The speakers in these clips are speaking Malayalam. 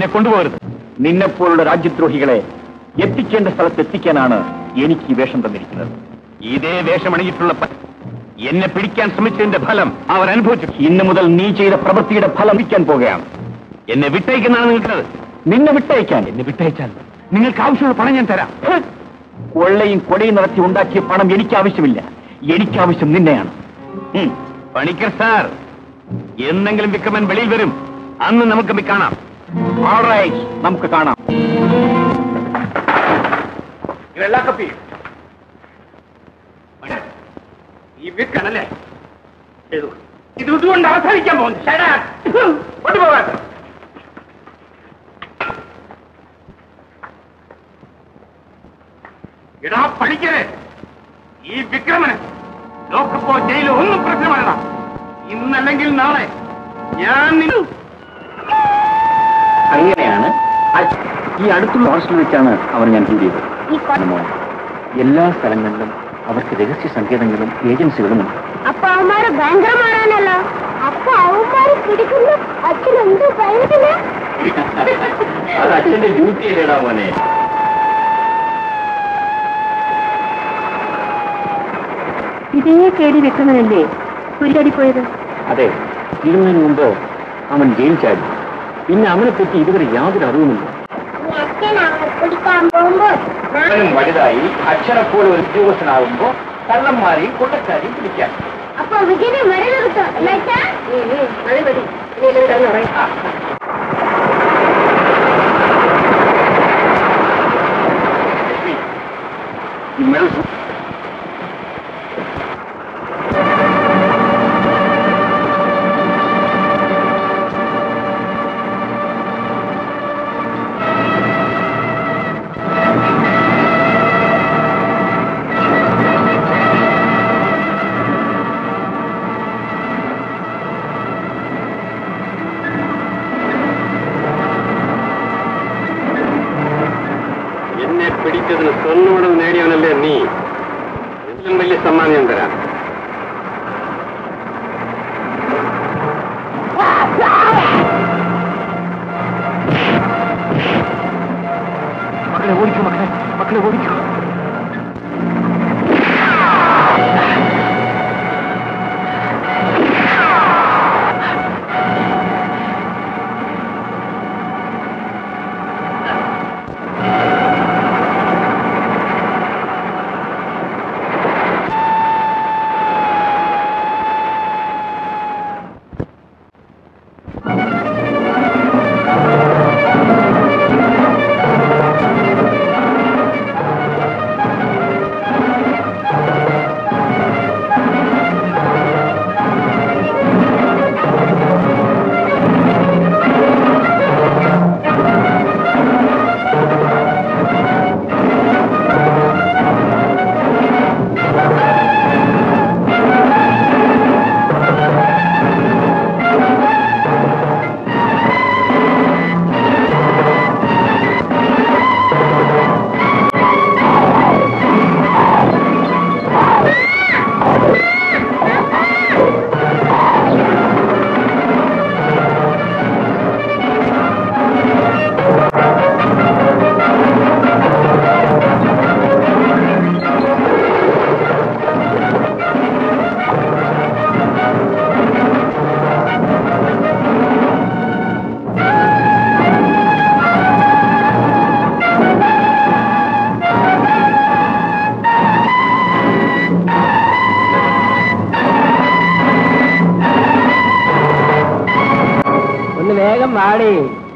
എന്നെ കൊണ്ടുപോകരുത് നിന്നെപ്പോലുള്ള രാജ്യദ്രോഹികളെ എത്തിക്കേണ്ട സ്ഥലത്ത് എത്തിക്കാനാണ് എനിക്ക് ഈ വേഷം തന്നിരിക്കുന്നത് ഇതേ വേഷമണിഞ്ഞിട്ടുള്ള പ- എന്നെ പിടിക്കാൻ ശ്രമിച്ചതിന്റെ ഫലം അവർ അനുഭവിച്ചു ഇന്നു മുതൽ നീ ചെയ്ത പ്രവൃത്തിയുടെ ഫലം വിൽക്കാൻ പോകുകയാണ് എന്നെ വിട്ടയക്കുന്നതാണ് നിൽക്കുന്നത് നിന്നെ വിട്ടയക്കാൻ എന്നെ വിട്ടയച്ചാൽ നിങ്ങൾക്ക് ആവശ്യമുള്ള പണം ഞാൻ തരാം ഹ്! കൊള്ളയും കൊടയും നടത്തി ഉണ്ടാക്കിയ പണം എനിക്ക് ആവശ്യമില്ല എനിക്ക് ആവശ്യം നിന്നെയാണ് ഉം. പണിക്കർ സാർ എന്നെങ്കിലും വിക്രമൻ വെളിയിൽ വരും അന്ന് നമുക്ക് മി- കാണാം Alright, നമുക്ക് കാണാം വെള്ളക്കപ്പി ഈ വിക്കണല്ലേ ഇത് ഇതുകൊണ്ട് അവസാനിക്കാൻ പോകുന്നു ശരാ കൊണ്ടുപോകാൻ ഇടാ പഠിക്കണേ ഈ വിക്രമന് ലോക്കപ്പോ ജയിലോ ഒന്നും പ്രശ്നമല്ല ഇന്നല്ലെങ്കിൽ നാളെ ഞാൻ നിന്നു അങ്ങനെയാണ് ഈ അടുത്തുള്ള ഹോസ്റ്റലിൽ വെച്ചാണ് അവർ ഞാൻ കൂടിയത് ഈ കൊ- എല്ലാ സ്ഥലങ്ങളിലും അവർക്ക് രഹസ്യ സങ്കേതങ്ങളും ഏജൻസികളും ഉണ്ട് അപ്പൊ അവന്മാര് ഭയങ്കരമാണല്ലോ അപ്പൊ അവന്മാര് പിടിക്കുന്നു അച്ഛൻ എന്ത് ഭയങ്കര അത് അച്ഛന്റെ ഡ്യൂട്ടി അല്ലേടാ മോനെ ഇതേ കേടി വെക്കുന്നതല്ലേ പുല്ലടി പോയത് അതെ തീരുന്നതിന് മുമ്പ് അവൻ ജയിൽ ചാടി പിന്നെ അവനെ പറ്റി ഇതുവരെ യാതൊരു അറിവുമില്ല അച്ഛൻ പിടിക്കാൻ പോകുമ്പോൾ അവനും വലുതായി അച്ഛനെ പോലെ ഒരു ഉദ്യോഗസ്ഥനാകുമ്പോ കള്ളന്മാരെയും കൊള്ളക്കാരെയും പിടിക്കാൻ അപ്പൊ വിജയനെ മഴ കിട്ടും അല്ലേ അച്ഛാ? ഈ മെഴുകു എന്നെ പിടിച്ചതിന് സ്വർണ്ണമടം നേടിയവനല്ലേ നീ ഇതിലും വലിയ സമ്മാനം ഞാൻ തരാം മക്കളെ ഓടിക്കൂ മക്കളെ മക്കളെ ഓടിക്കൂ ഒന്ന് വേഗം വാടി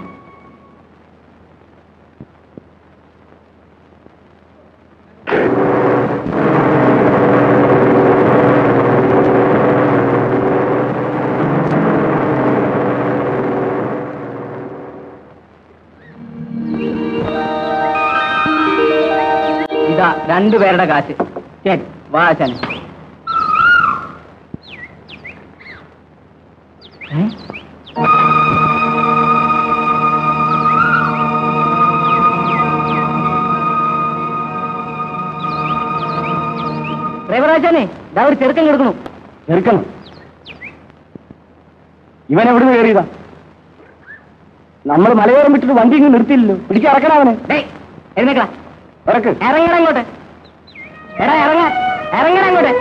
ഇതാ രണ്ടുപേരുടെ കാശ് ശരി വാ അച്ഛനെ ഏ ഡ്രൈവറാച്ചാനെ ഇതാ ഒരു ചെറുക്കൻ കൊടുക്കണു ചെറുക്കണം ഇവൻ എവിടുന്ന് കയറിയതാ നമ്മൾ മലയോരം വിട്ടിട്ട് വണ്ടി ഇങ്ങ് നിർത്തിയില്ലല്ലോ പിടിച്ച് ഇറക്കണം അവനെ എഴുന്നേക്കളാ ഇറക്ക് ഇറങ്ങണം അങ്ങോട്ട് എടാ ഇറങ്ങ ഇറങ്ങണം അങ്ങോട്ട്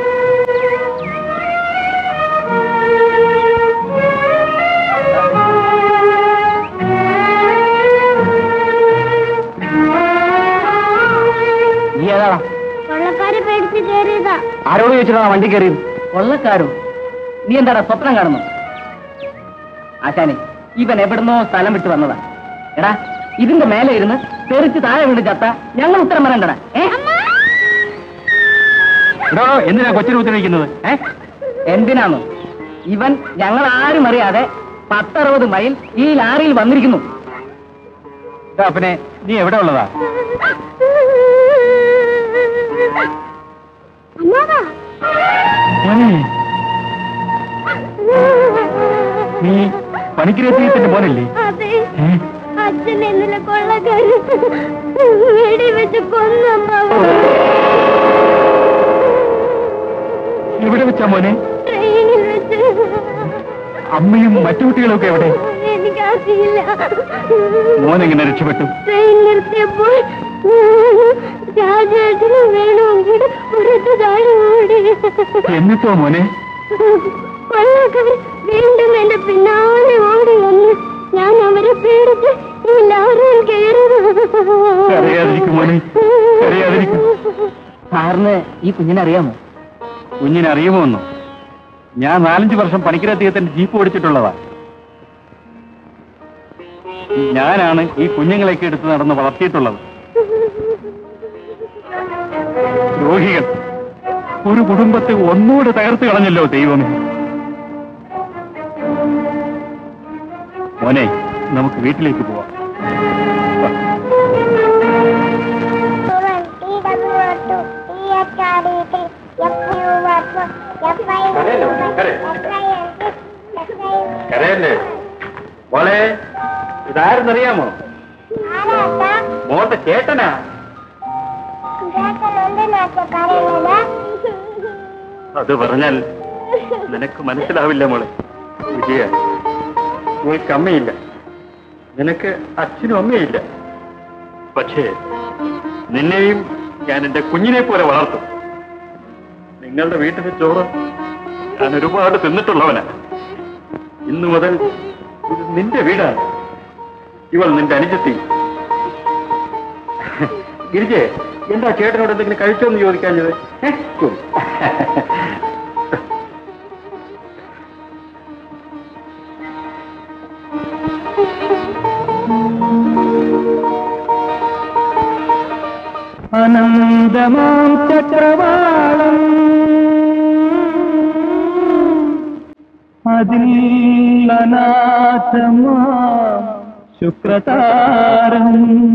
നീ ഏതാ കൊള്ളക്കാരെ പേടിച്ച് കയറിയതാ ആരോട് ചോദിച്ചിട്ടാ വണ്ടി കയറിയത് കൊള്ളക്കാരോ നീ എന്താടാ സ്വപ്നം കാണുന്നു ആശാനെ ഇവൻ എവിടുന്നോ സ്ഥലം വിട്ട് വന്നതാ എടാ ഇതിന്റെ മേലെ ഇരുന്ന് തെറിച്ച് താഴെ വീണ് ചത്ത ഞങ്ങൾ ഉത്തരം പറയണ്ടടാ ഏ എടോ എന്തിനാ കൊച്ചിനെ ഉത്തരവിക്കുന്നത് ഏ എന്തിനാണോ ഇവൻ ഞങ്ങൾ ആരും അറിയാതെ പത്തറുപത് മൈൽ ഈ ലാറിയിൽ വന്നിരിക്കുന്നു ഇതാ പിന്നെ നീ എവിടെ ഉള്ളതാ അമ്മാവാ നീ പണിക്കിരത്തിന്റെ മോനല്ലേ അതെ അച്ഛൻ ഇന്നലെ കൊള്ളക്കാര് വെടി വെച്ച് കൊന്നമ്മാവ എവിടെ വെച്ചാ മോനെ ട്രെയിനിൽ വെച്ച് അമ്മയും മറ്റു കുട്ടികളൊക്കെ എവിടെ എനിക്കറിയില്ല മോനെങ്ങനെ രക്ഷപ്പെട്ടു ട്രെയിൻ നിർത്തിയപ്പോൾ രാജേട്ടനും വേണമെങ്കിൽ പുറത്ത് താഴെ ഓടി എന്നിട്ടോ മോനെ കൊള്ളക്കാർ വീണ്ടും എന്റെ പിന്നാലെ ഓടി വന്ന് ഞാൻ അവരെ പേടിച്ച് ഈ ലാറിയിൽ കരയാതിരിക്കും മോനെ കരയാതിരിക്കും സാറിന് ഈ കുഞ്ഞിനെ അറിയാമോ കുഞ്ഞിനെ അറിയുമോ എന്നോ ഞാൻ നാലഞ്ച് വർഷം പണിക്കരദ്ദേഹത്തിന്റെ ജീപ്പ് ഓടിച്ചിട്ടുള്ളതാ ഞാനാണ് ഈ കുഞ്ഞുങ്ങളെയൊക്കെ എടുത്ത് നടന്ന് വളർത്തിയിട്ടുള്ളത് ദ്രോഹികൾ ഒരു കുടുംബത്തെ ഒന്നുകൂടെ തകർത്ത് കളഞ്ഞല്ലോ ദൈവമേ മോനെ നമുക്ക് വീട്ടിലേക്ക് പോവാം വാ. കരയല്ലേ മോളെ ഇതാരെന്നറിയാമോ മോളുടെ ചേട്ടനാ അത് പറഞ്ഞാൽ നിനക്ക് മനസ്സിലാവില്ല മോളെ വിജയ നിനക്ക് അമ്മയില്ല നിനക്ക് അച്ഛനും അമ്മയില്ല പക്ഷേ നിന്നെയും ഞാൻ എന്റെ കുഞ്ഞിനെ പോലെ വളർത്തും നിങ്ങളുടെ വീട്ടിലെ ചോറ് ഞാൻ ഒരുപാട് തിന്നിട്ടുള്ളവനാ ഇന്നു മുതൽ ഇത് നിന്റെ വീടാണ് ഇവൾ നിന്റെ അനുജത്തി ഗിരിജെ എന്താ ചേട്ടനോട് എന്തെങ്കിലും കഴിച്ചോന്ന് ചോദിക്കാഞ്ഞത് ഏ? ഉം. അനന്തമാം ചക്രവാളം അതിൽ അനാഥമാം ശുക്രതാരം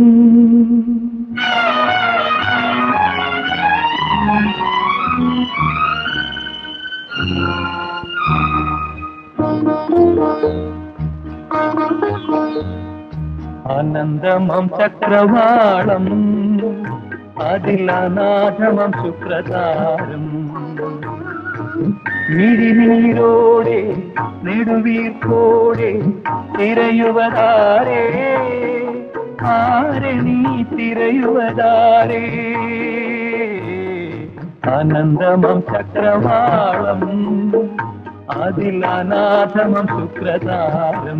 അനന്തമം ചക്രവാളം അതിൽ അനാഥമം ശുക്രതാരം മിഴിനീരോടെ നെടുവീർപ്പോടെ തിരയുവതാരേ ആരെ നീ തിരയുവതാരേ അനന്തമം ചക്രവാളം അതിൽ അനാഥമം ശുക്രതാരം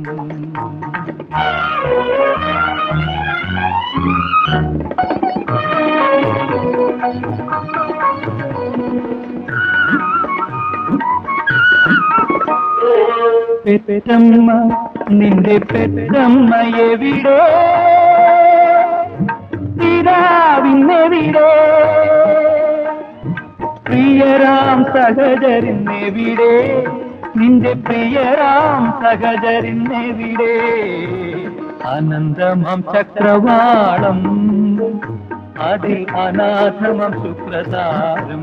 പെറ്റമ്മ നിന്റെ പെറ്റമ്മ എവിടെ പിതാവിന്നെവിടെ പ്രിയരാം സഹചരിന്നെവിടെ നിന്റെ പ്രിയരാം സഹചരിന്നെവിടെ അനന്തമം ചക്രവാളം അതിൽ അനാഥമം സുപ്രസാരം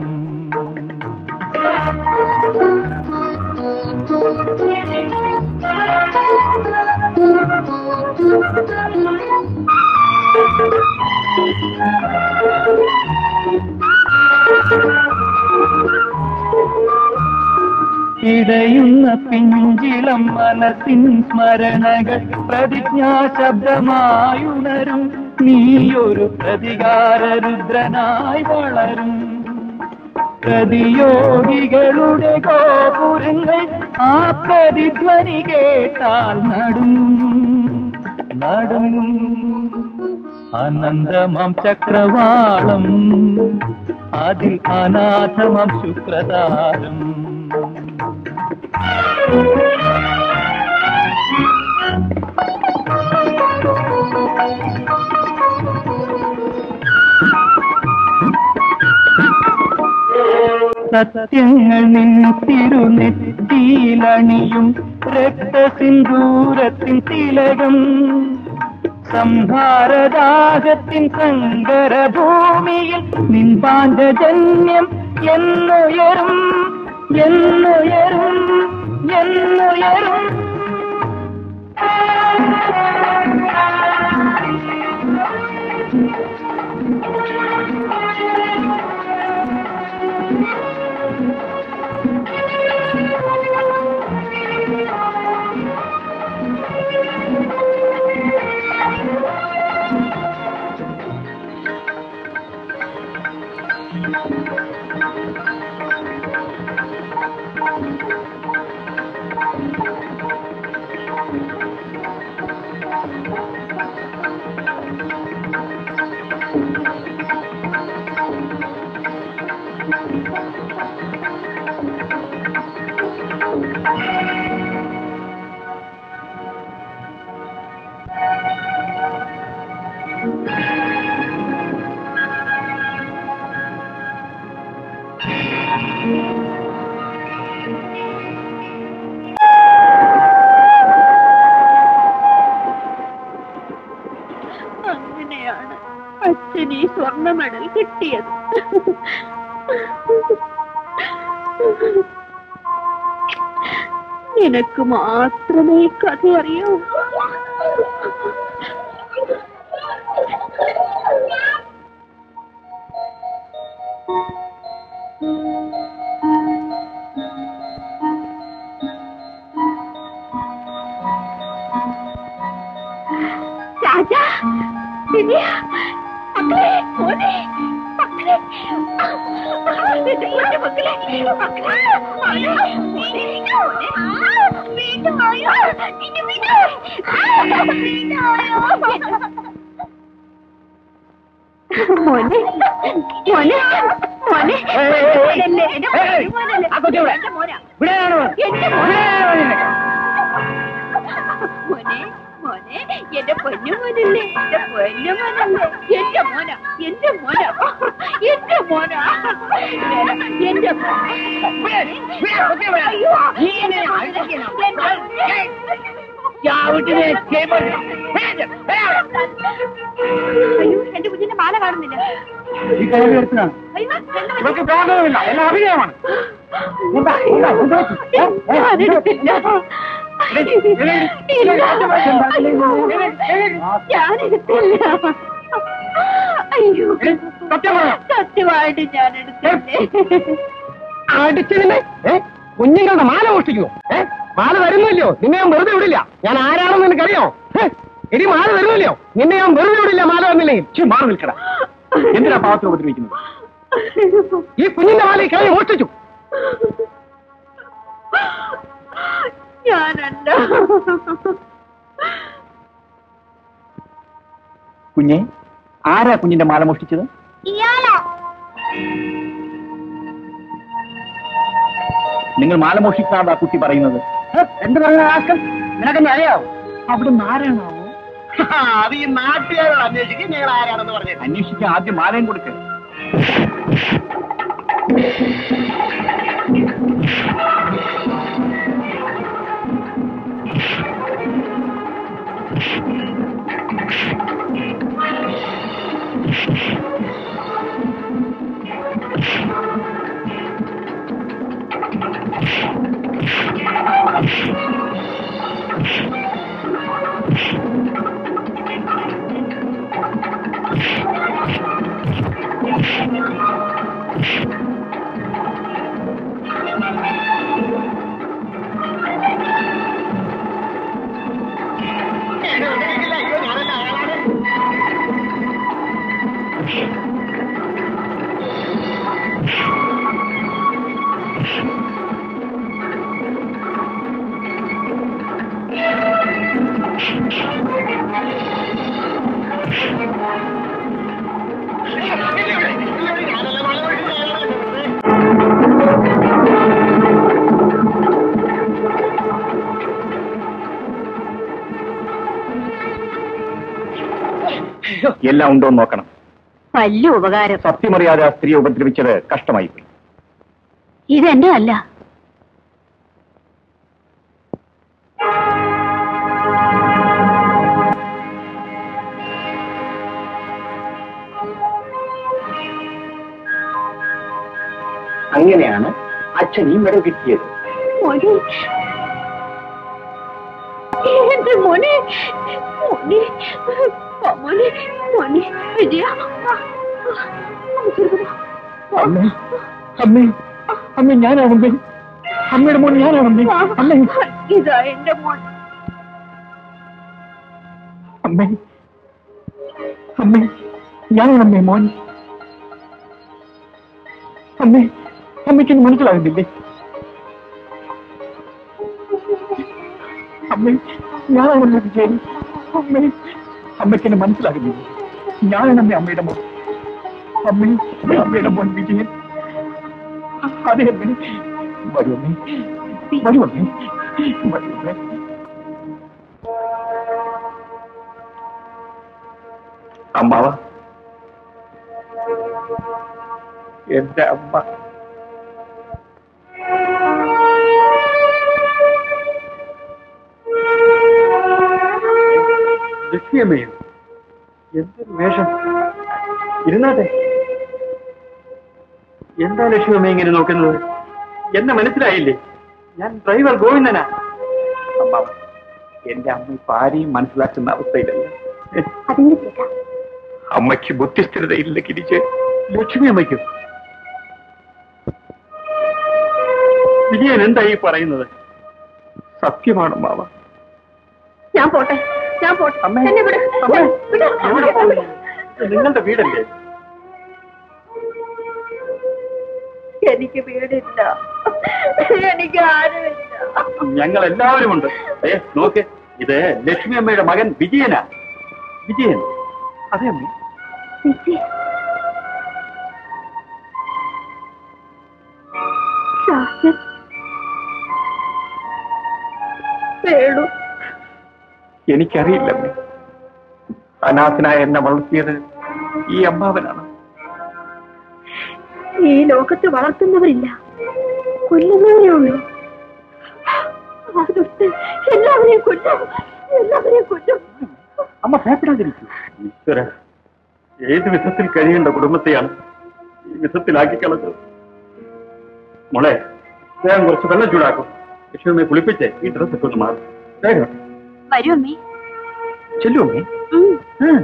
ഇടയുന്ന പിഞ്ചിളം മനസ്സിൻ സ്മരണകൾ പ്രതിജ്ഞാശബ്ദമായുണരും നീയൊരു പ്രതികാര രുദ്രനായി വളരും പ്രതിയോഗികളുടെ ഗോപുരങ്ങൾ ആ പ്രതിധ്വനി കേട്ടാൽ നടുങ്ങും നടുങ്ങും അനന്തമം ചക്രവാളം അതിൽ അനാഥമം ശുക്രതാരം സത്യങ്ങൾ നിൻ തിരുനെറ്റിയിലണിയും രക്തസിന്ദൂരത്തിൻ തിലകം സംഹാരദാഹത്തിൻ സങ്കരഭൂമിയിൽ നിൻ പാഞ്ചജന്യം എന്നുയരും എന്നുയരും എന്നുയരും അങ്ങനെയാണ് അച്ഛൻ ഈ സ്വർണ്ണ മെഡൽ കിട്ടിയത് നിനക്ക് മാത്രമേ ഈ കഥ അറിയൂ രാജാ ദിവ്യ മക്കളെ മോനെ മക്കളെ എന്റെ മക്കളെ മക്കളെ വീണ്ടും ആയോ ഇനി വീണ്ടും വീണ്ടും ആയോ മോനെ മോനെ മോനെ മോനല്ലേ എന്റെ മോനല്ലേ ആ കൊച്ചു ഇവിടെ. എന്റെ മോനാ ഇവിടെയാണ് എന്റെ മോനെ മോനെ മോനെ എന്റെ പൊന്നു മോനല്ലേ എന്റെ പൊന്നു മോനല്ലേ എന്റെ മോന എന്റെ മോന എന്റെ മോന എന്റെ അയ്യോ അയ്യോ എന്റെ കുഞ്ഞിന്റെ മാല കാണുന്നില്ല ഈ കയ്യിൽ എടുത്തതാണ് അയ്യോ വെള്ളം ഇവർക്ക് ബോധവുമില്ല എല്ലാം അഭിനയമാണ് എന്താ? എന്താ? എന്താ പറ്റി? ഏ? ഏ? ഞാനെടുത്തില്ല ഞാനെടുത്തില്ല അയ്യോ സത്യം പറ. സത്യമായിട്ട് ഞാൻ എടുത്തില്ലേ അടിച്ചതിനെ ഏ? കുഞ്ഞുങ്ങളുടെ മാല മോഷ്ടിക്കുന്നു ഏ മാല തരുന്നില്ലയോ നിന്നെ ഞാൻ വെറുതെ വിടില്ല ഞാൻ ആരാണെന്ന് നിനക്കറിയോ ഹേ, ഇനി മാല തരുന്നില്ലയോ നിന്നെ ഞാൻ വെറുതെ വിടില്ല മാല വന്നില്ലെങ്കിൽ ഛി, മാറി നിൽക്കട എന്തിനാ പാവത്തിൽ ഉപദ്രവിക്കുന്നത് ഈ കുഞ്ഞിന്റെ മാല ഈ കഴിഞ്ഞ് മോഷ്ടിച്ചു ഞാനല്ല കുഞ്ഞെ ആരാ കുഞ്ഞിന്റെ മാല മോഷ്ടിച്ചത് ഇയാളോ നിങ്ങൾ മാല മോഷ്ടിച്ചാണ് ആ കുട്ടി പറയുന്നത് എന്ത് പറഞ്ഞ ആക്കം നിനക്കെന്നെ അറിയാവോ അവിടെ ആരാണോ അത് ഈ നാട്ടുകാരോട് അന്വേഷിക്കും നിങ്ങൾ ആരാണെന്ന് പറഞ്ഞു അന്വേഷിക്കാൻ ആദ്യം മാലയും കൊടുക്ക് എല്ലാം ഉണ്ടോ എന്ന് നോക്കണം വലിയ ഉപകാരം സത്യമറിയാതെ ആ സ്ത്രീയെ ഉപദ്രവിച്ചത് കഷ്ടമായി പോയി ഇതെന്റെ അല്ല അങ്ങനെയാണ് അച്ഛൻ ഈ മെഡൽ കിട്ടിയത് മോനെ എന്റെ മോനെ മോനെ ആ, മോനെ മോനെ വിജയ അമ്മേ അമ്മേ അമ്മേ ഞാനാണമ്മേ അമ്മയുടെ മോൻ ഞാനാണമ്മേ അമ്മേ ഇതാ എന്റെ മോൻ അമ്മേ അമ്മേ ഞാനാണമ്മേ മോൻ അമ്മേ അമ്മയ്ക്കൊന്നും മനസ്സിലാകുന്നില്ലേ അമ്മേ ഞാനാണമ്മേ വിജയൻ അമ്മേ അമ്മയ്ക്കെന്നെ മനസ്സിലാകുന്നില്ല ഞാനാണമ്മേ അമ്മയുടെ മോൻ അമ്മേ അമ്മയുടെ മോൻ വിജയൻ അതെ അമ്മേ വരുമേ വരുമേ വരുമേ അമ്മാവ എന്റെ അമ്മ ലക്ഷ്മിയമ്മയോ എന്തൊരു വേഷം ഇരുന്നാട്ടെ എന്താ ലക്ഷ്മിയമ്മ ഇങ്ങനെ നോക്കുന്നത് എന്നെ മനസ്സിലായില്ലേ ഞാൻ ഡ്രൈവർ ഗോവിന്ദനാ അമ്മാവ എന്റെ അമ്മ ഇപ്പൊ ആരെയും മനസ്സിലാക്കുന്ന അവസ്ഥയിലല്ല അതിന്റെ കേൾക്കാം അമ്മയ്ക്ക് ബുദ്ധിസ്ഥിരതയില്ല കിരിച്ച് ലക്ഷ്മി അമ്മയ്ക്കും വിജയൻ എന്താ ഈ പറയുന്നത് സത്യമാണ് മാവ ഞാൻ പോട്ടെ ഞാൻ പോട്ടെ അമ്മേ. എന്നെ വിട്. അമ്മേ. വിട്. എവിടെ പോകുന്നു? ഇത് നിങ്ങളുടെ വീടല്ലേ എനിക്ക് വീടില്ല എനിക്ക് ആരുമില്ല ഞങ്ങൾ എല്ലാവരും ഉണ്ട് ഏ നോക്ക് ഇത് ലക്ഷ്മി അമ്മയുടെ മകൻ വിജയനാ വിജയൻ അതെ അമ്മേ വിജയ്. രാജൻ. വേണു എനിക്കറിയില്ല അമ്മേ അനാഥനായ എന്നെ വളർത്തിയത് ഈ അമ്മാവനാണ് ഈ ലോകത്ത് വളർത്തുന്നവരില്ല കൊല്ലുന്നവരേ ഉള്ളൂ ആ ദുഷ്ടൻ എല്ലാവരെയും കൊല്ലും എല്ലാവരെയും കൊല്ലും അമ്മ ഭയപ്പെടാതിരിക്കൂ ഈശ്വര ഏത് വിധത്തിൽ കഴിയേണ്ട കുടുംബത്തെയാണ് ഈ വിധത്തിലാക്കി കളഞ്ഞത് മോളെ വേഗം കുറച്ച് വെള്ളം ചൂടാക്കും ലക്ഷ്മിയെ കുളിപ്പിച്ച് ഈ ഡ്രസ് ഒക്കെ ഒന്ന് മാറും വേഗം വരൂ അമ്മേ ചെല്ലു അമ്മേ ഉം.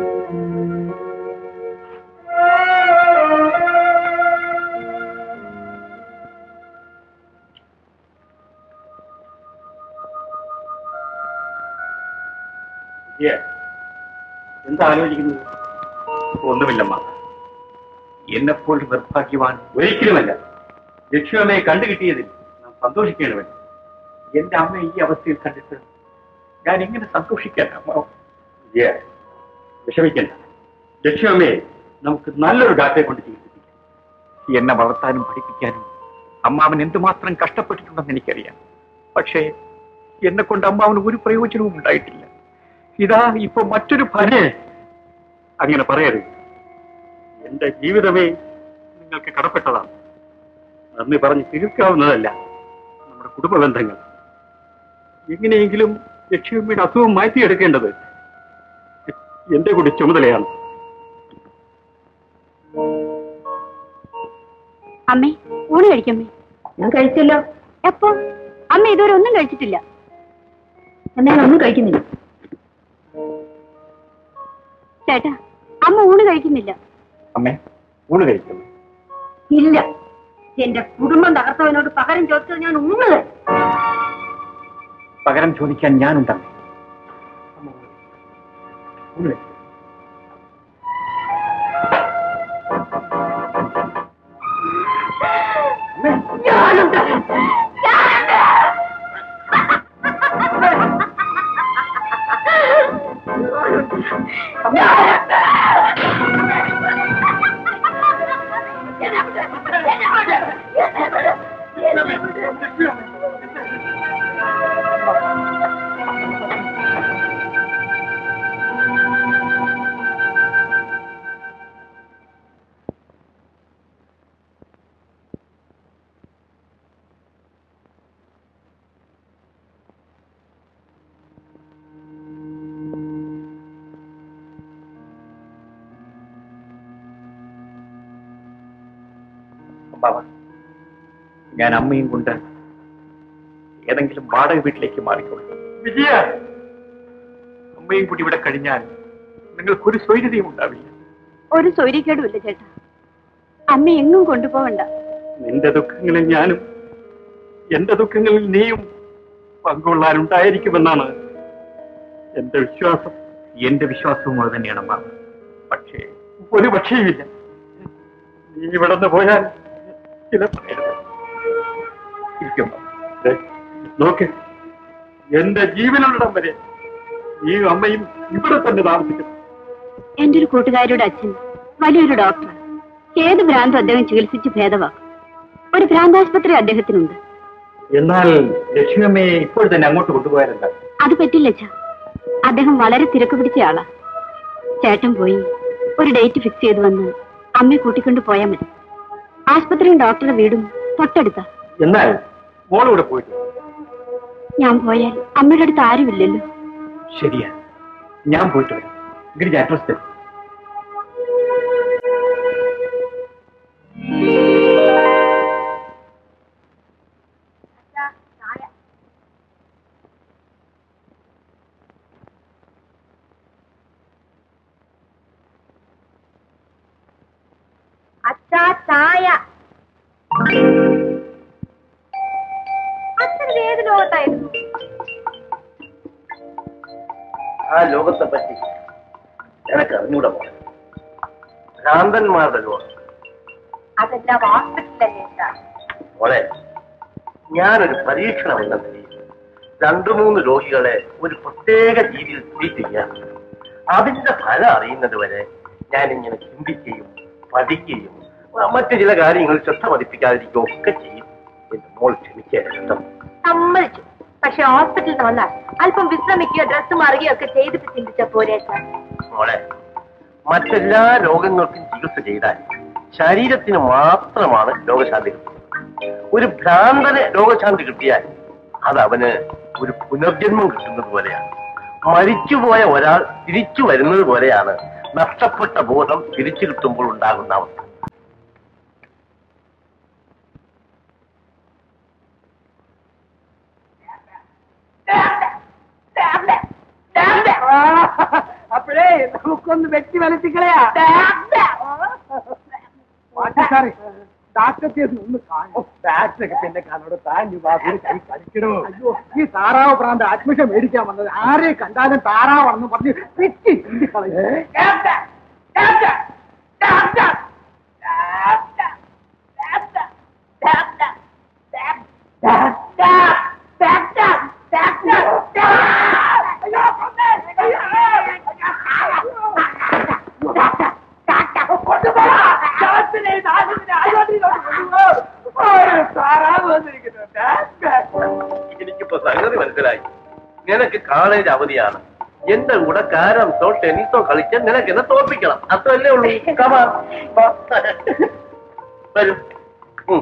ഏ, എന്താ ആലോചിക്കുന്നത് ഒന്നുമില്ലമ്മ എന്നെപ്പോൾ നിർഭാഗ്യവാൻ ഒരിക്കലുമല്ല ലക്ഷ്മിയമ്മയെ കണ്ടുകിട്ടിയതിൽ നാം സന്തോഷിക്കേണ്ടവൻ എന്റെ അമ്മ ഈ അവസ്ഥയിൽ കണ്ടിട്ട് ഞാൻ എങ്ങനെ സന്തോഷിക്കാൻ അമ്മ ഏ, വിഷമിക്കണ്ട ലക്ഷ്മിയമ്മയെ നമുക്ക് നല്ലൊരു ഡാക്ടറെ കൊണ്ട് ചികിത്സിപ്പിക്കാം എന്നെ വളർത്താനും പഠിപ്പിക്കാനും അമ്മാവൻ എന്തുമാത്രം കഷ്ടപ്പെട്ടിട്ടുണ്ടെന്ന് എനിക്കറിയാം പക്ഷേ എന്നെ കൊണ്ട് അമ്മാവന് ഒരു പ്രയോജനവും ഉണ്ടായിട്ടില്ല ഇതാ ഇപ്പൊ മറ്റൊരു ഭാര്യ അങ്ങനെ പറയരുത് എന്റെ ജീവിതമേ നിങ്ങൾക്ക് കടപ്പെട്ടതാണ് നന്ദി പറഞ്ഞ് തീർക്കാവുന്നതല്ല നമ്മുടെ കുടുംബ ബന്ധങ്ങൾ എങ്ങനെയെങ്കിലും ലക്ഷ്മിയുടെ അസുഖം മാറ്റിയെടുക്കേണ്ടത് എന്റെ കൂടി ചുമതലയാണ് അമ്മേ ഊണ് കഴിക്കമ്മേ ഞാൻ കഴിച്ചല്ലോ എപ്പോ അമ്മ ഇതുവരെ ഒന്നും കഴിച്ചിട്ടില്ല എന്നാ ഒന്നും കഴിക്കുന്നില്ല ചേട്ടാ അമ്മ ഊണ് കഴിക്കുന്നില്ല അമ്മേ ഊണ് കഴിക്കുന്നു ഇല്ല എന്റെ കുടുംബം തകർത്തവനോട് പകരം ചോദിച്ചത് ഞാൻ ഊണ് കഴിക്കും. പകരം ചോദിക്കാൻ ഞാനുണ്ടമ്മേ ഊണ് കഴിക്കൂ. ഞാനുണ്ട്. ഞാനുണ്ട്. ഞാനുണ്ട്. ബാബ ഞാൻ അമ്മയും കൊണ്ട് ഏതെങ്കിലും വാടക വീട്ടിലേക്ക് മാറിക്കൊള്ളു വിജയ അമ്മയും കൂടി ഇവിടെ കഴിഞ്ഞാൽ നിങ്ങൾക്കൊരു സ്വൈര്യതയും ഉണ്ടാവില്ല ഒരു സൗര്യക്കേടുമില്ല ചേട്ടാ അമ്മ എങ്ങും കൊണ്ടുപോകണ്ട നിന്റെ ദുഃഖങ്ങളിൽ ഞാനും എന്റെ ദുഃഖങ്ങളിൽ നീയും പങ്കുകൊള്ളാനുണ്ടായിരിക്കുമെന്നാണ് എന്റെ വിശ്വാസം എന്റെ വിശ്വാസവും അത് തന്നെയാണ് അമ്മ പക്ഷേ ഒരു പക്ഷേയുമില്ല നീ ഇവിടെ നിന്ന് പോയാൽ ചില ഇരിക്കും ദേ, നോക്ക് എന്റെ ജീവനുള്ളിടം വരെ നീ അമ്മയും ഇവിടെ തന്നെ താമസിക്കും എന്റെ ഒരു കൂട്ടുകാരിയുടെ അച്ഛൻ വലിയൊരു ഡോക്ടർ ഏത് ഭ്രാന്തും അദ്ദേഹം ചികിത്സിച്ച് ഭേദമാക്കും ഒരു ഭ്രാന്താശുപത്രി അദ്ദേഹത്തിനുണ്ട് എന്നാൽ ലക്ഷ്മിയമ്മയെ ഇപ്പോൾ തന്നെ അങ്ങോട്ട് കൊണ്ടുപോയാലെന്താ അത് പറ്റില്ല അച്ഛാ അദ്ദേഹം വളരെ തിരക്ക് പിടിച്ച ആളാ ചേട്ടൻ പോയി ഒരു ഡേറ്റ് ഫിക്സ് ചെയ്ത് വന്ന് അമ്മയെ കൂട്ടിക്കൊണ്ട് പോയാൽ മതി ആശുപത്രിയും ഡോക്ടറുടെ വീടും തൊട്ടടുത്താ എന്നാൽ മോളിവിടെ പോയിട്ട് ഞാൻ പോയാൽ അമ്മയുടെ അടുത്ത് ആരുമില്ലല്ലോ ശരിയാ ഞാൻ പോയിട്ട് വരാം ഗിരിജ അഡ്രസ് തരും അച്ഛാ ചായ അച്ഛൻ ഏത് ലോകത്തായിരുന്നു ആ ലോകത്തെ പറ്റി എനക്ക് അറിഞ്ഞൂടെ മോളെ ഭ്രാന്തന്മാരുടെ ലോകം അതെല്ലാം ഹോസ്പിറ്റലല്ലേ മോളെ ഞാനൊരു പരീക്ഷണം എന്ന നിലയിൽ രണ്ടു മൂന്ന് രോഗികളെ ഒരു പ്രത്യേക രീതിയിൽ ട്രീറ്റ് ചെയ്യാം അതിന്റെ ഫലം അറിയുന്നത് വരെ ഞാൻ ഇങ്ങനെ ചിന്തിക്കുകയും പഠിക്കുകയും മറ്റു ചില കാര്യങ്ങൾ ശ്രദ്ധ പതിപ്പിക്കാതിരിക്കുകയും ഒക്കെ ചെയ്യും എന്റെ മോൾ ക്ഷമിക്കാൻ സമ്മതിച്ചു പക്ഷെ ഹോസ്പിറ്റലിൽ വന്നാൽ അല്പം വിശ്രമിക്കുകയോ ഡ്രസ്സ് മാറുകയോ ഒക്കെ ചെയ്തിട്ട് ചിന്തിച്ച പോരെ അച്ഛാ മോളെ മറ്റെല്ലാ രോഗങ്ങൾക്കും ചികിത്സ ചെയ്താൽ ശരീരത്തിന് മാത്രമാണ് രോഗശാന്തി കിട്ടുന്നത് ഒരു ഭ്രാന്തന് രോഗശാന്തി കിട്ടിയാൽ അത് അവന് ഒരു പുനർജന്മം കിട്ടുന്നത് പോലെയാണ് മരിച്ചുപോയ ഒരാൾ തിരിച്ചു വരുന്നത് പോലെയാണ് നഷ്ടപ്പെട്ട ബോധം തിരിച്ചു കിട്ടുമ്പോൾ ഉണ്ടാകുന്ന അവസ്ഥ അപ്പോഴേ നമുക്കൊന്ന് വെട്ടി വലിച്ചിക്കളയാ സാറേ ഡാക്ടർക്ക് ഒന്ന് കാണും ഡാക്ടറൊക്കെ പിന്നെ കാണോട് താൻ ബാബുവിന് കൈ കളിക്കണോ അയ്യോ ഈ താറാവ് പ്രാന്ത് അഡ്മിഷൻ മേടിക്കാൻ വന്നത് ആരെ കണ്ടാലും താറാവാണെന്ന് പറഞ്ഞ് പിറ്റി ചിന്തിക്കളയും എനിക്കിപ്പോ സംഗതി മനസ്സിലായി നിനക്ക് കോളേജ് അവധിയാണ് എന്റെ കൂടെ കാരംസോ ടെന്നീസോ കളിച്ച് നിനക്ക് എന്നെ തോൽപ്പിക്കണം അത്രല്ലേ ഉള്ളൂ കമാ വരൂ ഉം.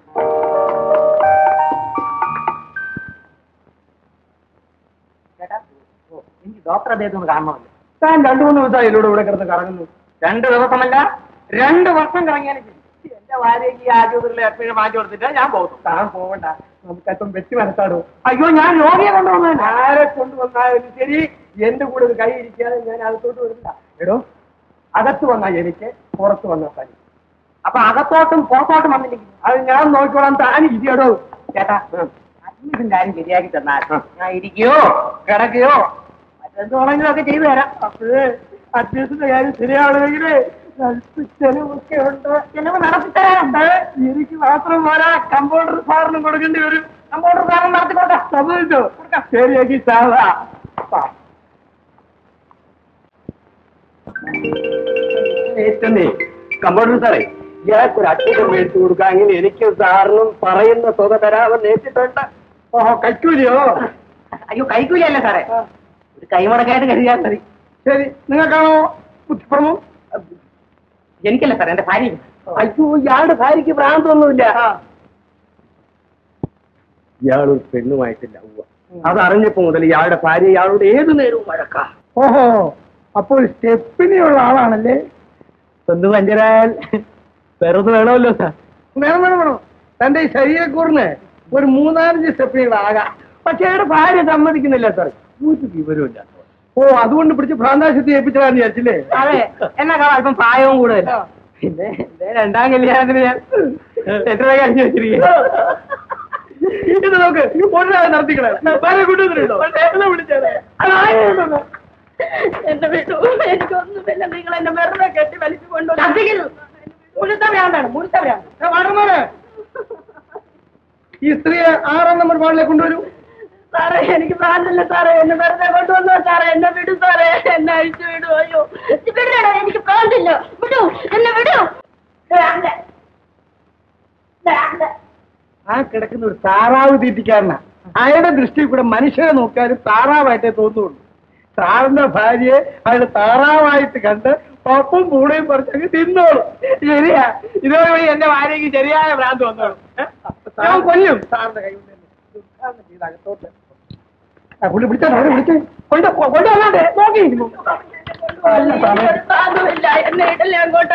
എനിക്ക് ഡോക്ടർ അദ്ദേഹത്തിന് ഒന്ന് കാണണമല്ലോ താൻ രണ്ടു മൂന്ന് ദിവസം അതിലൂടെ ഇവിടെ കിടന്ന് കറങ്ങുന്നു രണ്ട് ദിവസമല്ല രണ്ട് വർഷം കറങ്ങിയാലും ശരി. എന്റെ ഭാര്യയ്ക്ക് ഈ ആശുപത്രിയിലെ അഡ്മിഷൻ മാറ്റി കൊടുത്തിട്ട് ഞാൻ പോകുന്നു താൻ പോകണ്ട നമുക്ക് അല്പം വെച്ച് മനസ്സാടോ അയ്യോ ഞാൻ രോഗിയെ കൊണ്ടുവന്നു ആരെ കൊണ്ടുവന്നാലും ശരി എന്റെ കൂടെ ഒരു കൈ ഇരിക്കാതെ ഞാൻ അകത്തോട്ട് വരില്ല എടോ അകത്ത് വന്നാൽ എനിക്ക് പുറത്ത് വന്നാൽ പനി അപ്പൊ അകത്തോട്ടും പുറത്തോട്ടും വന്നില്ലെങ്കിൽ അത് ഞാൻ നോക്കിക്കോളാം താൻ ഇരിക്കടോ ചേട്ടാ അഡ്മിഷൻ കാര്യം ശരിയാക്കി തന്നാൽ ഞാൻ ഇരിക്കയോ കിടക്കയോ മറ്റെന്ത് വേണമെങ്കിലും ഒക്കെ ചെയ്തു തരാം അപ്പോഴേ അഡ്മിഷന്റെ കാര്യം ശരിയാവണമെങ്കിൽ ചെലവൊക്കെ ഉണ്ട് ചെലവ് നടത്തി തരാനുണ്ട് എനിക്ക് മാത്രം പോരാ കമ്പൗണ്ടർ സാറിനും കൊടുക്കേണ്ടി വരും കമ്പൗണ്ടർ സാറിനും നടത്തിക്കോട്ടെ സമ്മതിച്ചോ ശരിയാക്കി സാധാ ഏറ്റന്നേ കമ്പൗണ്ടർ സാറേ ഇയാൾക്ക് ഒരു അക്ഷരം മേടിച്ചു കൊടുക്കാമെങ്കിൽ എനിക്ക് സാറിനും പറയുന്ന തുക തരാമെന്ന് ഏറ്റിട്ടുണ്ട് ഓഹോ കൈക്കൂലിയോ അയ്യോ കൈക്കൂലിയല്ല സാറേ ഒരു കൈമടക്കായിട്ട് കരുതിയാൽ മതി ശരി നിങ്ങൾക്കാണോ ബുദ്ധിപ്രമം എനിക്കല്ല സാറേ എന്റെ ഭാര്യ അയ്യോ ഇയാളുടെ ഭാര്യക്ക് ഭ്രാന്തൊന്നുമില്ല ഇയാളൊരു പെണ്ണുമായിട്ടില്ല അതറിഞ്ഞപ്പോ മുതൽ ഇയാളുടെ ഭാര്യ ഇയാളോട് ഏത് നേരവും വഴക്കാ ഓഹോ അപ്പോൾ സ്റ്റെപ്പിനിയുള്ള ആളാണല്ലേ സ്വന്തം പഞ്ചരായാൽ വെറുതെ വേണമല്ലോ സാർ വേണം വേണം വേണം തന്റെ ഈ ശരീരക്കൂറിന് ഒരു മൂന്നാലഞ്ച് സ്റ്റെപ്പുകളാകാം പക്ഷേ അയാളുടെ ഭാര്യ സമ്മതിക്കുന്നില്ല സാർ ഒരു വിവരമില്ല ഓ അതുകൊണ്ട് പിടിച്ച് ഭ്രാന്താശുദ്ധി ഏൽപ്പിച്ചതാന്ന് വിചാരിച്ചില്ലേ അതെ എന്നെക്കാൾ അല്പം പ്രായവും കൂടുതൽ പിന്നെ ദേ രണ്ടാം കല്യാണത്തിന് ഞാൻ എത്ര കഴിഞ്ഞു വെച്ചിരിക്കുന്നു ഇത് നോക്ക് ഒരാളെ നടത്തിക്കണേ വേറെ കൊണ്ടുവന്നിട്ടുണ്ടോ വിളിച്ചാലേ എന്നെ വിട്ടു എനിക്കൊന്നുമില്ല നിങ്ങൾ എന്നെ വെറുതെ കെട്ടി വലിച്ചു കൊണ്ടുവന്നു മുഴുത്തവരാണ്ടാണ് മുഴുത്തവരാണ് വളർന്നോരെ ഈ സ്ത്രീയെ ആറാം നമ്പർ വാർഡിലേക്ക് കൊണ്ടുവരൂ സാറേ എനിക്ക് പ്രാന്തല്ല സാറേ എന്നെ വെറുതെ കൊണ്ടുവന്നോ സാറേ എന്നെ വിടൂ സാറേ എന്നെ അഴിച്ചു വിടൂ അയ്യോ വിടണോ എനിക്ക് പ്രാന്തില്ല വിടൂ എന്നെ വിടൂ ഭ്രാന്ത്. ഭ്രാന്ത്. ആ കിടക്കുന്ന ഒരു താറാവ് തീറ്റിക്കാരനാ അയാളുടെ ദൃഷ്ടിയിൽ കൂടെ മനുഷ്യരെ നോക്കാനും താറാവായിട്ടേ തോന്നുള്ളൂ സാറിന്റെ ഭാര്യയെ അയാൾ താറാവായിട്ട് കണ്ട് പപ്പും പൂടയും പറിച്ചങ്ങ് തിന്നോളും ശരിയാ ഇതോടെ എന്റെ ഭാര്യയ്ക്ക് ശരിയായ ഭ്രാന്ത് വന്നോളൂ ഏ? ഞാൻ കൊല്ലും സാറിന്റെ കൈ കൊണ്ട് തന്നെ. ഉദ്ഘാടനം ചെയ്ത് അകത്തോട്ട് ആ, പുള്ളി വിളിച്ചാ അവിടെ വിളിച്ചേ കൊണ്ട് കൊണ്ടുവന്നാട്ടെ നോക്കി അല്ല സാറേ ഒരു പ്രാന്തമില്ല എന്നെ ഇടല്ലേ അങ്ങോട്ട്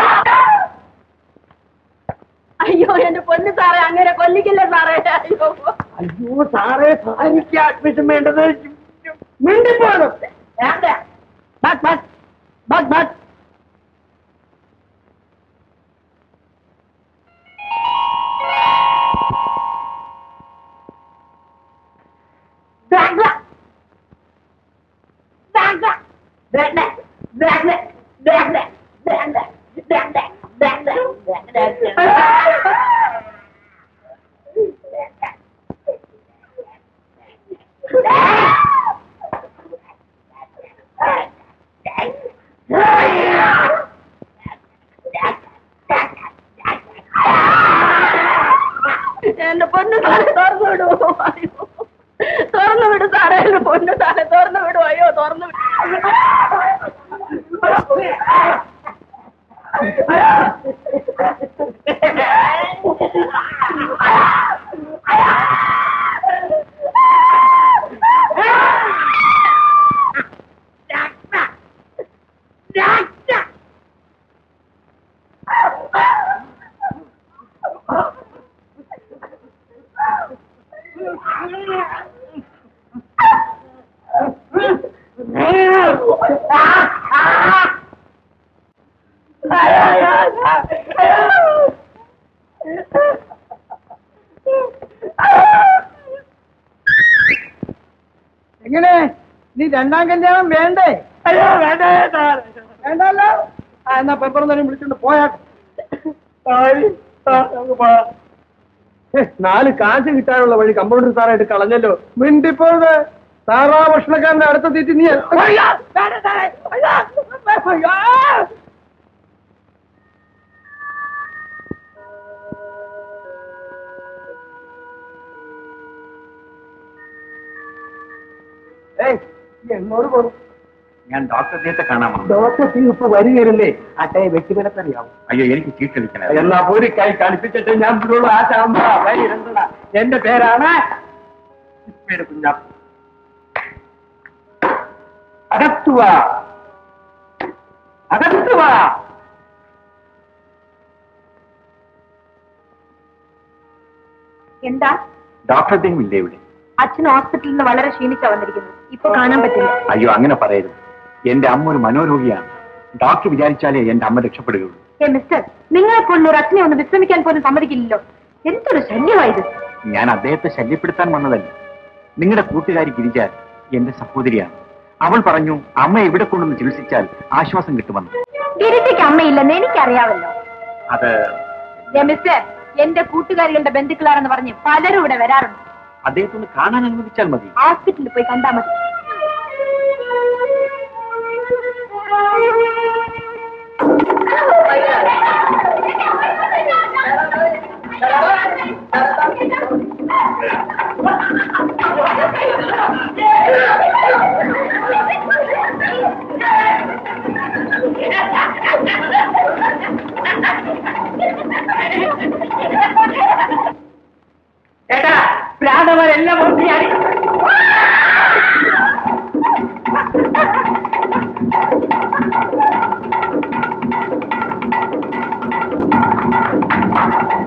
അയ്യോ എന്റെ പൊന്നു സാറേ അങ്ങനെ കൊല്ലിക്കില്ല സാറേ അയ്യോ അയ്യോ സാറേ ഭാര്യയ്ക്ക് അഡ്മിഷൻ വേണ്ടത് മിണ്ടിപ്പോണം വേണ്ട ബാക്ക് ബാക്ക് ബാക്ക് ബാക്ക് വേണ്ട വേണ്ട വേണ്ട വേണ്ട വേണ്ട വേണ്ട വേണ്ട വേണ്ട എന്റെ പൊന്നു സാറേ തുറന്നു വിടൂ അയ്യോ തുറന്നു വിടൂ സാറേ എന്റെ പൊന്നു സാറേ തുറന്നു വിടൂ അയ്യോ തുറന്നു എങ്ങനെ നീ രണ്ടാം കല്യാണം വേണ്ടേ അയ്യോ വേണ്ടേ സാർ വേണ്ടല്ലോ ആ എന്നാ പെപ്പർ തന്നെ വിളിച്ചോണ്ട് പോയാ നാല് കാശ് കിട്ടാനുള്ള വഴി കമ്പൗണ്ടർ സാറായിട്ട് കളഞ്ഞല്ലോ മിണ്ടിപ്പോത് സാറാ ഭക്ഷണക്കാരന്റെ അടുത്ത തീറ്റി നീ അയ്യോ, വേണ്ട സാറേ, അയ്യോ, അയ്യോ. ഏയ്, നീ എങ്ങോട്ട് പോണു ഞാൻ ഡോക്ടർ ജിയത്തെ കാണാൻ വന്നു ഡോക്ടർ ഇപ്പൊ വരികയല്ലേ ആട്ടെ വ്യക്തിപരത്തറിയാവും അയ്യോ എനിക്ക് ചീട്ടടിക്കണം എന്നാ ഒരു കൈ കളിപ്പിച്ചിട്ട് ഞാൻ വിടുള്ളൂ ആ ചാമ്പ വരി രണ്ടടാ എന്റെ പേരാണ് പേര് കുഞ്ഞാപ്പ അകത്തുവ അകത്തുവ എന്താ ഡോക്ടർ അദ്ദേഹം ഇല്ലേ ഇവിടെ അച്ഛൻ ഹോസ്പിറ്റലിൽ നിന്ന് വളരെ ക്ഷീണിച്ചാ വന്നിരിക്കുന്നു ഇപ്പൊ കാണാൻ പറ്റില്ല അയ്യോ അങ്ങനെ പറയരുത് എന്റെ അമ്മ ഒരു മനോരോഗിയാണ് ഡോക്ടർ വിചാരിച്ചാലേ എന്റെ അമ്മ രക്ഷപ്പെടുകയുള്ളൂ ഏ മിസ്റ്റർ നിങ്ങളെ പോലുള്ള ഒരു അച്ഛനെ ഒന്ന് വിശ്രമിക്കാൻ പോലും സമ്മതിക്കില്ലല്ലോ എന്തൊരു ശല്യമായത് ഞാൻ അദ്ദേഹത്തെ ശല്യപ്പെടുത്താൻ വന്നതല്ല നിങ്ങളുടെ കൂട്ടുകാരി ഗിരിജ എന്റെ സഹോദരിയാണ് അവൾ പറഞ്ഞു അമ്മ എവിടെ കൊണ്ടുവന്ന് ചികിത്സിച്ചാൽ ആശ്വാസം കിട്ടുമെന്ന് ഗിരിജയ്ക്ക് അമ്മയില്ലെന്ന് എനിക്കറിയാവല്ലോ അത് ഏ മിസ്റ്റർ എന്റെ കൂട്ടുകാരികളുടെ ബന്ധുക്കളാണെന്ന് പറഞ്ഞ് പലരും ഇവിടെ വരാറുണ്ട് അദ്ദേഹത്തിന് കാണാൻ അനുവദിച്ചാൽ മതി ഹോസ്പിറ്റലിൽ പോയി കണ്ടാ മതി ഏട്ടാ പ്രാന്തമാരെല്ലാം ഒട്ടിയാടി ആ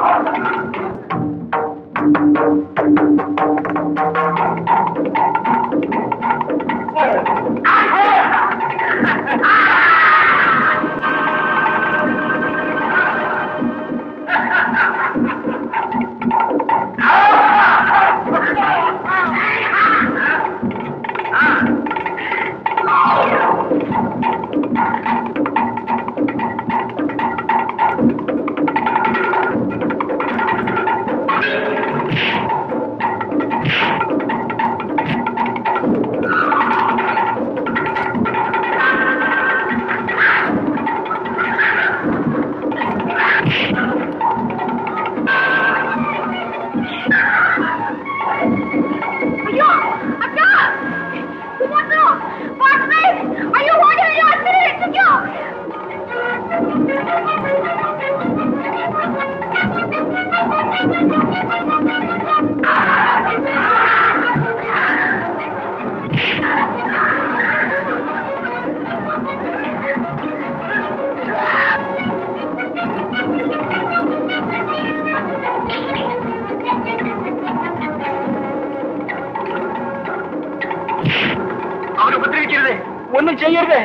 അയ്യോ അച്ഛാ കുഞ്ഞാത്തോ വാട്ട്മേ അയ്യോ ഓടി അയ്യോ അച്ഛനെ രക്ഷിക്കോ അവരെ ഉപദ്രവിക്കരുത് ഒന്നും ചെയ്യരുത്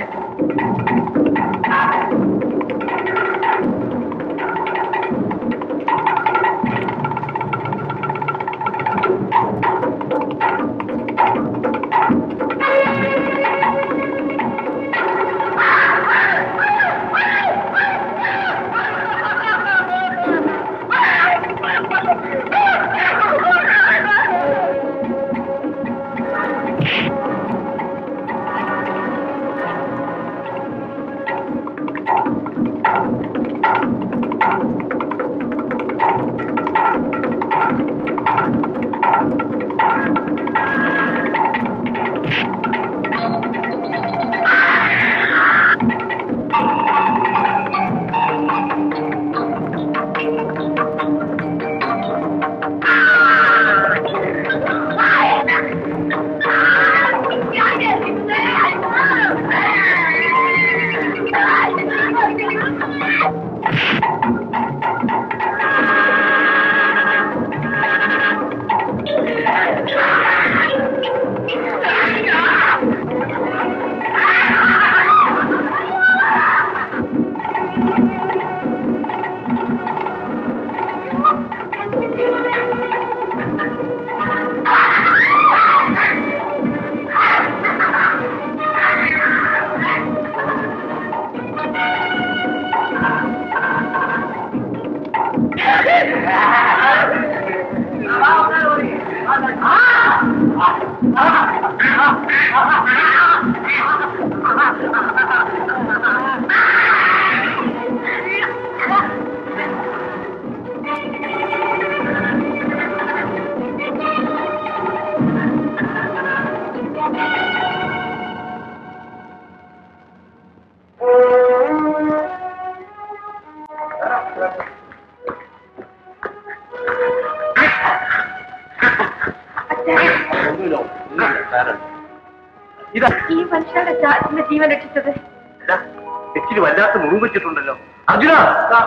ഇതാ ഈ മനുഷ്യരുടെ ചാറ്റിന്റെ ജീവൻ രക്ഷിച്ചത് ഇതാ, ഇച്ചിരി വല്ലാത്ത മുറിവ് വെച്ചിട്ടുണ്ടല്ലോ അർജുന ദാ.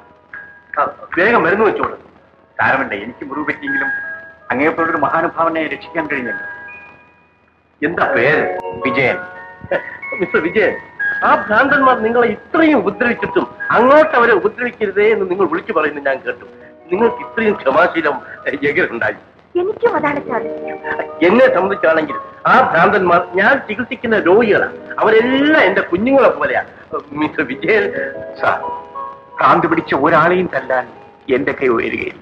ആ, വേഗം മരുന്ന് വെച്ചോളൂ സാരമില്ല എനിക്ക് മുറിവ് പറ്റിയെങ്കിലും അങ്ങേപ്പോലൊരു മഹാനുഭാവനെ രക്ഷിക്കാൻ കഴിഞ്ഞല്ലോ എന്താ പേര് വിജയൻ മിസ്റ്റർ വിജയൻ ആ ഭ്രാന്തന്മാർ നിങ്ങളെ ഇത്രയും ഉപദ്രവിച്ചിട്ടും അങ്ങോട്ട് അവരെ ഉപദ്രവിക്കരുതേ എന്ന് നിങ്ങൾ വിളിച്ചു പറയുന്നത് ഞാൻ കേട്ടു നിങ്ങൾക്ക് ഇത്രയും ക്ഷമാശീലം എങ്ങനെയുണ്ടായി എനിക്കും അതാണ് ചാർജ് എന്നെ സംബന്ധിച്ചാണെങ്കിൽ ആ ഭ്രാന്തന്മാർ ഞാൻ ചികിത്സിക്കുന്ന രോഗികളാണ് അവരെല്ലാം എന്റെ കുഞ്ഞുങ്ങളെ പോലെയാ മിസ്റ്റർ വിജയൻ സാർ ഭ്രാന്ത് പിടിച്ച ഒരാളെയും തല്ലാൻ എന്റെ കൈ ഉയരുകയില്ല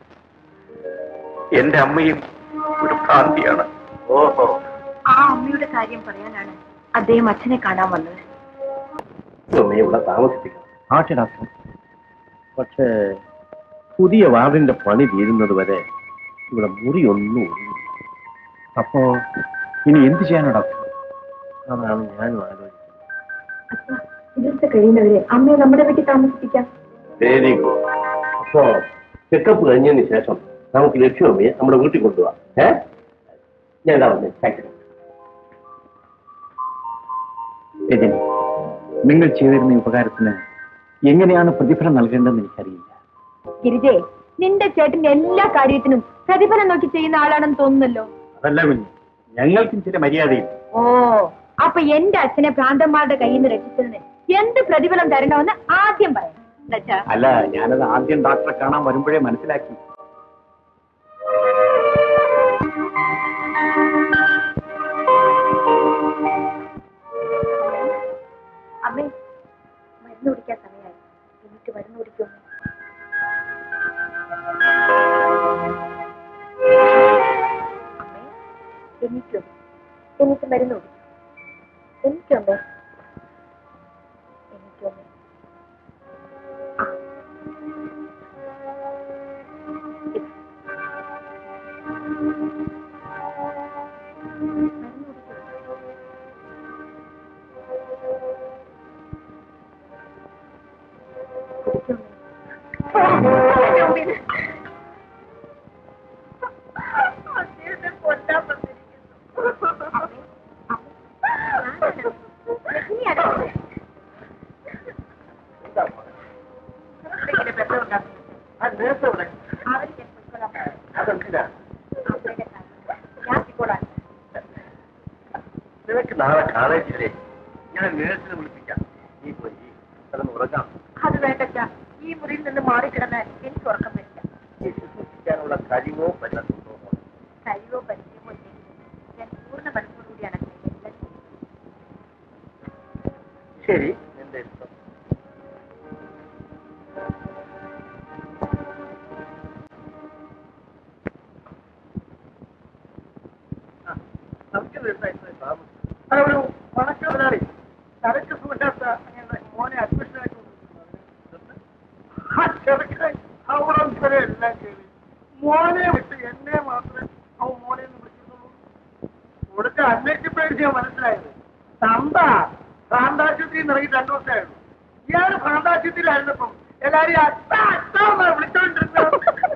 എന്റെ അമ്മയും ഒരു ഭ്രാന്തിയാണ് ഓഹോ ആ അമ്മയുടെ കാര്യം പറയാനാണ് അദ്ദേഹം അച്ഛനെ കാണാൻ വന്നത് അമ്മയെ ഇവിടെ താമസിപ്പിക്കണം ആട്ടെ ഡോക്ടർ പക്ഷേ പുതിയ വാർഡിന്റെ പണി തീരുന്നത് വരെ ഇവിടെ മുറി ഒന്നും ഒഴിയില്ല. അപ്പോ ഇനി എന്ത് ചെയ്യാനോ ഡോക്ടർ അതാണ് ഞാനും ആലോചിക്കുന്നത് ഇവിടുത്തെ കഴിയുന്നവരെ അമ്മയെ നമ്മുടെ വീട്ടിൽ താമസിപ്പിക്കാം വെരി ഗുഡ് അപ്പോ ചെക്കപ്പ് കഴിഞ്ഞതിന് ശേഷം നമുക്ക് ലക്ഷ്മമ്മയെ നമ്മുടെ വീട്ടിൽ കൊണ്ടുപോവാം ഏ ഞാൻ എന്താ വന്നേ താങ്ക് യു രജനി നിങ്ങൾ ചെയ്തിരുന്ന ഈ ഉപകാരത്തിന് എങ്ങനെയാണ് പ്രതിഫലം നൽകേണ്ടതെന്ന് എനിക്കറിയില്ല ഗിരിജെ നിന്റെ ചേട്ടന്റെ എല്ലാ കാര്യത്തിനും പ്രതിഫലം നോക്കി ചെയ്യുന്ന ആളാണെന്ന് തോന്നുന്നല്ലോ അതല്ല കുഞ്ഞ് ഞങ്ങൾക്കും ചില മര്യാദയും ഓ അപ്പൊ എന്റെ അച്ഛനെ ഭ്രാന്തന്മാരുടെ കയ്യിൽ നിന്ന് രക്ഷിച്ചതിന് എന്ത് പ്രതിഫലം തരണമെന്ന് ആദ്യം പറയാം എന്താച്ചാ അല്ല ഞാനത് ആദ്യം ഡോക്ടറെ കാണാൻ വരുമ്പോഴേ മനസ്സിലാക്കി അമ്മേ മരുന്ന് കുടിക്കാൻ സമയമായി എനിക്ക് മരുന്ന് കുടിക്കുമോ അമ്മേ എനിക്കോ എനിക്ക് മരുന്ന് കുടിക്കും എനിക്കോ അമ്മേ എനിക്കോ അമ്മേ ആ. ഇത്. മരുന്ന് കുടിക്കുമോ നിനക്ക് നാളെ കോളേജിലെ ഞാൻ നേഴ്സിനെ വിളിപ്പിക്കാം നീ പോയി കിടന്ന് ഉറങ്ങാം അത് വേണ്ടച്ച ഈ മുറിയിൽ നിന്ന് മാറിക്കിടന്ന് എനിക്ക് ഉറക്കം വരില്ല നീ ശ്വസിക്കാനുള്ള കഴിവോ പറ്റുന്നുണ്ടോ കഴിവോ പരിചയമോ ഇല്ലെങ്കിൽ ഞാൻ പൂർണ്ണ മനസ്സോടുകൂടിയാണ് എല്ലാം ചെയ്യുന്നത്. ശരി നിന്റെ ഇഷ്ടം നമുക്ക് ദിവസമായിട്ട് താമസം ആ, ഒരു പണക്കാരനാണ് തലയ്ക്ക് സുഖമില്ലാത്ത അങ്ങനെ മോനെ അഡ്മിഷൻ ആക്കി ആ ചെറുക്കൻ അവിടെ വരെ എല്ലാം ചെയ്തു മോനെ വിട്ട് എന്നെ മാത്രമേ അവൻ മോനെ ഒന്ന് വിളിക്കുന്നുള്ളൂ കൊടുക്ക അന്നേക്ക് പേടിച്ച് ഞാൻ മനസ്സിലായത് തന്ത ഭ്രാന്താശുപത്രി ഇറങ്ങി രണ്ടു ദിവസമായിരുന്നു ഇയാള് ഭ്രാന്താശുപത്രിയിലായിരുന്നപ്പം എല്ലാരും അത്ത അത്ത എന്നാ വിളിച്ചോണ്ടിരുന്നത്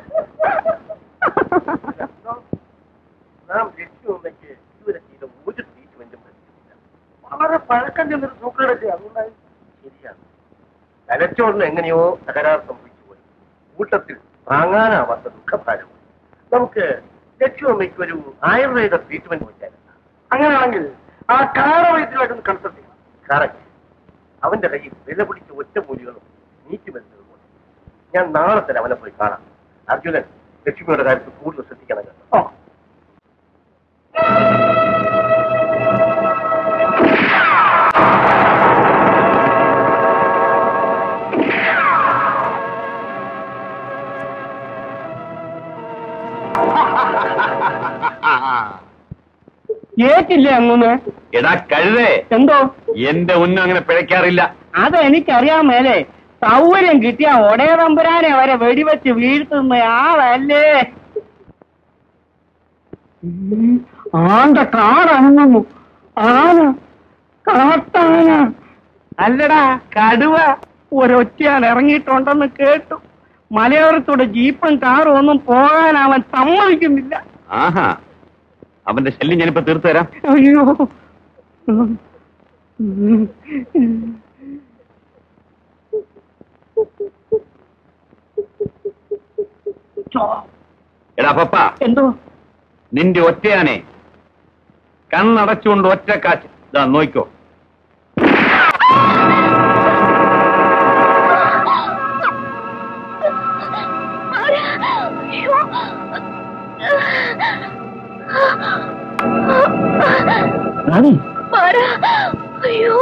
നാം ലക്ഷ്യമമ്മയ്ക്ക് ഇതുവരെ ചെയ്ത ഒരു ട്രീറ്റ്മെന്റും പറ്റില്ല വളരെ പഴക്കം ചെന്നൊരു സൂക്കേടല്ലേ അതുകൊണ്ടായി ശരിയാണ് തലച്ചോറിന് എങ്ങനെയോ തകരാർ സംഭവിച്ചു പോയി കൂട്ടത്തിൽ താങ്ങാനാവാത്ത ദുഃഖഭാരവും നമുക്ക് ലക്ഷ്യമമ്മയ്ക്ക് ഒരു ആയുർവേദ ട്രീറ്റ്മെന്റ് വെച്ചാൽ അങ്ങനെയാണെങ്കിൽ ആ കാറ വൈദ്യുമായിട്ടൊന്ന് കൺസൾട്ട് ചെയ്യണം കറക്റ്റ് അവന്റെ കയ്യിൽ വില പിടിച്ച ഒറ്റമൂലികളും നീക്കി വരുന്നതുകൊണ്ട് ഞാൻ നാളെ തന്നെ അവനെ പോയി കാണാം അർജുനൻ ലക്ഷ്മിയുടെ കാര്യത്തിൽ കൂടുതൽ ശ്രദ്ധിക്കണം കേട്ടോ ഓ കേട്ടില്ലേ അങ്ങുന്ന് എടാ കഴുതേ എന്തോ എന്റെ ഉന്നം അങ്ങനെ പിഴയ്ക്കാറില്ല അത് എനിക്കറിയാൻ മേലെ സൗകര്യം കിട്ടിയ ഒടേ തമ്പുരാനെ വരെ വെടിവെച്ച് വീഴ്ത്തുന്ന ആളല്ലേ ഉം, ആണ്ട കാടങ്ങുന്നു ആന കാട്ടാന അല്ലടാ കടുവ ഒരൊറ്റയാൾ ഇറങ്ങിയിട്ടുണ്ടെന്ന് കേട്ടു മലയോരത്തൂടെ ജീപ്പും കാറും ഒന്നും പോകാൻ അവൻ സമ്മതിക്കുന്നില്ല ആഹാ അവന്റെ ശല്യം ഞാനിപ്പോ തീർത്തു തരാം അയ്യോ ഉം. ഉം. ചോ. എടാ പപ്പ എന്തോ നിന്റെ ഒറ്റയാനെ കണ്ണടച്ചുകൊണ്ട് ഒറ്റ കാറ്റ് ഇതാ നോക്കോ റാണി അയ്യോ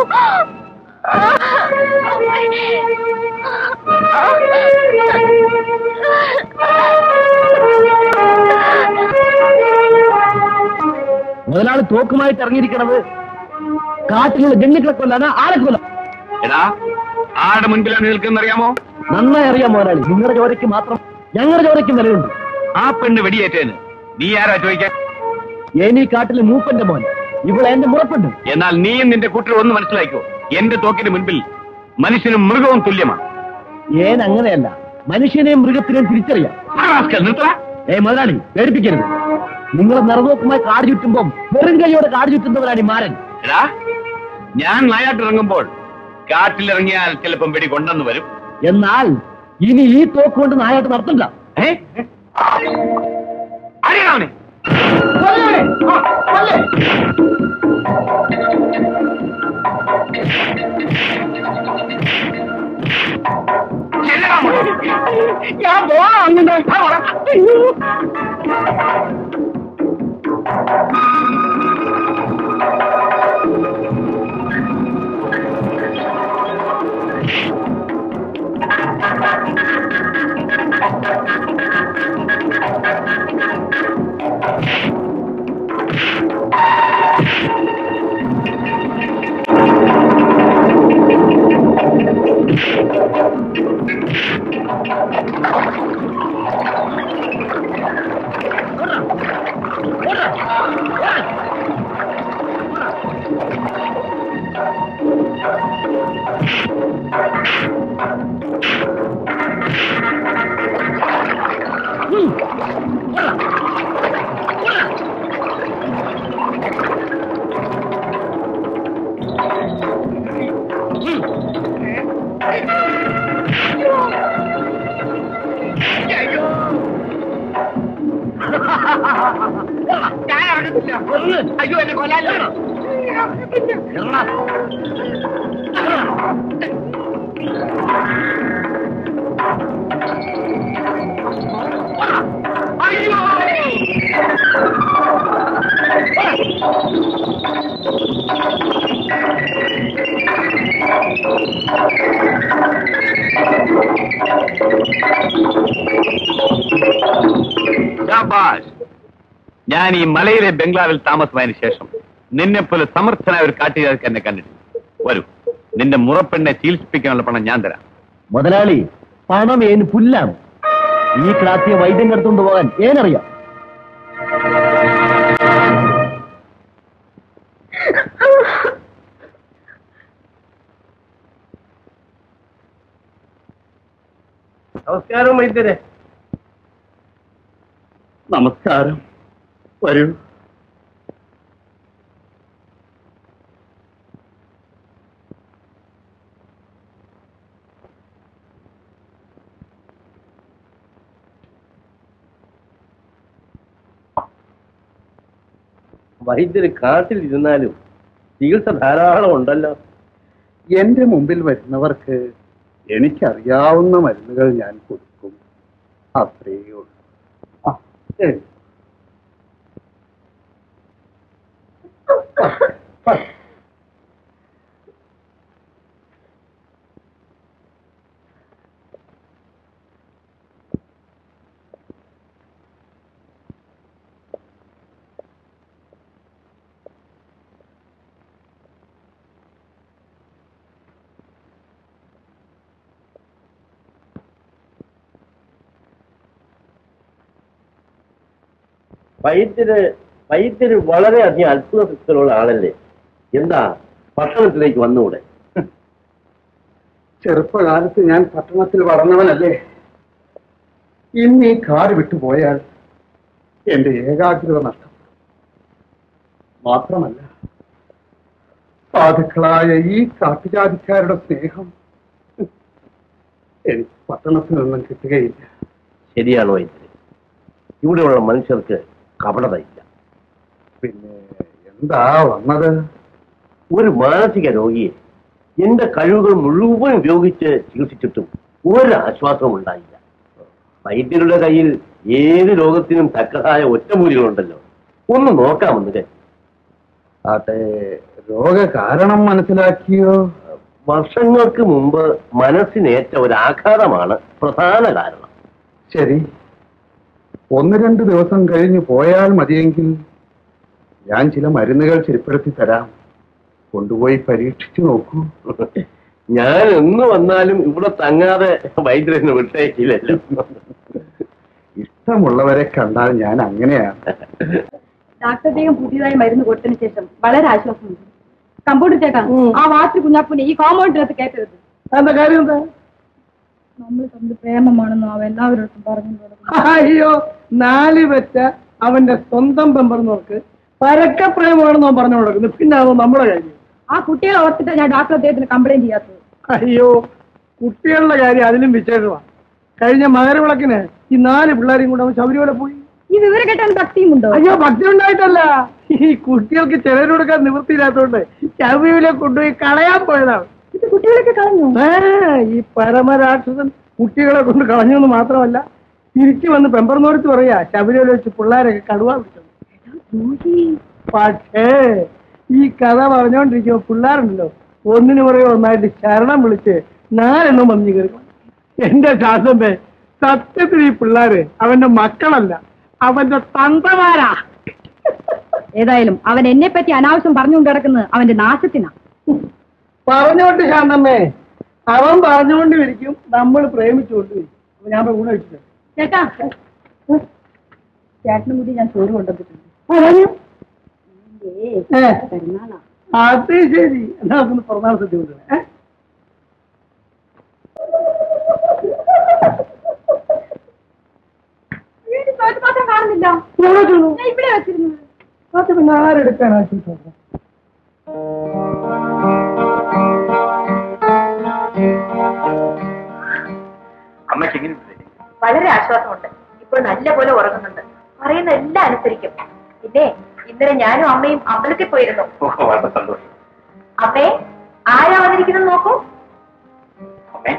മുതലാളി തോക്കുമായിട്ട് ഇറങ്ങിയിരിക്കണത് കാട്ടിലുള്ള ജന്മികളെ കൊല്ലാനാ ആരെ കൊല്ലാം എടാ ആരുടെ മുൻപിലാണ് നിൽക്കുന്നറിയാമോ നന്നായി അറിയാം മുതലാളി നിങ്ങളുടെ ചോരയ്ക്ക് മാത്രം ഞങ്ങളുടെ ചോരയ്ക്കും വിലയുണ്ട് ആ പെണ്ണ് വെടിയേറ്റേന് നീ ആരാ ചോദിക്കാൻ ഏനീ കാട്ടിലെ മൂപ്പന്റെ മോൻ ഇവിടെ എന്റെ മുറപ്പുണ്ട് എന്നാൽ നീയും നിന്റെ കൂട്ടർ ഒന്ന് മനസ്സിലാക്കോ എന്റെ തോക്കിന് മുൻപിൽ മനുഷ്യനും മൃഗവും തുല്യമാണ് ഏൻ അങ്ങനെയല്ല മനുഷ്യനെയും മൃഗത്തിനെയും തിരിച്ചറിയാം ആ റാസ്കൽ, നിർത്തടാ. ഏ മുതലാളി പേടിപ്പിക്കരുത് നിങ്ങൾ നിറനോക്കുമായി കാട് ചുറ്റുമ്പം വെറും കൈയോടെ കാട് ചുറ്റുന്നവരാണ് ഈ മാരൻ എടാ ഞാൻ നായാട്ടിറങ്ങുമ്പോൾ കാട്ടിലിറങ്ങിയാൽ ചിലപ്പം വെടി കൊണ്ടെന്ന് വരും എന്നാൽ ഇനി ഈ തോക്ക് കൊണ്ട് നായാട്ട് നടത്തണ്ട ഏ? അറിയാമനെ കൊല്ലവനെ. ആ, കൊല്ല്. ഞാൻ പോണോ അങ്ങനെ അയ്യോ എന്നെ കൊല്ലാലോ ശാബാഷ്. ഞാൻ ഈ മലയിലെ ബംഗ്ലാവിൽ താമസമായതിനു ശേഷം നിന്നെപ്പോലെ സമർത്ഥനായ ഒരു കാട്ടുകാർക്ക് എന്നെ കണ്ടിട്ടുണ്ട് വരൂ നിന്റെ മുറപ്പെണ്ണെ ചികിത്സിപ്പിക്കാനുള്ള പണം ഞാൻ തരാം മുതലാളി പണം ഏന് പുല്ലാണ് ഈ ക്ലാസിയെ വൈദ്യം എടുത്തുകൊണ്ട് പോകാൻ ഏനറിയാം നമസ്കാരം വൈദ്യരെ നമസ്കാരം വരൂ വൈദ്യര് കാട്ടിൽ ഇരുന്നാലും ചികിത്സ ധാരാളം ഉണ്ടല്ലോ എന്റെ മുമ്പിൽ വരുന്നവർക്ക് എനിക്കറിയാവുന്ന മരുന്നുകൾ ഞാൻ കൊടുക്കും അത്രയേ ഉള്ളൂ ആ, ശരി. വൈദ്യര് വൈദ്യര് വളരെയധികം അത്ഭുത ശക്തികളുള്ള ആളല്ലേ എന്താ ഭക്ഷണത്തിലേക്ക് വന്നുകൂടെ ചെറുപ്പകാലത്ത് ഞാൻ പട്ടണത്തിൽ വളർന്നവനല്ലേ ഇന്ന് ഈ കാട് വിട്ടുപോയാൽ എന്റെ ഏകാഗ്രത നഷ്ടപ്പെടും മാത്രമല്ല സാധുക്കളായ ഈ കാട്ടുജാതിക്കാരുടെ സ്നേഹം എനിക്ക് പട്ടണത്തിൽ നിന്നും കിട്ടുകയില്ല ശരിയാണ് വൈദ്യര് ഇവിടെയുള്ള മനുഷ്യർക്ക് കപടതയില്ല പിന്നെ എന്താ വന്നത് ഒരു മാനസിക രോഗിയെ എന്റെ കഴിവുകൾ മുഴുവൻ ഉപയോഗിച്ച് ചികിത്സിച്ചിട്ടും ഒരു ആശ്വാസവും ഉണ്ടായില്ല വൈദ്യരുടെ കയ്യിൽ ഏത് രോഗത്തിനും തക്കതായ ഒറ്റമൂലികളുണ്ടല്ലോ ഒന്ന് നോക്കാമെന്ന് കരുതി. അതെ രോഗകാരണം മനസ്സിലാക്കിയോ വർഷങ്ങൾക്ക് മുമ്പ് മനസ്സിനേറ്റ ഒരു ആഘാതമാണ് പ്രധാന കാരണം ശരി ഒന്ന് രണ്ട് ദിവസം കഴിഞ്ഞ് പോയാൽ മതിയെങ്കിൽ ഞാൻ ചില മരുന്നുകൾ ചിരിപ്പെടുത്തി തരാം കൊണ്ടുപോയി പരീക്ഷിച്ചു നോക്കൂ ഞാൻ എന്ന് വന്നാലും ഇവിടെ തങ്ങാതെ വൈദ്യരന് വിട്ടേക്കില്ലല്ലോ ഇഷ്ടമുള്ളവരെ കണ്ടാൽ ഞാൻ അങ്ങനെയാണ് ഡാക്ടർ അദ്ദേഹം പുതിയതായി മരുന്ന് കൊടുത്തതിന് ശേഷം വളരെ ആശ്വാസമുണ്ട് കമ്പൗണ്ടർ ചേട്ടാ ആ വാച്ച് കുഞ്ഞാപ്പൂനെ ഈ കോമ്പൗണ്ടിനകത്ത് കയറ്റരുത് എന്താ കാര്യം എന്താ നമ്മൾ തമ്മിൽ പ്രേമമാണെന്നോ അവ എല്ലാവരോടും പറഞ്ഞു അയ്യോ നാല് വെച്ച അവന്റെ സ്വന്തം പെമ്പർന്നവർക്ക് പരക്ക പ്രേമാണെന്നോ പറഞ്ഞു കൊടുക്കുന്നു പിന്നെ അത് നമ്മുടെ കാര്യം ആ കുട്ടികളെ ഓർത്തിട്ട് ഞാൻ ഡാക്ടർ അദ്ദേഹത്തിന് കംപ്ലൈന്റ് ചെയ്യാത്തത് അയ്യോ കുട്ടികളുടെ കാര്യം അതിലും വിശേഷമാണ് കഴിഞ്ഞ മകരവിളക്കിന് ഈ നാല് പിള്ളേരെയും കൂടെ അവൻ ശബരിമല പോയി ഈ വിവരം കേട്ടാൻ ഭക്തിയും ഉണ്ടോ അയ്യോ ഭക്തി ഉണ്ടായിട്ടല്ല ഈ കുട്ടികൾക്ക് ചെലവ് കൊടുക്കാൻ നിവൃത്തിയില്ലാത്തതുകൊണ്ട് ശബരിമല കൊണ്ടുപോയി കളയാൻ പോയതാണ് ഇത് കുട്ടികളൊക്കെ കളഞ്ഞു ഏ, ഈ പരമരാക്ഷസൻ കുട്ടികളെ കൊണ്ട് കളഞ്ഞു എന്ന് മാത്രമല്ല തിരിച്ചു വന്ന് പെമ്പർന്നോടത്ത് പറയാ ശബരിമല വെച്ച് പിള്ളേരൊക്കെ കടുവ പിടിച്ചത് പക്ഷേ ഈ കഥ പറഞ്ഞുകൊണ്ടിരിക്കുമ്പോ പിള്ളേരുണ്ടല്ലോ ഒന്നിനു പുറകെ ഒന്നായിട്ട് ശരണം വിളിച്ച് നാലെണ്ണം വന്നു കയറി എന്റെ ശാസമ്പേ സത്യത്തിൽ ഈ പിള്ളേര് അവന്റെ മക്കളല്ല അവന്റെ തന്തമാരാ ഏതായാലും അവൻ എന്നെ പറ്റി അനാവശ്യം പറഞ്ഞുകൊണ്ട് കിടക്കുന്നത് അവന്റെ നാശത്തിനാ പറഞ്ഞോണ്ട് ശാന്തമ്മേ അവൻ പറഞ്ഞുകൊണ്ടിരിക്കും നമ്മൾ പ്രേമിച്ചുകൊണ്ടിരിക്കും അപ്പൊ ഞാൻ ഊണ് വെച്ചിട്ടുണ്ട് ചേട്ടാ ചേട്ടനും കൂടി ഞാൻ ചോറ് കൊണ്ടുവന്നിട്ടുണ്ട് ഏ, അത് ശരി എന്നാ നമുക്കൊന്ന് പിറന്നാൾ സദ്യ കൊണ്ടുവരാം ഏ? കാണുന്നില്ല എവിടെ ചെന്നു? ഞാൻ ഇവിടെ വെച്ചിരുന്നത് അത് പിന്നെ ആരെടുക്കാനാ ചോദിച്ചത് അമ്മയ്ക്ക് എങ്ങനെ വളരെ ആശ്വാസമുണ്ട് ഇപ്പോൾ നല്ല പോലെ ഉറങ്ങുന്നുണ്ട് പറയുന്ന എല്ലാം അനുസരിക്കും പിന്നെ ഇന്നലെ ഞാനും അമ്മയും അമ്പലത്തിൽ പോയിരുന്നു വളരെ സന്തോഷം അമ്മേ ആരാ വന്നിരിക്കുന്നത് നോക്കൂ അമ്മേ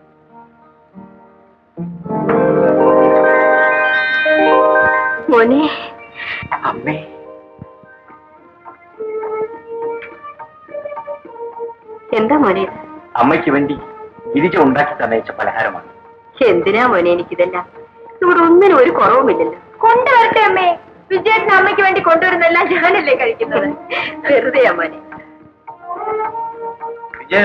മോനെ അമ്മേ എന്താ മോനെ ഇത്? അമ്മയ്ക്ക് വേണ്ടി ഗിരിജ ഉണ്ടാക്കി തന്നയച്ച പലഹാരമാണ് എന്തിനാ മോനെ എനിക്കിതെല്ലാം ഇവിടെ ഒന്നിനും ഒരു കുറവുമില്ലല്ലോ കൊണ്ടുവരട്ടെ അമ്മേ വിജയേട്ടൻ അമ്മയ്ക്ക് വേണ്ടി കൊണ്ടുവരുന്നെല്ലാം ഞാനല്ലേ കഴിക്കുന്നത് വെറുതെയാ മോനെ വിജയ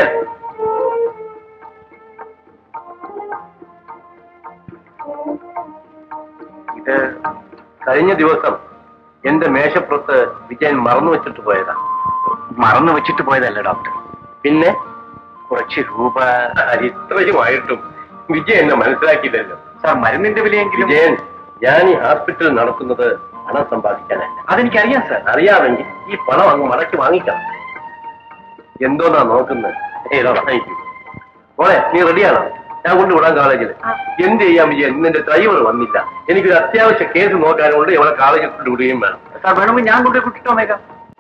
ഇത് കഴിഞ്ഞ ദിവസം എന്റെ മേശപ്പുറത്ത് വിജയൻ മറന്നു വെച്ചിട്ട് പോയതാ മറന്നു വെച്ചിട്ട് പോയതല്ല ഡോക്ടർ പിന്നെ കുറച്ച് രൂപ അത് ഇത്രയുമായിട്ടും വിജയൻ എന്നെ മനസ്സിലാക്കിയില്ലല്ലോ സാർ മരുന്നിന്റെ വിലയെങ്കിലും വിജയൻ ഞാൻ ഈ ഹോസ്പിറ്റൽ നടത്തുന്നത് പണം സമ്പാദിക്കാനല്ല അതെനിക്കറിയാം സാർ അറിയാമെങ്കിൽ ഈ പണം അങ്ങ് മടക്കി വാങ്ങിക്കാം എന്തോന്നാ നോക്കുന്നത് ഏതോ വാങ്ങിക്കൂ മോളെ നീ റെഡിയാണോ ഞാൻ കൊണ്ടുവിടാൻ കോളേജിൽ എന്ത് ചെയ്യാൻ വിജയൻ ഇന്നെന്റെ ഡ്രൈവർ വന്നില്ല എനിക്കൊരു അത്യാവശ്യ കേസ് നോക്കാനുണ്ട് ഇവളെ കോളേജിൽ കൊണ്ടുവിടുകയും വേണം സാർ വേണമെങ്കിൽ ഞാൻ കൊണ്ടുപോയി കുട്ടിട്ട് വന്നേക്കാം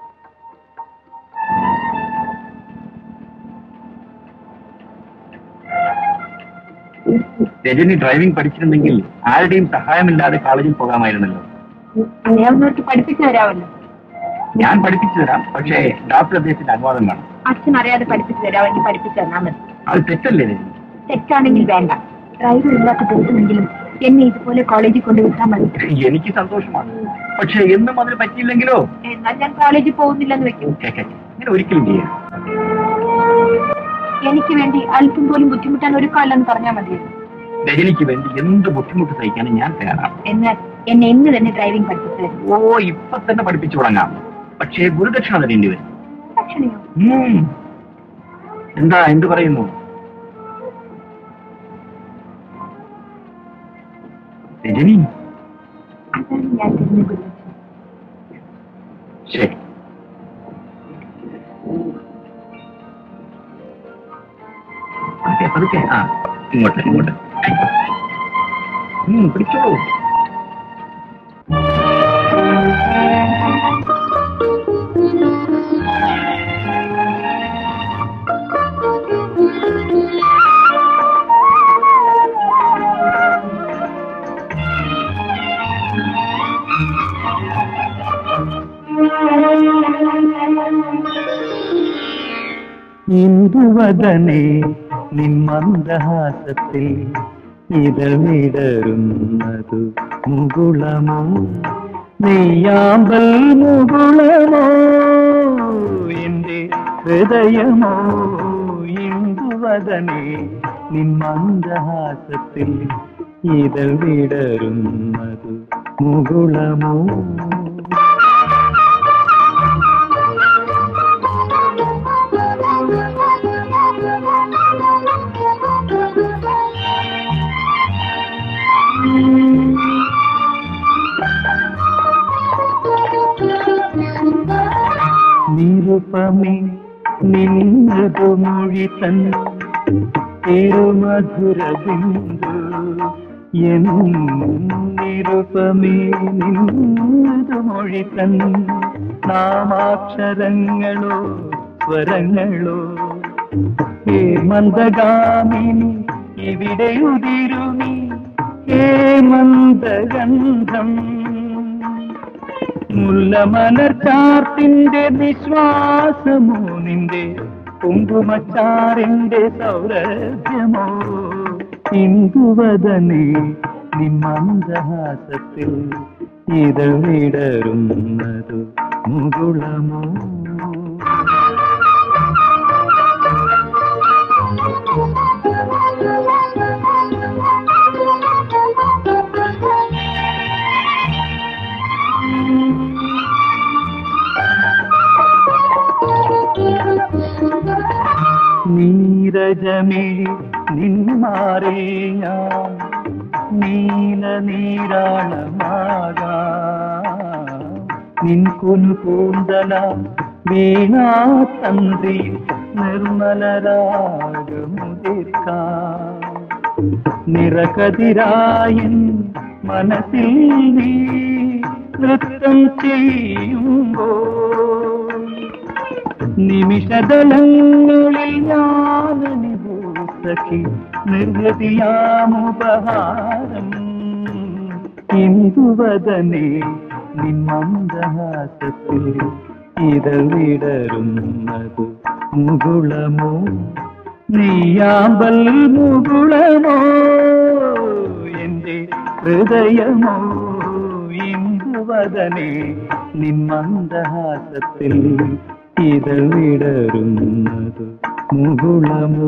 രജനി ഡ്രൈവിംഗ് പഠിച്ചിരുന്നെങ്കിൽ ആരുടെയും സഹായമില്ലാതെ കോളേജിൽ പോകാമായിരുന്നല്ലോ അറിയാവുന്നവർക്ക് പഠിപ്പിച്ചു തരാമല്ലോ ഞാൻ പഠിപ്പിച്ചു തരാം പക്ഷേ ഡോക്ടർ അദ്ദേഹത്തിന്റെ അനുവാദം വേണം അച്ഛൻ അറിയാതെ പഠിപ്പിച്ചു തരാമെങ്കിൽ പഠിപ്പിച്ചു തന്നാൽ മതി അത് തെറ്റല്ലേ രജനി തെറ്റാണെങ്കിൽ വേണ്ട ഡ്രൈവർ ഇല്ലാത്ത ദിവസമെങ്കിലും എന്നെ ഇതുപോലെ കോളേജിൽ കൊണ്ടുവിട്ടാൽ മതി എനിക്ക് സന്തോഷമാണ് പക്ഷേ എന്നും അതിന് പറ്റിയില്ലെങ്കിലോ എന്നാൽ ഞാൻ കോളേജിൽ പോകുന്നില്ലെന്ന് വെക്കും ഛെ, ഛെ, ഛെ, ഇങ്ങനെ ഒരിക്കലും ചെയ്യരുത് എനിക്ക് വേണ്ടി അല്പം പോലും ബുദ്ധിമുട്ടാൻ ഒരു കാലം പറഞ്ഞാൽ മതി രജനിക്ക് വേണ്ടി എന്ത് ബുദ്ധിമുട്ട് സഹിക്കാനും ഞാൻ തയ്യാറാണ് എന്നാൽ എന്നെ ഇന്ന് തന്നെ ഡ്രൈവിംഗ് പഠിപ്പിച്ചു തരും ഓ ഇപ്പൊ തന്നെ പഠിപ്പിച്ചു തുടങ്ങാം പക്ഷേ ഗുരുദക്ഷിണ തരേണ്ടി വരും ഭക്ഷണയോ ഉം. എന്താ എന്ത് പറയുന്നു രജനി അതാണ് ഞാൻ തരുന്ന ഗുരു ശരി പതുക്കെ, പതുക്കെ. ആ ഇങ്ങോട്ട് ഇങ്ങോട്ട് ഉം, പിടിച്ചോളൂ ഇന്ദുവദനെ നിന്മന്ദഹാസത്തിൽ ഇതവിടരുന്നതു മുകുളമോ നെയ്യാമ്പൽ മുകുളമോ എന്റെ ഹൃദയമോ ഇന്ദുവദനെ നിന്മന്ദഹാസത്തിൽ ഇതവിടരുന്നതു മുകുളമോ നിരുപമേ നിന്നതു മൊഴി തൻ തിരുമധുര ബിന്ദു എന്നിരുപമേ നിന്നതു മൊഴി തൻ നാമാക്ഷരങ്ങളോ സ്വരങ്ങളോ ഹേ മന്ദഗാമിനി ഇവിടെ ഉതിരുമി ഹേ മന്ദഗന്ധം മുല്ലമലർച്ചാർത്തിന്റെ നിശ്വാസമോ നിന്റെ കുങ്കുമച്ചാറിന്റെ സൗരഭ്യമോ ഇന്ദുവദനെ നിമ്മന്ദഹാസത്തിൽ ഇതവിടരുന്നതു മുകുളമോ നീരജമിഴി നിന്മാറിൽ ഞാൻ നീല നീരാളമാകാ നിൻകുനു കൂന്തല വീണാ തന്ത്രി നിർമ്മലരാഗമുതിർക്കാ നിറകതിരായൻ മനസ്സിൽ നീ നൃത്തം ചെയ്യുമ്പോൾ നിമിഷദലങ്ങളിൽ ഞാനനുഭൂസഖി നിർഗതിയാമുപഹാരം ഇന്ദുവദനെ നിന്മന്ദഹാസത്തിൽ ഇതവിടരുന്നതു മുകുളമോ നീയാമ്പൽ മുകുളമോ എന്റെ ഹൃദയമോ ഇന്ദുവദനെ നിന്മന്ദഹാസത്തിൽ ഇതവിടരുന്നതു മുകുളമോ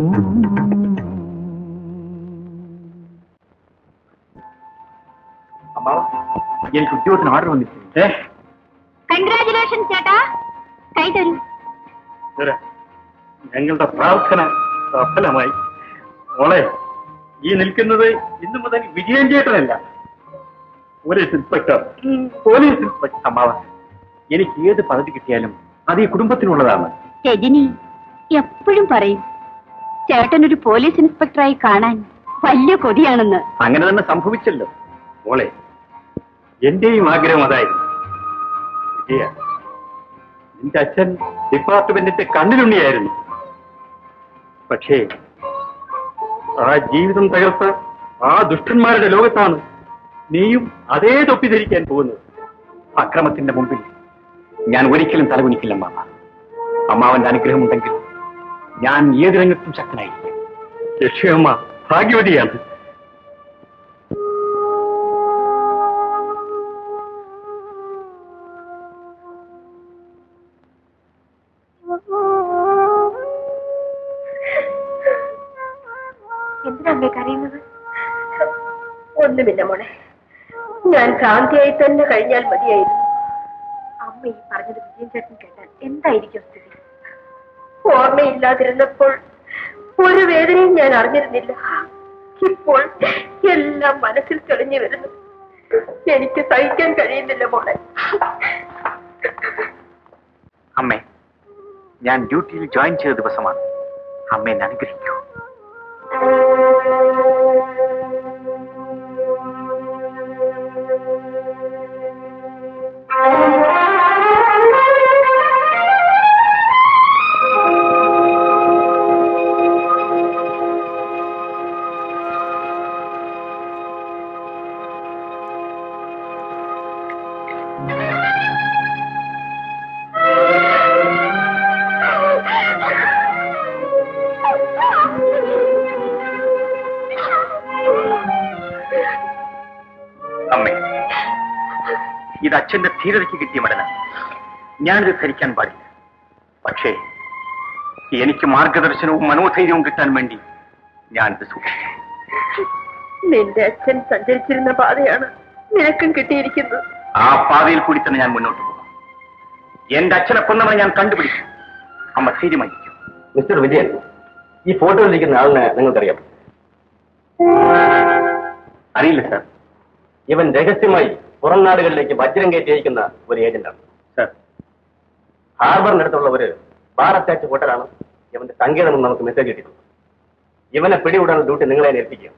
അമ്മാവ എനിക്ക് ഉദ്യോഗത്തിന് ഓർഡർ വന്നിട്ടുണ്ട് ഏ കൺഗ്രാചുലേഷൻ ചേട്ടാ കൈ തരൂ ഇവരെ, ഞങ്ങളുടെ പ്രാർത്ഥന സഫലമായി മോളെ ഈ നിൽക്കുന്നത് ഇന്നു മുതൽ വിജയൻ ചേട്ടനല്ല പോലീസ് ഇൻസ്പെക്ടർ പോലീസ് ഇൻസ്പെക്ടർ അമ്മാവ എനിക്ക് ഏത് പദവി കിട്ടിയാലും അത് ഈ കുടുംബത്തിനുള്ളതാണ് രജനി എപ്പോഴും പറയും ചേട്ടനൊരു പോലീസ് ഇൻസ്പെക്ടറായി കാണാൻ വലിയ കൊതിയാണെന്ന് അങ്ങനെ തന്നെ സംഭവിച്ചല്ലോ മോളെ എന്റെയും ആഗ്രഹം അതായിരുന്നു വിജയ നിന്റെ അച്ഛൻ ഡിപ്പാർട്ട്മെന്റിന്റെ കണ്ണിലുണ്ണിയായിരുന്നു പക്ഷേ ആ ജീവിതം തകർത്ത ആ ദുഷ്ടന്മാരുടെ ലോകത്താണ് നീയും അതേ തൊപ്പി ധരിക്കാൻ പോകുന്നത് അക്രമത്തിന്റെ മുമ്പിൽ ഞാൻ ഒരിക്കലും തലകുനിക്കില്ല അമ്മാവ അമ്മാവന്റെ അനുഗ്രഹമുണ്ടെങ്കിൽ ഞാൻ ഏത് രംഗത്തും ശക്തനായിരിക്കും ലക്ഷ്യമമ്മ ഭാഗ്യവതിയാണ് എന്തിനാ അമ്മേ കരയുന്നത് ഒന്നുമില്ല മോളെ ഞാൻ ഭ്രാന്തിയായി തന്നെ കഴിഞ്ഞാൽ മതിയായിരുന്നു അമ്മ ഈ പറഞ്ഞത് വിജയൻ ചേട്ടൻ കേട്ടാൽ എന്തായിരിക്കും സ്ഥിതി ഓർമ്മയില്ലാതിരുന്നപ്പോൾ ഒരു വേദനയും ഞാൻ അറിഞ്ഞിരുന്നില്ല ഇപ്പോൾ എല്ലാം മനസ്സിൽ തെളിഞ്ഞു വരുന്നു എനിക്ക് സഹിക്കാൻ കഴിയുന്നില്ല മോളെ അമ്മേ ഞാൻ ഡ്യൂട്ടിയിൽ ജോയിൻ ചെയ്ത ദിവസമാണ് അമ്മ എന്നെ അനുഗ്രഹിക്കൂ അമ്മേ ഇത് അച്ഛന്റെ ധീരതയ്ക്ക് കിട്ടിയ മെഡലാണ് ഞാനിത് ധരിക്കാൻ പാടില്ല പക്ഷേ എനിക്ക് മാർഗദർശനവും മനോധൈര്യവും കിട്ടാൻ വേണ്ടി ഞാനിത് സൂക്ഷിക്കും നിന്റെ അച്ഛൻ സഞ്ചരിച്ചിരുന്ന പാതയാണ് നിനക്കും കിട്ടിയിരിക്കുന്നത് ആ പാതയിൽ കൂടി തന്നെ ഞാൻ മുന്നോട്ട് പോകും എന്റെ അച്ഛനെ കൊന്നവനെ ഞാൻ കണ്ടുപിടിക്കും അമ്മ ധൈര്യമായിരിക്കും മിസ്റ്റർ വിജയൻ ഈ ഫോട്ടോയിലിരിക്കുന്ന ആളിനെ നിങ്ങൾക്കറിയാം അറിയില്ല സാർ ഇവൻ രഹസ്യമായി പുറം നാടുകളിലേക്ക് വജ്രം കയറ്റി അയക്കുന്ന ഒരു ഏജന്റാണ് സാർ ഹാർബറിനടുത്തുള്ള ഒരു ബാർ അറ്റാച്ച് ഹോട്ടലാണ് ഇവന്റെ സങ്കേതമെന്ന് നമുക്ക് മെസ്സേജ് കിട്ടിയിട്ടുണ്ട് ഇവനെ പിടികൂടാനുള്ള ഡ്യൂട്ടി നിങ്ങളെ ഏൽപ്പിക്കും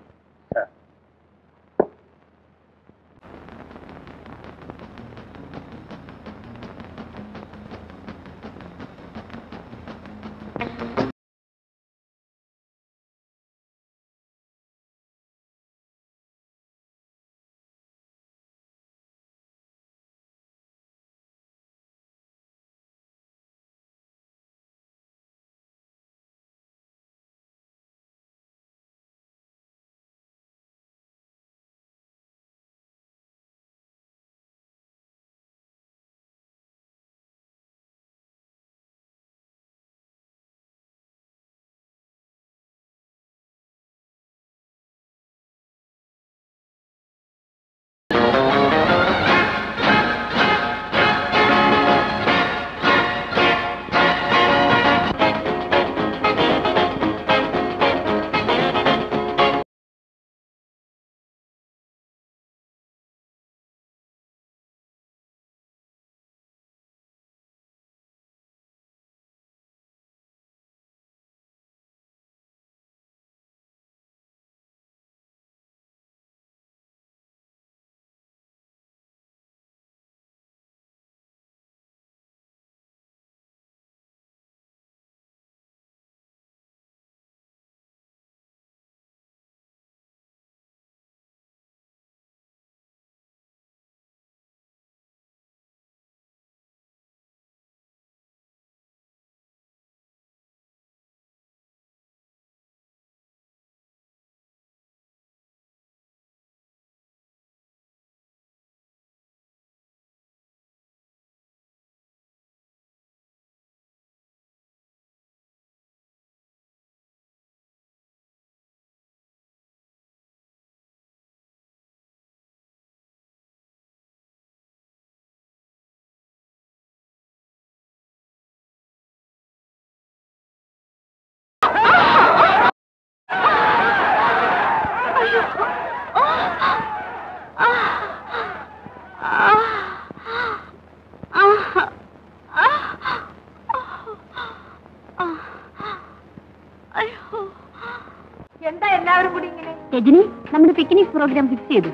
എന്താ എല്ലാവരും കൂടി ഇങ്ങനെ രജനി നമ്മുടെ പിക്നിക് പ്രോഗ്രാം ഫിക്സ് ചെയ്തു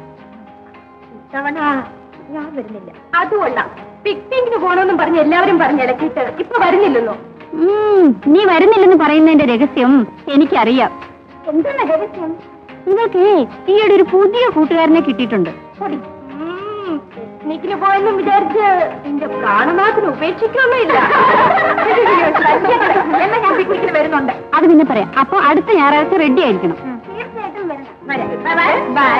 ഇത്തവണ ഞാൻ വരുന്നില്ല അതുകൊള്ള പിക്നിക്കിന് പോകണമെന്നും പറഞ്ഞ് എല്ലാവരും പറഞ്ഞ് ഇളക്കിയിട്ട് ഇപ്പൊ വരുന്നില്ലെന്നോ ഉം, നീ വരുന്നില്ലെന്ന് പറയുന്നതിന്റെ രഹസ്യം എനിക്കറിയാം എന്താണ് രഹസ്യം നിങ്ങൾക്ക് ഈയിടെ ഒരു പുതിയ കൂട്ടുകാരനെ കിട്ടിയിട്ടുണ്ട് പൊടി. ഉം, പിക്നിക്കിന് പോയെന്നും വിചാരിച്ച് നിന്റെ പ്രാണനാഥന് ഉപേക്ഷിക്കൊന്നുമില്ല എന്നാ ഞാൻ പിക്നിക്കിന് വരുന്നുണ്ട് അത് പിന്നെ പറയാം അപ്പൊ അടുത്ത ഞായറാഴ്ച റെഡി ആയിരിക്കണം തീർച്ചയായിട്ടും വരണം ബൈ ബൈ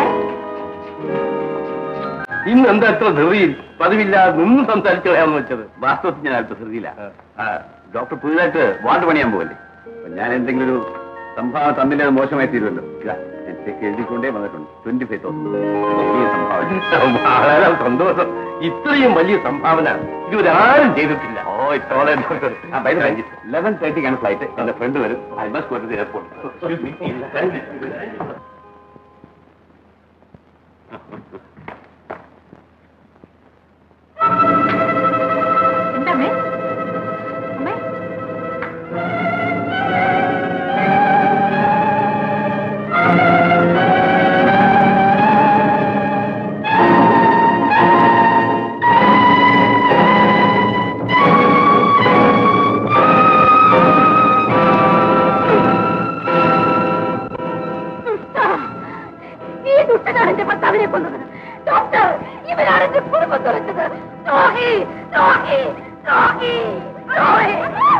ഇന്ന് എന്താ എത്ര ധൃതിയിൽ പതിവില്ലാതെ നിന്ന് സംസാരിച്ചു കളയാന്ന് വെച്ചത് വാസ്തവത്തിൽ ഞാൻ അല്പം ധൃതിയില്ല ഡോക്ടർ പുതിയതായിട്ട് വാർഡ് പണിയാൻ പോകല്ലേ അപ്പൊ ഞാൻ എന്തെങ്കിലും ഒരു സംഭാവന തന്നില്ല മോശമായി തീരുമല്ലോ ഇതാ, ഞാൻ ചെക്ക് എഴുതിക്കൊണ്ടേ വന്നിട്ടുണ്ട് ട്വന്റി ഫൈവ് തൗസൻഡ് വലിയ സംഭാവന വളരെ സന്തോഷം ഇത്രയും വലിയ സംഭാവന ഇതുവരെ ആരും ചെയ്തിട്ടില്ല ഓ ലെവൻ തേർട്ടിക്കാണ് ഫ്ലൈറ്റ് എന്റെ ഫ്രണ്ട് വരും I must go to the airport എന്താ അമ്മേ ഈ ദുഷ്ടനാണ് എന്റെ ഭർത്താവിനെ കൊന്നത് ഡോക്ടർ ഇവരാണ് എന്റെ കുടുംബം തുറച്ചത് ദ്രോഹി ദ്രോഹി ദ്രോഹി ദ്രോഹി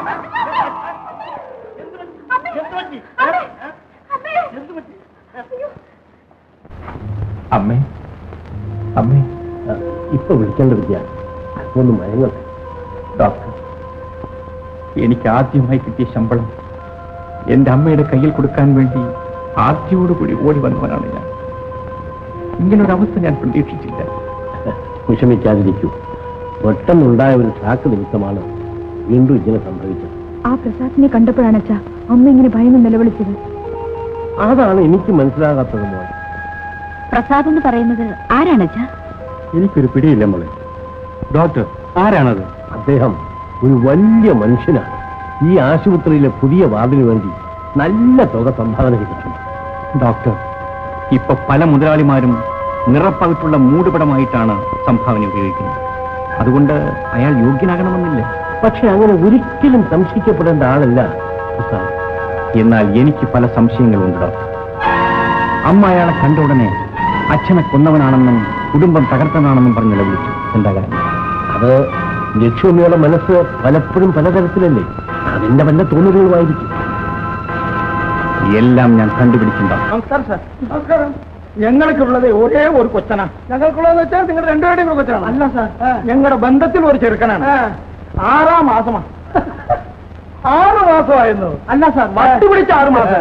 അമ്മേ അമ്മേ ഇപ്പൊ വിളിക്കേണ്ട വിദ്യ ഒന്ന് മയങ്ങട്ടെ ഡോക്ടർ എനിക്ക് ആദ്യമായി കിട്ടിയ ശമ്പളം എന്റെ അമ്മയുടെ കയ്യിൽ കൊടുക്കാൻ വേണ്ടി ആദ്യയോടുകൂടി ഓടി വന്നവനാണ് ഞാൻ ഇങ്ങനൊരവസ്ഥ ഞാൻ പ്രതീക്ഷിച്ചില്ല വിഷമിക്കാതിരിക്കൂ പെട്ടെന്നുണ്ടായ ഒരു ഷാക്ക് നിമിത്തമാണ് വീണ്ടും ഇങ്ങനെ സംഭവിച്ചത് ആ പ്രസാദിനെ കണ്ടപ്പോഴാണ് അച്ഛാ അമ്മ ഇങ്ങനെ ഭയന്ന് നിലവിളിച്ചത് അതാണ് എനിക്ക് മനസ്സിലാകാത്തത് മോൻ പ്രസാദ് എന്ന് പറയുന്നത് ആരാണ് അച്ഛാ എനിക്കൊരു പിടിയില്ല മോളെ ഡോക്ടർ ആരാണത് അദ്ദേഹം ഒരു വലിയ മനുഷ്യനാണ് ഈ ആശുപത്രിയിലെ പുതിയ വാർഡിന് വേണ്ടി നല്ല തുക സംഭാവന ചെയ്തിട്ടുണ്ട് ഡോക്ടർ ഇപ്പൊ പല മുതലാളിമാരും നിറപ്പകിട്ടുള്ള മൂടുപടമായിട്ടാണ് സംഭാവന ഉപയോഗിക്കുന്നത് അതുകൊണ്ട് അയാൾ യോഗ്യനാകണമെന്നില്ല പക്ഷെ അങ്ങനെ ഒരിക്കലും സംശയിക്കപ്പെടേണ്ട ആളല്ല ഉസ്താദ്. എന്നാൽ എനിക്ക് പല സംശയങ്ങളുണ്ട് ഡോക്ടർ അമ്മ അയാളെ കണ്ട ഉടനെ അച്ഛനെ കൊന്നവനാണെന്നും കുടുംബം തകർത്തനാണെന്നും പറഞ്ഞ് നിലവിളിച്ചു എന്താ കാരണം അത് ലക്ഷ്മിയുടെ മനസ്സ് പലപ്പോഴും പലതരത്തിലല്ലേ അതിന്റെ വല്ല തോന്നലുകളുമായിരിക്കും എല്ലാം ഞാൻ കണ്ടുപിടിച്ചിട്ടുണ്ടാവും നമസ്കാരം സാർ നമസ്കാരം ഞങ്ങൾക്കുള്ളത് ഒരേ ഒരു കൊച്ചനാ ഞങ്ങൾക്കുള്ളതെന്ന് വെച്ചാൽ നിങ്ങൾ രണ്ടുപേരുടെയും കൂടെ കൊച്ചനാണ് അല്ല സാർ ഞങ്ങളുടെ ബന്ധത്തിൽ ഒരു ചെറുക്കനാണ് ആറാം മാസമാ ആറ് മാസമായിരുന്നു അല്ല സാർ മട്ട് പിടിച്ച ആറ് മാസം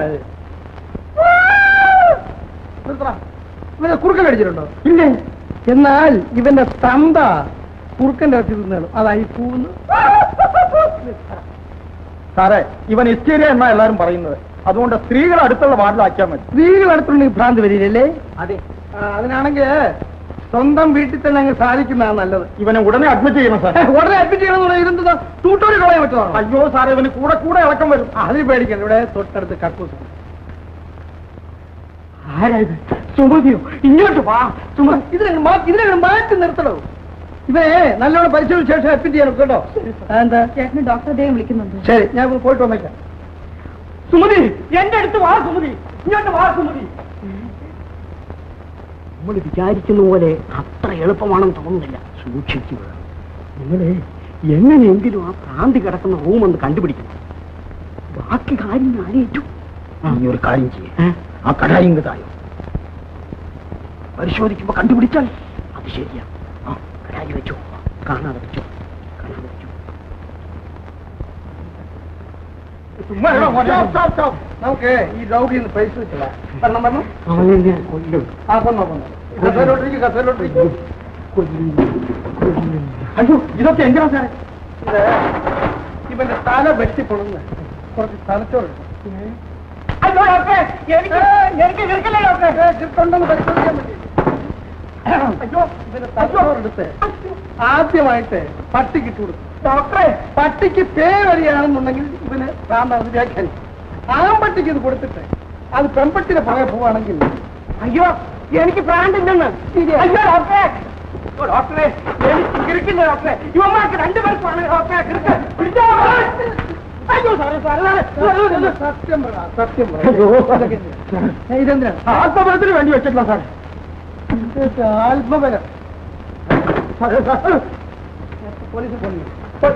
ഇവനെ കുറുക്കൻ കടിച്ചിട്ടുണ്ടോ ഇല്ലേ എന്നാൽ ഇവന്റെ തന്ത കുറുക്കന്റെ ഇറച്ചി തിന്നേളും അതായി പൂന്ന് സാറേ ഇവൻ ഹിസ്റ്റേരിയ എന്നാ എല്ലാരും പറയുന്നത് അതുകൊണ്ട് സ്ത്രീകൾ അടുത്തുള്ള വാർഡിലാക്കിയാൽ മതി സ്ത്രീകൾ അടുത്തുള്ള ഭ്രാന്ത് വരില്ലല്ലേ അതെ അതിനാണെങ്കിൽ സ്വന്തം വീട്ടിൽ തന്നെ അങ്ങ് സാധിക്കുന്നതാണ് നല്ലത് ഇവനെ ഉടനെ അഡ്മിറ്റ് ചെയ്യണം സാർ ഉടനെ അഡ്മിറ്റ് ചെയ്യണം ഇരുന്നത് തൂട്ടൂരി കളയാൻ പറ്റുമോ അയ്യോ സാറേ ഇവന് കൂടെ കൂടെ ഇളക്കം വരും അതിന് പേടിക്കണം ഇവിടെ തൊട്ടടുത്ത് കക്കൂസ് ആരായത് സുമതിയോ ഇങ്ങോട്ട് വാ സുമ ഇതിനെ മാറ്റി ഇതിനെ മാറ്റി നിർത്തണോ ഇവനെ നല്ലോണം പരിശോധിച്ച ശേഷം അഡ്മിറ്റ് ചെയ്യണം കേട്ടോ എന്താ ചേട്ടന് ഡോക്ടർ അദ്ദേഹം വിളിക്കുന്നുണ്ട് ശരി ഞാൻ ഇപ്പൊ പോയിട്ട് വന്നേക്കാം സുമതി എന്റെ അടുത്ത് വാ സുമതി ഇങ്ങോട്ട് വാ സുമതി നമ്മൾ വിചാരിക്കുന്ന പോലെ അത്ര എളുപ്പമാണെന്ന് തോന്നുന്നില്ല സൂക്ഷിക്കുക നിങ്ങളെ എങ്ങനെയെങ്കിലും ആ ഭ്രാന്തി കിടക്കുന്ന റൂം ഒന്ന് കണ്ടുപിടിക്കണം ബാക്കി കാര്യം ഞാനേറ്റു നീ ഒരു കാര്യം ചെയ്യേ ആ കടായും തായോ പരിശോധിക്കുമ്പോ കണ്ടുപിടിച്ചാൽ അത് ശരിയാ ആ കടായി വെച്ചോ കാണാതെ വെച്ചോ കാണാതെ വെച്ചോ ചുമ്മാ ഇരുന്നോ, മോനെ. Stop, stop. നമുക്ക് ഈ രോഗിയിൽ നിന്ന് പൈസ വെച്ചതാ പറഞ്ഞു പറഞ്ഞു അവനെ ഞാൻ കൊല്ലും ആ കൊന്നോ കൊന്നോ കസേലോട്ടിരിക്കും കസേലോട്ടിരിക്കും അയ്യോ ഇതൊക്കെ എന്തിനാ സാറേ ഇത് ഇവന്റെ തല വെട്ടിപ്പൊളുന്ന കുറച്ച് തലച്ചോറ് അയ്യോ ഡോക്ടറെ എനിക്ക് എനിക്ക് കിടക്കല്ലേ ഡോക്ടറെ കിടക്കുണ്ടെന്ന് പരിശോധിക്കാൻ പറ്റി അയ്യോ ഇവന്റെ തലച്ചോറെടുത്ത് ആദ്യമായിട്ട് പട്ടിക്ക് ഇട്ട് കൊടുത്തു ഡോക്ടറെ പട്ടിക്ക് പേ വരികയാണെന്നുണ്ടെങ്കിൽ ഇവന് ഭ്രാന്താണ് വ്യാഖ്യാനിക്കും ആമ്പട്ടിക്ക് ഇത് കൊടുത്തിട്ട് അത് പെൺപട്ടിയുടെ പുറകെ പോവാണെങ്കിൽ അയ്യോ എനിക്ക് ഭ്രാന്തില്ലെന്ന് അയ്യോ ഡോക്ടറെ ഓ, ഡോക്ടറെ എനിക്ക് കിടക്കില്ല ഡോക്ടറെ ഇവന്മാർക്ക് രണ്ടുപേർക്കാണ് ഡോക്ടറെ കിടക്ക് പിടിച്ചോ. അയ്യോ സാറേ സാറേ സാറേ സത്യം പറ സത്യം പറ ഇതെന്തിനാ ആത്മബലത്തിന് വേണ്ടി വെച്ചിട്ടില്ല സാറേ ഇതൊക്കെ ആത്മബലം സാറേ സാറേ പോലീസ് പോലീസ്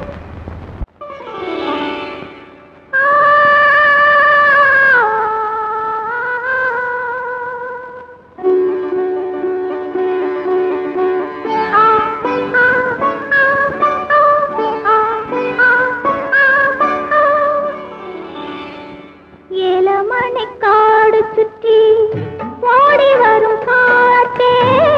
ஏலமணிக்காடு சுற்றி ஓடி வரும் காட்டே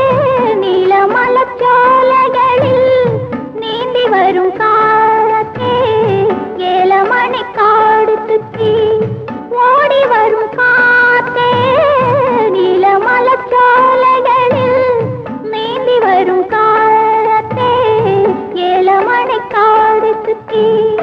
நீலமலச்சோலைகளில் நீந்தி வரும் காட்டே ஏலமணிக்காடு சுற்றி ஓடி வரும் காட்டே நீலமலச்சோலைகளில் நீந்தி வரும் காட்டே ஏலமணிக்காடு சுற்றி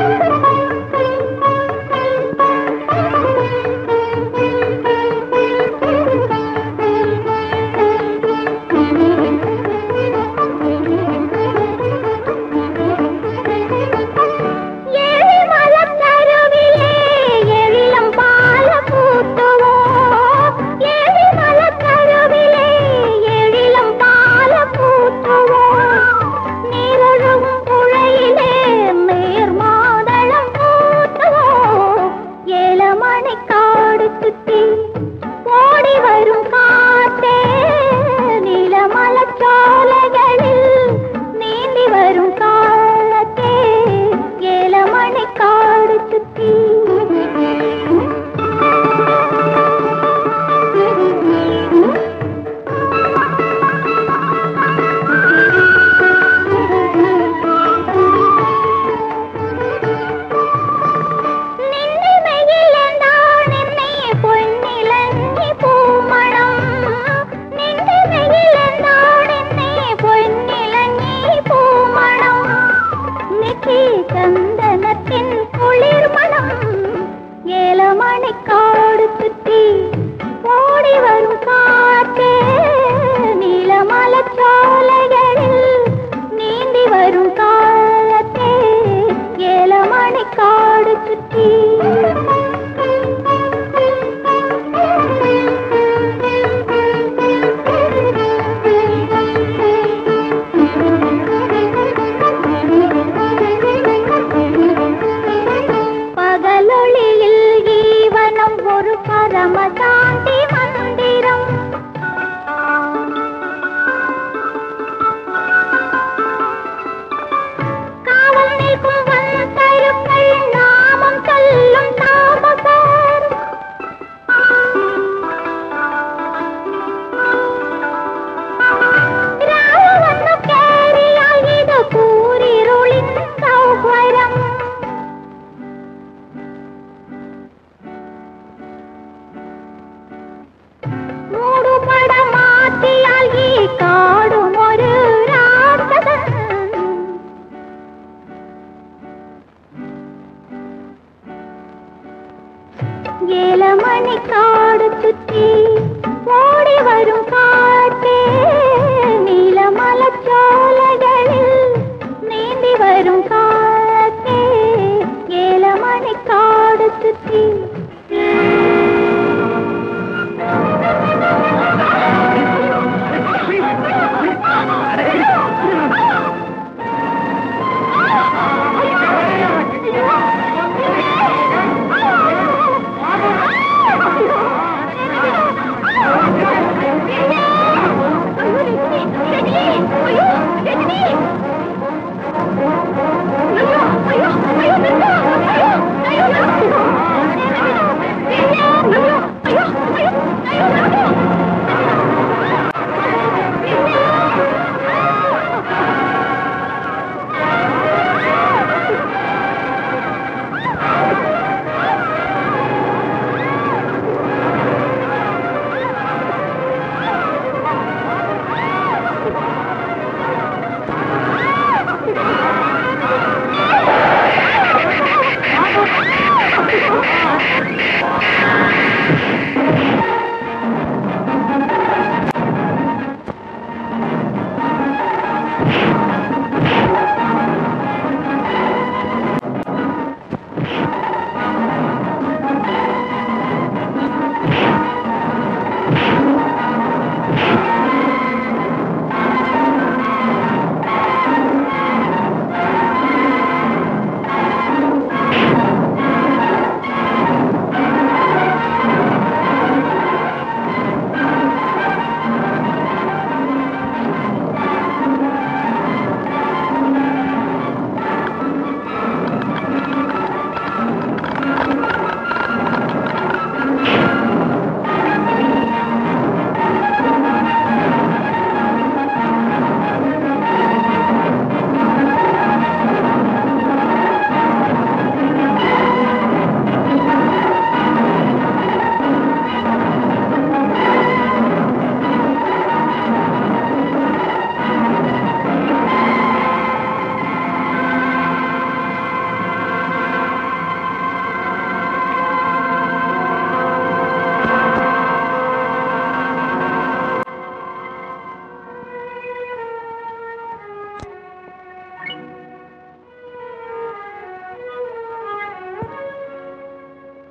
ஏழிமலத்தருவிலே எழிலம் பால பூத்துவோம். ஏழிமலத்தருவிலே எழிலம் பால பூத்துவோம். நீரொழுகும் புழையிலே நீர்மா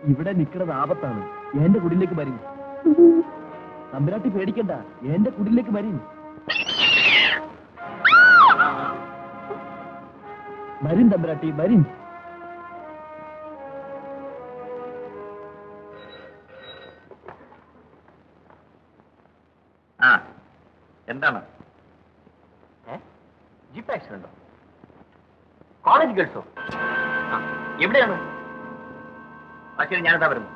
ഇവിടെ നിൽക്കുന്നത് ആപത്താണ് എന്റെ കുടിലേക്ക് വരും തമ്പുരാട്ടി പേടിക്കണ്ട എന്റെ കുടിലേക്ക് വരും വരും തമ്പുരാട്ടി വരും ആ എന്താണ് ജീപ്പ് ആക്സിഡന്റോ കോളേജ് ഗേൾസോ ആ എവിടെയാണ് ആ ശരി ഞാനെന്താ വരുന്നു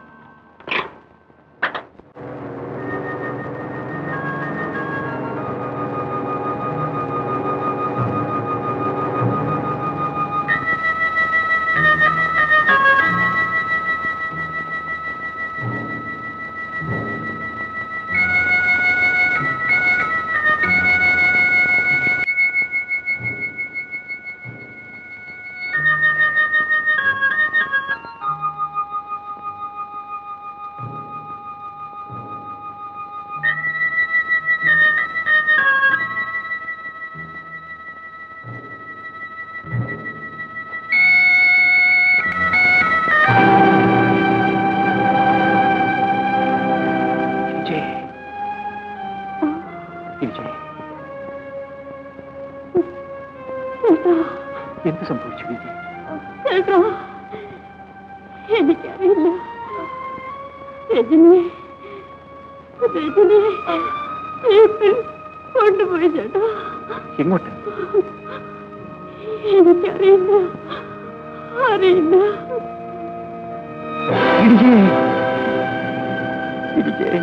എന്ത് സംഭവിച്ചു വിജയ് ചേട്ടാ എനിക്കറിയില്ല രജനി രജനി ജീപ്പിൽ കൊണ്ടുപോയി ചേട്ടാ എങ്ങോട്ട് എനിക്കറിയില്ല അറിയില്ല വിജയ് വിജയ്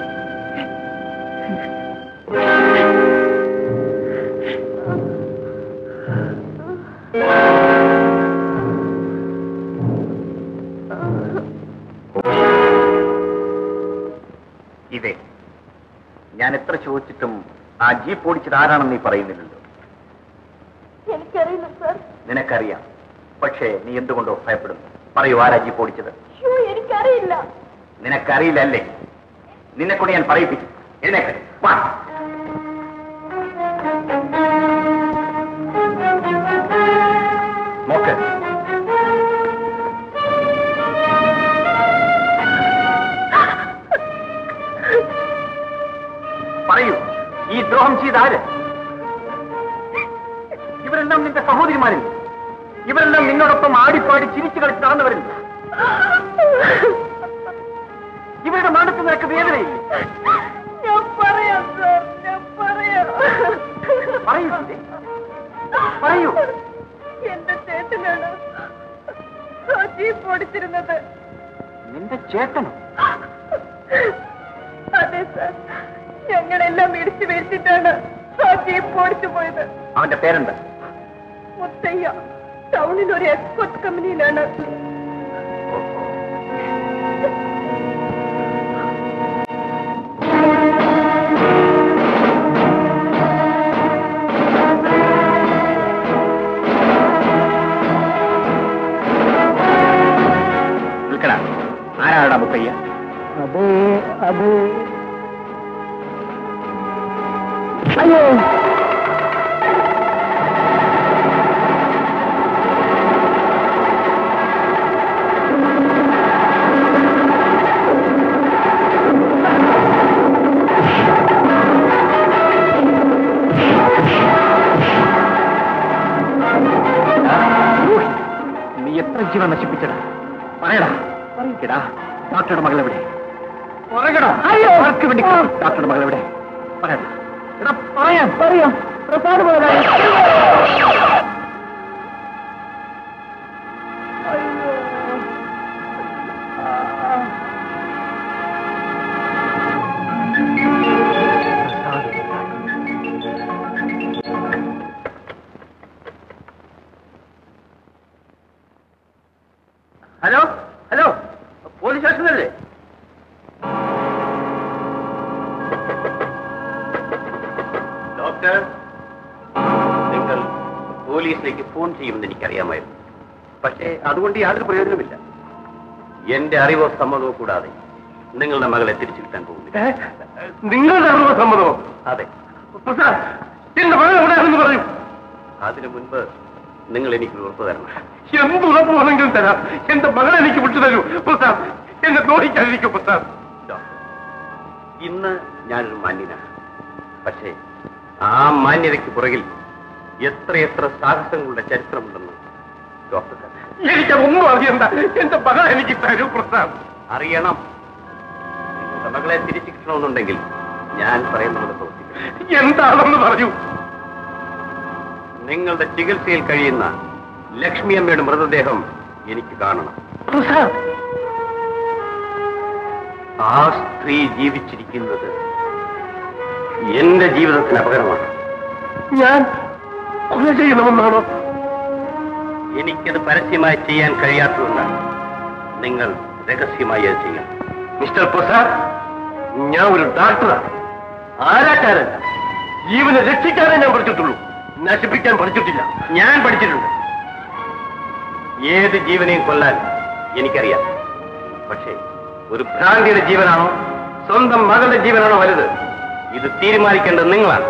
ഇതേ ഞാൻ എത്ര ചോദിച്ചിട്ടും ആ ജീപ്പ് ഓടിച്ചത് ആരാണെന്ന് നീ പറയുന്നില്ലല്ലോ എനിക്കറിയില്ല സാർ നിനക്കറിയാം പക്ഷേ നീ എന്തുകൊണ്ടോ ഭയപ്പെടുന്നു പറയൂ ആരാ ജീപ്പ് ഓടിച്ചത് ഷൂ എനിക്കറിയില്ല നിനക്കറിയില്ല അല്ലേ നിന്നെ കൊണ്ട് ഞാൻ പറയിപ്പിക്കും എഴുന്നേക്ക് വാ നോക്ക് പറയൂ ഈ ദ്രോഹം ചെയ്ത ആര് ഇവരെല്ലാം നിന്റെ സഹോദരിമാരിൽ ഇവരെല്ലാം നിന്നോടൊപ്പം ആടിപ്പാടി ചിരിച്ചു കളിച്ച് നടന്നവരില്ല ഇവരുടെ മനസ്സ് നിനക്ക് വേദനയില്ലേ ഞാൻ പറയാം സാർ ഞാൻ പറയാം പറയൂ സീതേ. പറയൂ എന്റെ ചേട്ടനാണ് ആ ജീപ്പ് ഓടിച്ചിരുന്നത് നിന്റെ ചേട്ടനോ അതെ സാർ ഞങ്ങളെല്ലാം ഇടിച്ചു വീഴ്ത്തിട്ടാണ് ആ ജീപ്പ് ഓടിച്ചു പോയത് അവന്റെ പേരെന്താ മുത്തയ്യ ടൗണിൽ ഒരു എക്സ്പോർട്ട് കമ്പനിയിലാണ് നിൽക്കടാ ആരാടാ മുത്തയ്യ അത് അത് അയ്യോ ദ്രോഹി. നീ എത്ര ജീവൻ നശിപ്പിച്ചടാ പറയടാ പറയടാ ഡോക്ടറുടെ മകൾ എവിടെ പറയടാ ആർക്ക് വേണ്ടി ഡോക്ടറുടെ മകൾ എവിടെ പറയടാ എടാ പറയാം പറയാം പ്രസാദ് മുതലാളി ഹലോ ഹലോ പോലീസ് സ്റ്റേഷനല്ലേ ഡോക്ടർ നിങ്ങൾ പോലീസിലേക്ക് ഫോൺ ചെയ്യുമെന്ന് എനിക്കറിയാമായിരുന്നു പക്ഷേ അതുകൊണ്ട് യാതൊരു പ്രയോജനമില്ല എന്റെ അറിവോ സമ്മതമോ കൂടാതെ നിങ്ങളുടെ മകളെ തിരിച്ചു കിട്ടാൻ പോകുന്നില്ല നിങ്ങളുടെ അറിവ് സമ്മതമോ അതെ പ്രസാദ് എന്റെ മകൾ എവിടെയാണെന്ന് പറയൂ അതിനു മുൻപ് നിങ്ങൾ എനിക്ക് ഉറപ്പ് തരണം എന്ത് ഉറപ്പ് വേണമെങ്കിലും തരാം എന്റെ മകളെ എനിക്ക് വിട്ടു തരൂ പ്രസാദ് എന്നെ ദ്രോഹിക്കാതിരിക്കും പ്രസാദ് ഇന്ന് ഞാനൊരു മാന്യനാണ് പക്ഷേ ആ മാന്യതയ്ക്ക് പുറകിൽ എത്രയെത്ര സാഹസങ്ങളുടെ ചരിത്രമുണ്ടെന്ന് ഡോക്ടർ എനിക്കതൊന്നും അറിയണ്ട എന്റെ മകൾ എനിക്ക് തരൂ പ്രസാദ് അറിയണം നിങ്ങളുടെ മകളെ തിരിച്ചു കിട്ടണമെന്നുണ്ടെങ്കിൽ ഞാൻ പറയുന്നത് പ്രവർത്തിക്കണം എന്താണെന്ന് പറഞ്ഞു നിങ്ങളുടെ ചികിത്സയിൽ കഴിയുന്ന ലക്ഷ്മി അമ്മയുടെ മൃതദേഹം എനിക്ക് കാണണം ആ സ്ത്രീ ജീവിച്ചിരിക്കുന്നത് എന്റെ ജീവിതത്തിന് അപകടമാണ് ഞാൻ കൊല ചെയ്യണമെന്നാണോ എനിക്കത് പരസ്യമായി ചെയ്യാൻ കഴിയാത്തതുകൊണ്ടാണ് നിങ്ങൾ രഹസ്യമായി അത് ചെയ്യണം മിസ്റ്റർ പ്രസാദ് ഞാൻ ഒരു ഡോക്ടറാണ് ആരാക്കാരല്ല ജീവനെ രക്ഷിക്കാനേ ഞാൻ പഠിച്ചിട്ടുള്ളൂ നശിപ്പിക്കാൻ പഠിച്ചിട്ടില്ല ഞാൻ പഠിച്ചിട്ടുണ്ട് ഏത് ജീവനെയും കൊല്ലാൻ എനിക്കറിയാം പക്ഷേ ഒരു ഭ്രാന്തിയുടെ ജീവനാണോ സ്വന്തം മകളുടെ ജീവനാണോ വലുത് ഇത് തീരുമാനിക്കേണ്ടത് നിങ്ങളാണ്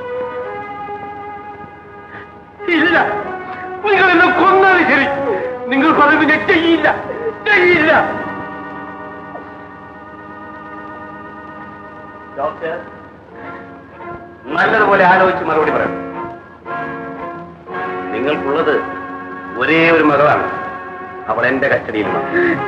ഇല്ല നിങ്ങൾ എന്നെ കൊന്നാലും ശരി നിങ്ങൾ പറയുന്നത് ഞാൻ ചെയ്യില്ല ചെയ്യില്ല ഡോക്ടർ നല്ലതുപോലെ ആലോചിച്ച് മറുപടി പറയണം നിങ്ങൾക്കുള്ളത് ഒരേ ഒരു മകളാണ് അവൾ എന്റെ കസ്റ്റഡിയിലാണ്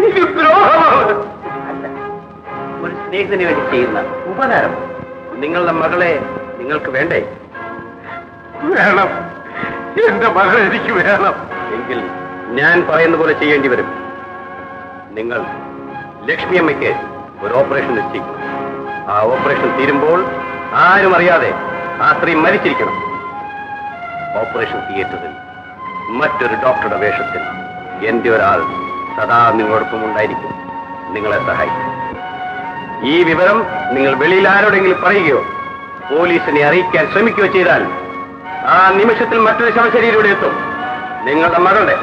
അല്ല ഒരു സ്നേഹത്തിന് വേണ്ടി ചെയ്യുന്ന ഉപകാരം നിങ്ങളുടെ മകളെ നിങ്ങൾക്ക് വേണ്ടേ വേണം എന്റെ മകൾ എനിക്ക് വേണം എങ്കിൽ ഞാൻ പറയുന്ന പോലെ ചെയ്യേണ്ടി വരും നിങ്ങൾ ലക്ഷ്മി അമ്മയ്ക്ക് ഒരു ഓപ്പറേഷൻ നിശ്ചയിക്കണം ആ ഓപ്പറേഷൻ തീരുമ്പോൾ ആരും അറിയാതെ ആ സ്ത്രീ മരിച്ചിരിക്കണം ഓപ്പറേഷൻ തിയേറ്ററിൽ മറ്റൊരു ഡോക്ടറുടെ വേഷത്തിൽ എന്റെ ഒരാൾ സദാ നിങ്ങളോടൊപ്പം ഉണ്ടായിരിക്കും നിങ്ങളെ സഹായിക്കും ഈ വിവരം നിങ്ങൾ വെളിയിൽ ആരോടെങ്കിലും പറയുകയോ പോലീസിനെ അറിയിക്കാൻ ശ്രമിക്കുകയോ ചെയ്താൽ ആ നിമിഷത്തിൽ മറ്റൊരു ശവശരീരം ഇവിടെ എത്തും നിങ്ങളുടെ മകളുടെ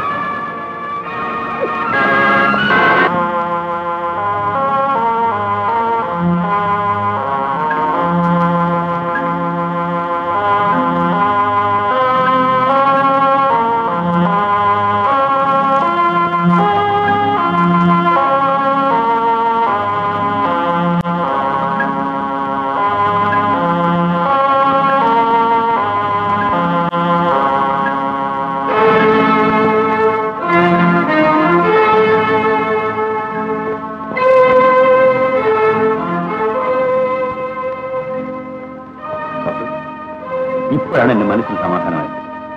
ഇപ്പോഴാണ് എന്റെ മനസ്സിൽ സമാധാനമായത്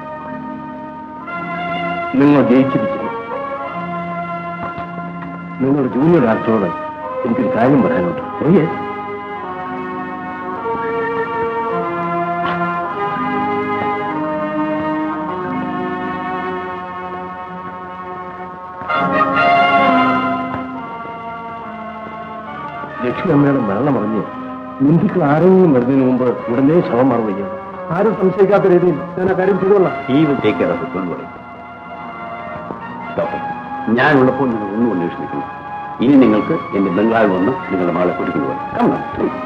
നിങ്ങൾ ജയിച്ചിരിക്കുന്നു നിങ്ങളുടെ ജൂനിയർ ആർച്ചോട് എനിക്കൊരു കാര്യം പറയാനുണ്ട് Oh, yes. ലക്ഷ്മി അമ്മയുടെ മരണമറിഞ്ഞ് ബന്ധുക്കൾ ആരെങ്കിലും വരുന്നതിന് മുമ്പ് ഉടനെ ശവം മറവ് ആരും സംശയിക്കാത്ത രീതിയിൽ ഞാൻ ആ കാര്യം ചെയ്തോളാം ഈ ടേക്ക് കെയർ ഓഫ് പറയും ഡോക്ടർ ഞാനുള്ളപ്പോൾ നിങ്ങൾ ഒന്നും അന്വേഷിക്കുന്നു ഇനി നിങ്ങൾക്ക് എന്റെ ബംഗ്ലാവിൽ വന്ന് നിങ്ങളുടെ മകളെ കൂട്ടിക്കൊണ്ടു പോകാം കമ്മ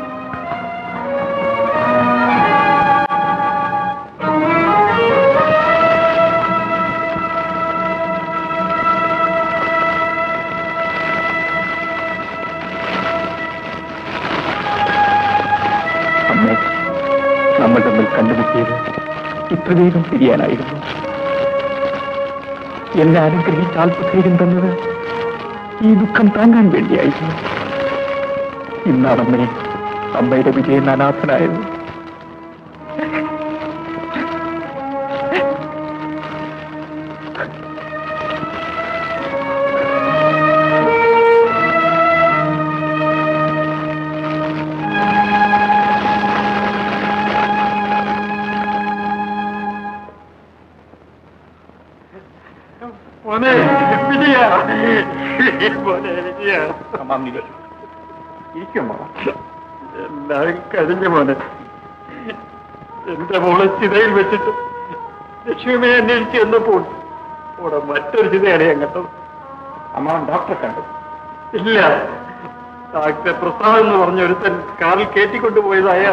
അമ്മേ നമ്മൾ തമ്മിൽ കണ്ടുമുട്ടിയത് ഇത്ര വേഗം പിരിയാനായിരുന്നു എന്നെ അനുഗ്രഹിച്ച അല്പധൈര്യം തന്നത് ഈ ദുഃഖം താങ്ങാൻ വേണ്ടിയായിരുന്നു ഇന്നാണ് അമ്മേ അമ്മയുടെ വിജയൻ അനാഥനായത് മോനെ വിജയ മോനെ വിജയ ഇരിക്കുമോ എല്ലാം കഴിഞ്ഞു മോനെ എന്റെ മോളെ ചിതയിൽ വെച്ചിട്ട് ലക്ഷ്മിയെ അന്വേഷിച്ച് ചെന്നപ്പോൾ അവിടെ മറ്റൊരു ചിതയാണ് ഞാൻ കണ്ടത് അമ്മ ഡോക്ടറെ കണ്ടു ഇല്ല ഡോക്ടർ പ്രസാദ് എന്ന് പറഞ്ഞ ഒരുത്തൻ കാറിൽ കയറ്റിക്കൊണ്ടുപോയത് അയാൾ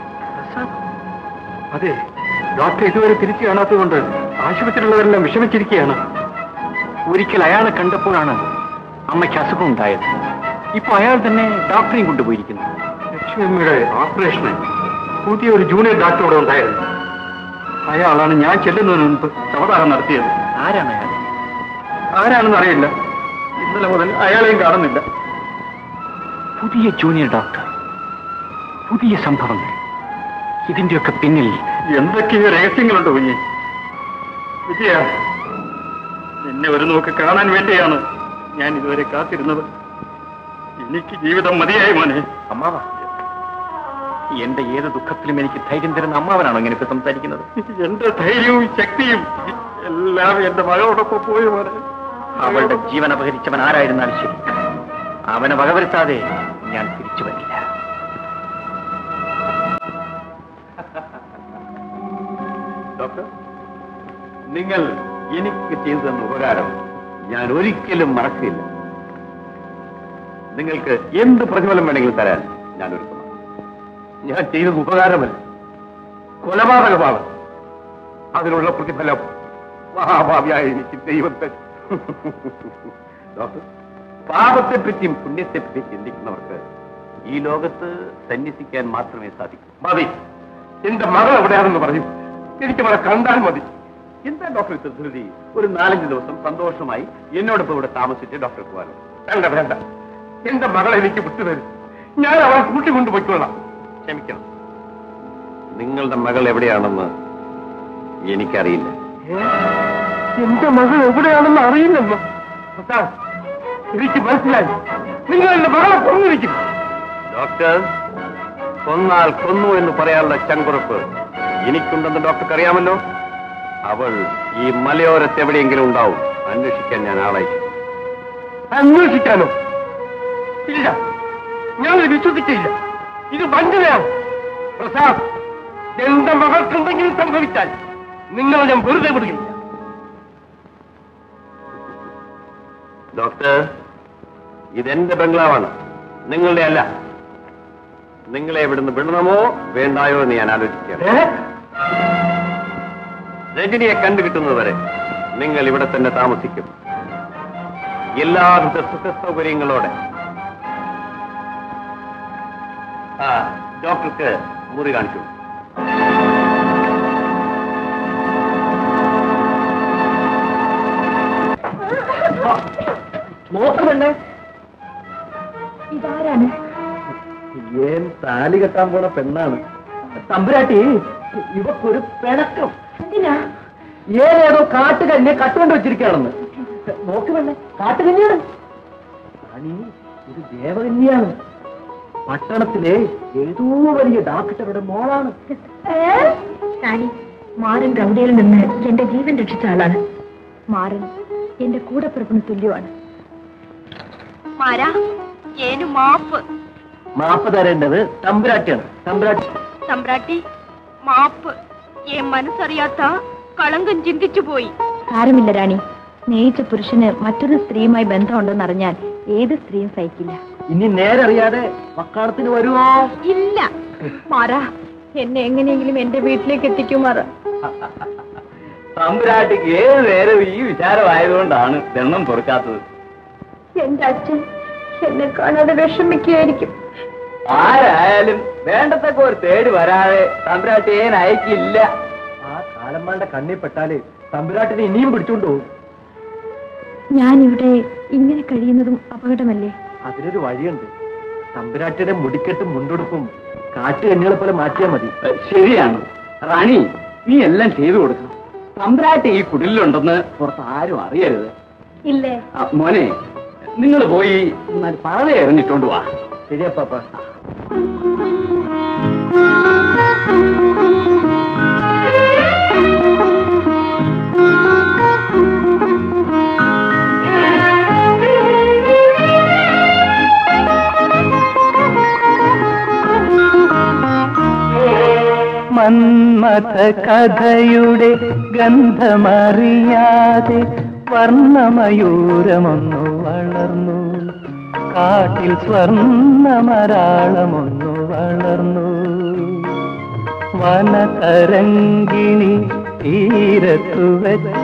അതെ ഡോക്ടർ ഇതുവരെ തിരിച്ചു കാണാത്തതുകൊണ്ട് ആശുപത്രിയിലുള്ളവരെല്ലാം വിഷമിച്ചിരിക്കുകയാണ് ഒരിക്കൽ അയാളെ കണ്ടപ്പോഴാണ് അമ്മയ്ക്ക് അസുഖം ഉണ്ടായത് ഇപ്പൊ അയാൾ തന്നെ ഡോക്ടറെയും കൊണ്ടുപോയിരിക്കുന്നു ലക്ഷ്മിയുടെ ഓപ്പറേഷന് പുതിയ ഒരു ജൂനിയർ ഡോക്ടർ ഇവിടെ ഉണ്ടായിരുന്നു അയാളാണ് ഞാൻ ചെല്ലുന്നതിന് മുൻപ് ശവദാഹം നടത്തിയത് ആരാണ് അയാൾ ആരാണെന്ന് അറിയില്ല ഇന്നലെ മുതൽ അയാളെയും കാണുന്നില്ല പുതിയ ജൂനിയർ ഡോക്ടർ പുതിയ സംഭവങ്ങൾ ഇതിന്റെയൊക്കെ പിന്നിൽ എന്തൊക്കെയോ രഹസ്യങ്ങളുണ്ട് കുഞ്ഞി വിജയ നിന്നെ ഒരു നോക്ക് കാണാൻ വേണ്ടിയാണ് ഞാൻ ഇതുവരെ കാത്തിരുന്നത് എനിക്ക് ജീവിതം മതിയായി മോനെ അമ്മാവ എന്റെ ഏത് ദുഃഖത്തിലും എനിക്ക് ധൈര്യം തരുന്ന അമ്മാവനാണോ ഇങ്ങനെയൊക്കെ സംസാരിക്കുന്നത് എന്റെ ധൈര്യവും ശക്തിയും എല്ലാം എന്റെ മകളോടൊപ്പം പോയി മോനെ അവളുടെ ജീവൻ അപഹരിച്ചവൻ ആരായിരുന്നാലും ശരി അവനെ വകവരുത്താതെ ഞാൻ തിരിച്ചു വരില്ല ഡോക്ടർ നിങ്ങൾ എനിക്ക് ചെയ്തു തന്ന ഉപകാരം ഞാൻ ഒരിക്കലും മറക്കില്ല നിങ്ങൾക്ക് എന്ത് പ്രതിഫലം വേണമെങ്കിലും തരാൻ ഞാൻ ഒരുക്കമാണ് ഞാൻ ചെയ്തത് ഉപകാരമല്ല കൊലപാതകമാണ് അതിനുള്ള പ്രതിഫലം മഹാഭാവിയായ എനിക്ക് ദൈവത്തെ ഡോക്ടർ പാപത്തെ പറ്റിയും പുണ്യത്തെ പറ്റിയും ചിന്തിക്കുന്നവർക്ക് ഈ ലോകത്ത് സന്യസിക്കാൻ മാത്രമേ സാധിക്കൂ മതി എന്റെ മകൾ എവിടെയാണെന്ന് പറഞ്ഞു എനിക്ക് അവളെ കണ്ടാൽ മതി എന്താ ഡോക്ടർ ഇത്ര ധൃതി ഒരു നാലഞ്ച് ദിവസം സന്തോഷമായി എന്നോടൊപ്പം ഇവിടെ താമസിച്ച് ഡോക്ടർ പോകാനോ വേണ്ട വേണ്ട എന്റെ മകളെ എനിക്ക് വിട്ടുതരും ഞാൻ അവളെ കൂട്ടിക്കൊണ്ടുപോയിക്കൊള്ളാം ക്ഷമിക്കണം നിങ്ങളുടെ മകൾ എവിടെയാണെന്ന് എനിക്കറിയില്ല എന്റെ മകൾ എവിടെയാണെന്ന് അറിയില്ലെന്നോ പ്രസാദ്, എനിക്ക് മനസ്സിലായി നിങ്ങൾ എന്റെ മകളെ കൊന്നിരിക്കും ഡോക്ടർ കൊന്നാൽ കൊന്നു എന്ന് പറയാനുള്ള ചങ്കുറപ്പ് എനിക്കുണ്ടെന്ന് ഡോക്ടർക്ക് അറിയാമല്ലോ അവൾ ഈ മലയോരത്ത് എവിടെയെങ്കിലും ഉണ്ടാവും അന്വേഷിക്കാൻ ഞാൻ ആളയച്ചു അന്വേഷിക്കാനോ ഇല്ല ഞാൻ വിശ്വസിക്കില്ല ഇത് വഞ്ചനയാണ് പ്രസാദ് എന്റെ മകൾക്ക് എന്തെങ്കിലും സംഭവിച്ചാൽ നിങ്ങൾ ഞാൻ വെറുതെ വിടുകയില്ല ഡോക്ടർ ഇതെന്റെ ബംഗ്ലാവാണ് നിങ്ങളുടെ അല്ല നിങ്ങളെ ഇവിടുന്ന് വിടണമോ വേണ്ടായോ എന്ന് ഞാൻ ആലോചിക്കാം രജനിയെ കണ്ടുകിട്ടുന്നതുവരെ നിങ്ങൾ ഇവിടെ തന്നെ താമസിക്കും എല്ലാവിധ സുഖ സൗകര്യങ്ങളോടെ ആ ഡോക്ടർക്ക് മുറി കാണിച്ചു നോക്കുന്നുണ്ടേ ഇതാരാണ് ഏൻ താലി കെട്ടാൻ പോണ പെണ്ണാണ് തമ്പുരാട്ടി ഇവക്കൊരു പിണക്കം എന്തിനാ ഏതേതോ കാട്ടുകന്യെ കട്ടുകൊണ്ട് വെച്ചിരിക്കുകയാണെന്ന് നോക്കുന്നുണ്ടേ കാട്ടുകന്യാണ് റാണി ഇത് ദേവകന്യാണ് പട്ടണത്തിലെ ഏതോ വലിയ ഡാക്ടറുടെ മോളാണ് റാണി മാരൻ റൗഡിയിൽ നിന്ന് എന്റെ ജീവൻ രക്ഷിച്ച ആളാണ് മാരൻ എന്റെ കൂടപ്പിറപ്പിന് തുല്യമാണ് മാരാ ഏനു മാപ്പ് മാപ്പ് തരേണ്ടത് തമ്പുരാട്ടിയാണ് തമ്പുരാട്ടി സമ്പ്രാട്ടി മാപ്പ് ഏ മനസ്സറിയാത്ത കളങ്കം ചിന്തിച്ചു പോയി സാരമില്ല റാണി സ്നേഹിച്ച പുരുഷന് മറ്റൊരു സ്ത്രീയുമായി ബന്ധമുണ്ടെന്ന് അറിഞ്ഞാൽ ഏത് സ്ത്രീയും സഹിക്കില്ല ഇനി നേരറിയാതെ വക്കാണത്തിന് വരുമോ ഇല്ല മാറാ എന്നെ എങ്ങനെയെങ്കിലും എന്റെ വീട്ടിലേക്ക് എത്തിക്കുമാറ തമ്പുരാട്ടിക്ക് ഏത് നേരം ഈ വിചാരമായതുകൊണ്ടാണ് ദണ്ണം പൊറുക്കാത്തത് എന്റെ അച്ഛൻ എന്നെ കാണാതെ വിഷമിക്കുകയായിരിക്കും ആരായാലും വേണ്ടത്തൊക്കെ ഒരു തേടി വരാതെ തമ്പുരാട്ടി ഏൻ അയക്കില്ല ആ കാലന്മാരുടെ കണ്ണിൽ പെട്ടാല് തമ്പുരാട്ടിനെ ഇനിയും പിടിച്ചോണ്ട് പോകും ഞാൻ ഇവിടെ ഇങ്ങനെ കഴിയുന്നതും അപകടമല്ലേ അതിനൊരു വഴിയുണ്ട് തമ്പുരാട്ടിയുടെ മുടിക്കെട്ടും മുണ്ടുടുപ്പും കാട്ടുകണ്ണികളെ പോലെ മാറ്റിയാൽ മതി ശരിയാണ് റാണി നീ എല്ലാം ചെയ്തു കൊടുക്കണം സമ്പ്രാട്ടി ഈ കുടിലുണ്ടെന്ന് പുറത്ത് ആരും അറിയരുത് ഇല്ലേ ആ, മോനെ നിങ്ങൾ പോയി എന്നാൽ പഴയ എറിഞ്ഞിട്ടോണ്ട് വാ ശരിയാ പാപ്പ മന്മഥ കഥയുടെ ഗന്ധമറിയാതെ വർണ്ണമയൂരമൊന്നു വളർന്നു കാട്ടിൽ സ്വർണ്ണമരാളമൊന്നു വളർന്നു വനതരങ്കിണി തീരത്തു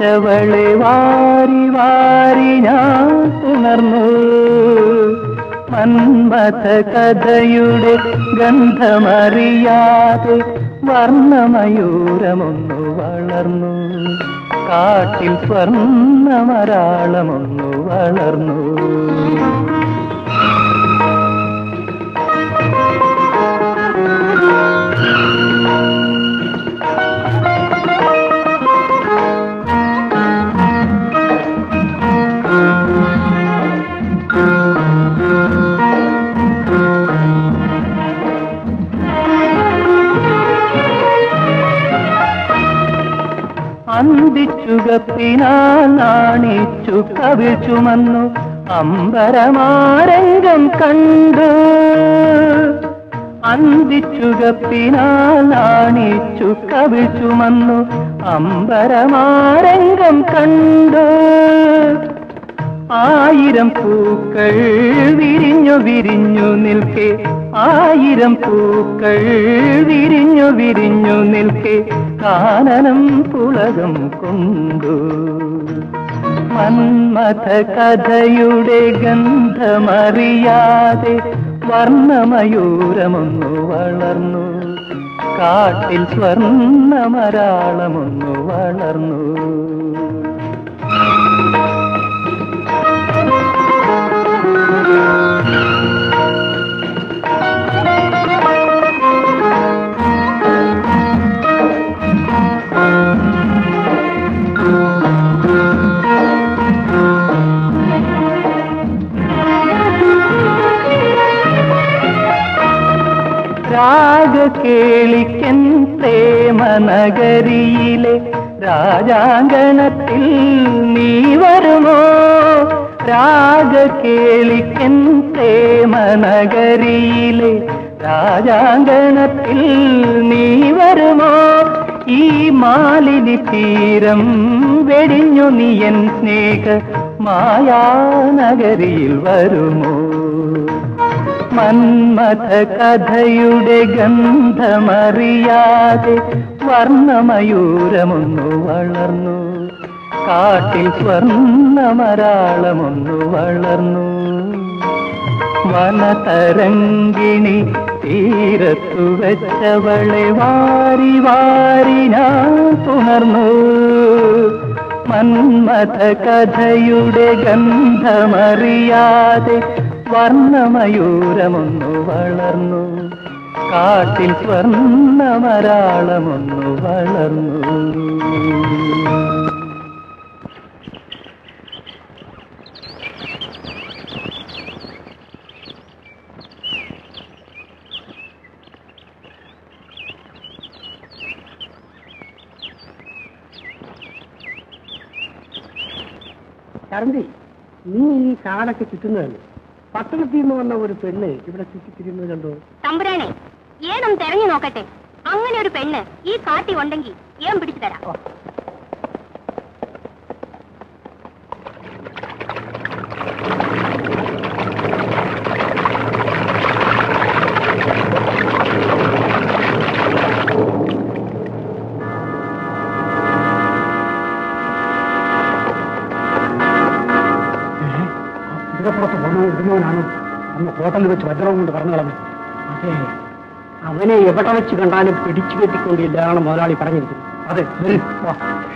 വെച്ചവളെ വാരി വാരി ഞാൻ ഉണർന്നു മന്മഥ കഥയുടെ ഗന്ധമറിയാതെ വർണ്ണമയൂരമൊന്നു വളർന്നു കാട്ടിൽ സ്വർണ്ണമരാളമൊന്നു വളർന്നു അന്തിച്ചുകപ്പിനാൽ നാണിച്ചു കവിൾ ചുമന്നു അമ്പരമാരംഗം കണ്ടു അന്തിച്ചുകപ്പിനാൽ നാണിച്ചു കവിൾ ചുമന്നു അമ്പരമാരംഗം കണ്ടു ആയിരം പൂക്കൾ വിരിഞ്ഞു വിരിഞ്ഞു നിൽക്കെ ആയിരം പൂക്കൾ വിരിഞ്ഞു വിരിഞ്ഞു നിൽക്കെ കാനനം പുളകം കൊണ്ടു മന്മഥ കഥയുടെ ഗന്ധമറിയാതെ വർണ്ണമയൂരമൊന്നു വളർന്നു കാട്ടിൽ സ്വർണ്ണമരാളമൊന്നു വളർന്നു രാഗകേളിക്കൻ പ്രേമനഗരിയിലെ രാജാങ്കണത്തിൽ നീ വരുമോ രാഗകേളിക്കൻ പ്രേമനഗരിയിലെ രാജാങ്കണത്തിൽ നീ വരുമോ ഈ മാലിനി തീരം വെടിഞ്ഞു നീ എൻ സ്നേഹ മായാനഗരിയിൽ വരുമോ മന്മഥ കഥയുടെ ഗന്ധമറിയാതെ വർണ്ണമയൂരമൊന്നു വളർന്നു കാട്ടിൽ സ്വർണ്ണമരാളമൊന്നു വളർന്നു വനതരങ്കിണി തീരത്തു വെച്ചവളെ വാരി വാരി ഞാൻ പുണർന്നു മന്മഥ കഥയുടെ ഗന്ധമറിയാതെ വർണ്ണമയൂരമൊന്നു വളർന്നു കാട്ടിൽ സ്വർണ്ണമരാളമൊന്നു വളർന്നു ചരന്തി നീ ഈ കാടൊക്കെ ചുറ്റുന്നതല്ലേ പട്ടണത്തിൽ നിന്ന് വന്ന ഒരു പെണ്ണ് ഇവിടെ ചുറ്റിത്തിരിയുന്നത് കണ്ടോ തമ്പുരാനെ ഏതും തെരഞ്ഞു നോക്കട്ടെ അങ്ങനെ ഒരു പെണ്ണ് ഈ കാട്ടി ഉണ്ടെങ്കിൽ ഏം പിടിച്ചു തരാം കുതിരപ്പുറത്ത് വന്നു ഇരുന്നവനാണ് അന്ന് ഹോട്ടലിൽ വെച്ച് വജ്രം കൊണ്ട് പറഞ്ഞു കളഞ്ഞു അതെ അവനെ എവിടെ വെച്ച് കണ്ടാലും പിടിച്ചു കെട്ടിക്കൊണ്ടില്ലാണ് മുതലാളി പറഞ്ഞിരിക്കുന്നത് അതെ വരൂ, വാ.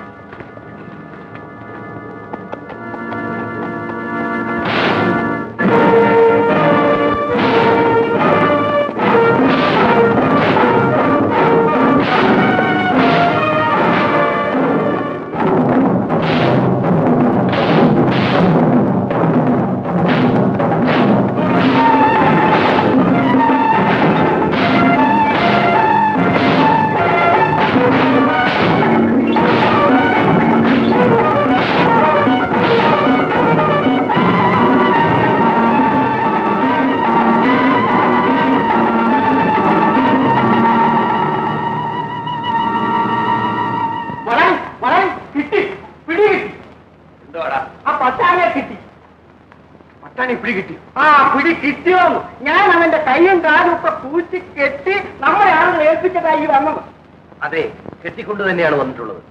വരാൻ വരാൻ കിട്ടി പിടി കിട്ടി എന്തോടാ ആ പട്ടാനെ കിട്ടി പട്ടാണി പിടി കിട്ടി ആ പിടി കിട്ടിയോന്ന് ഞാൻ അവന്റെ കൈയും കാലും ഒക്കെ പൂച്ചി കെട്ടി നമ്മളെ ആളുകൾ ഏൽപ്പിച്ചതായി വന്നത് അതെ കെട്ടിക്കൊണ്ട് തന്നെയാണ് വന്നിട്ടുള്ളത്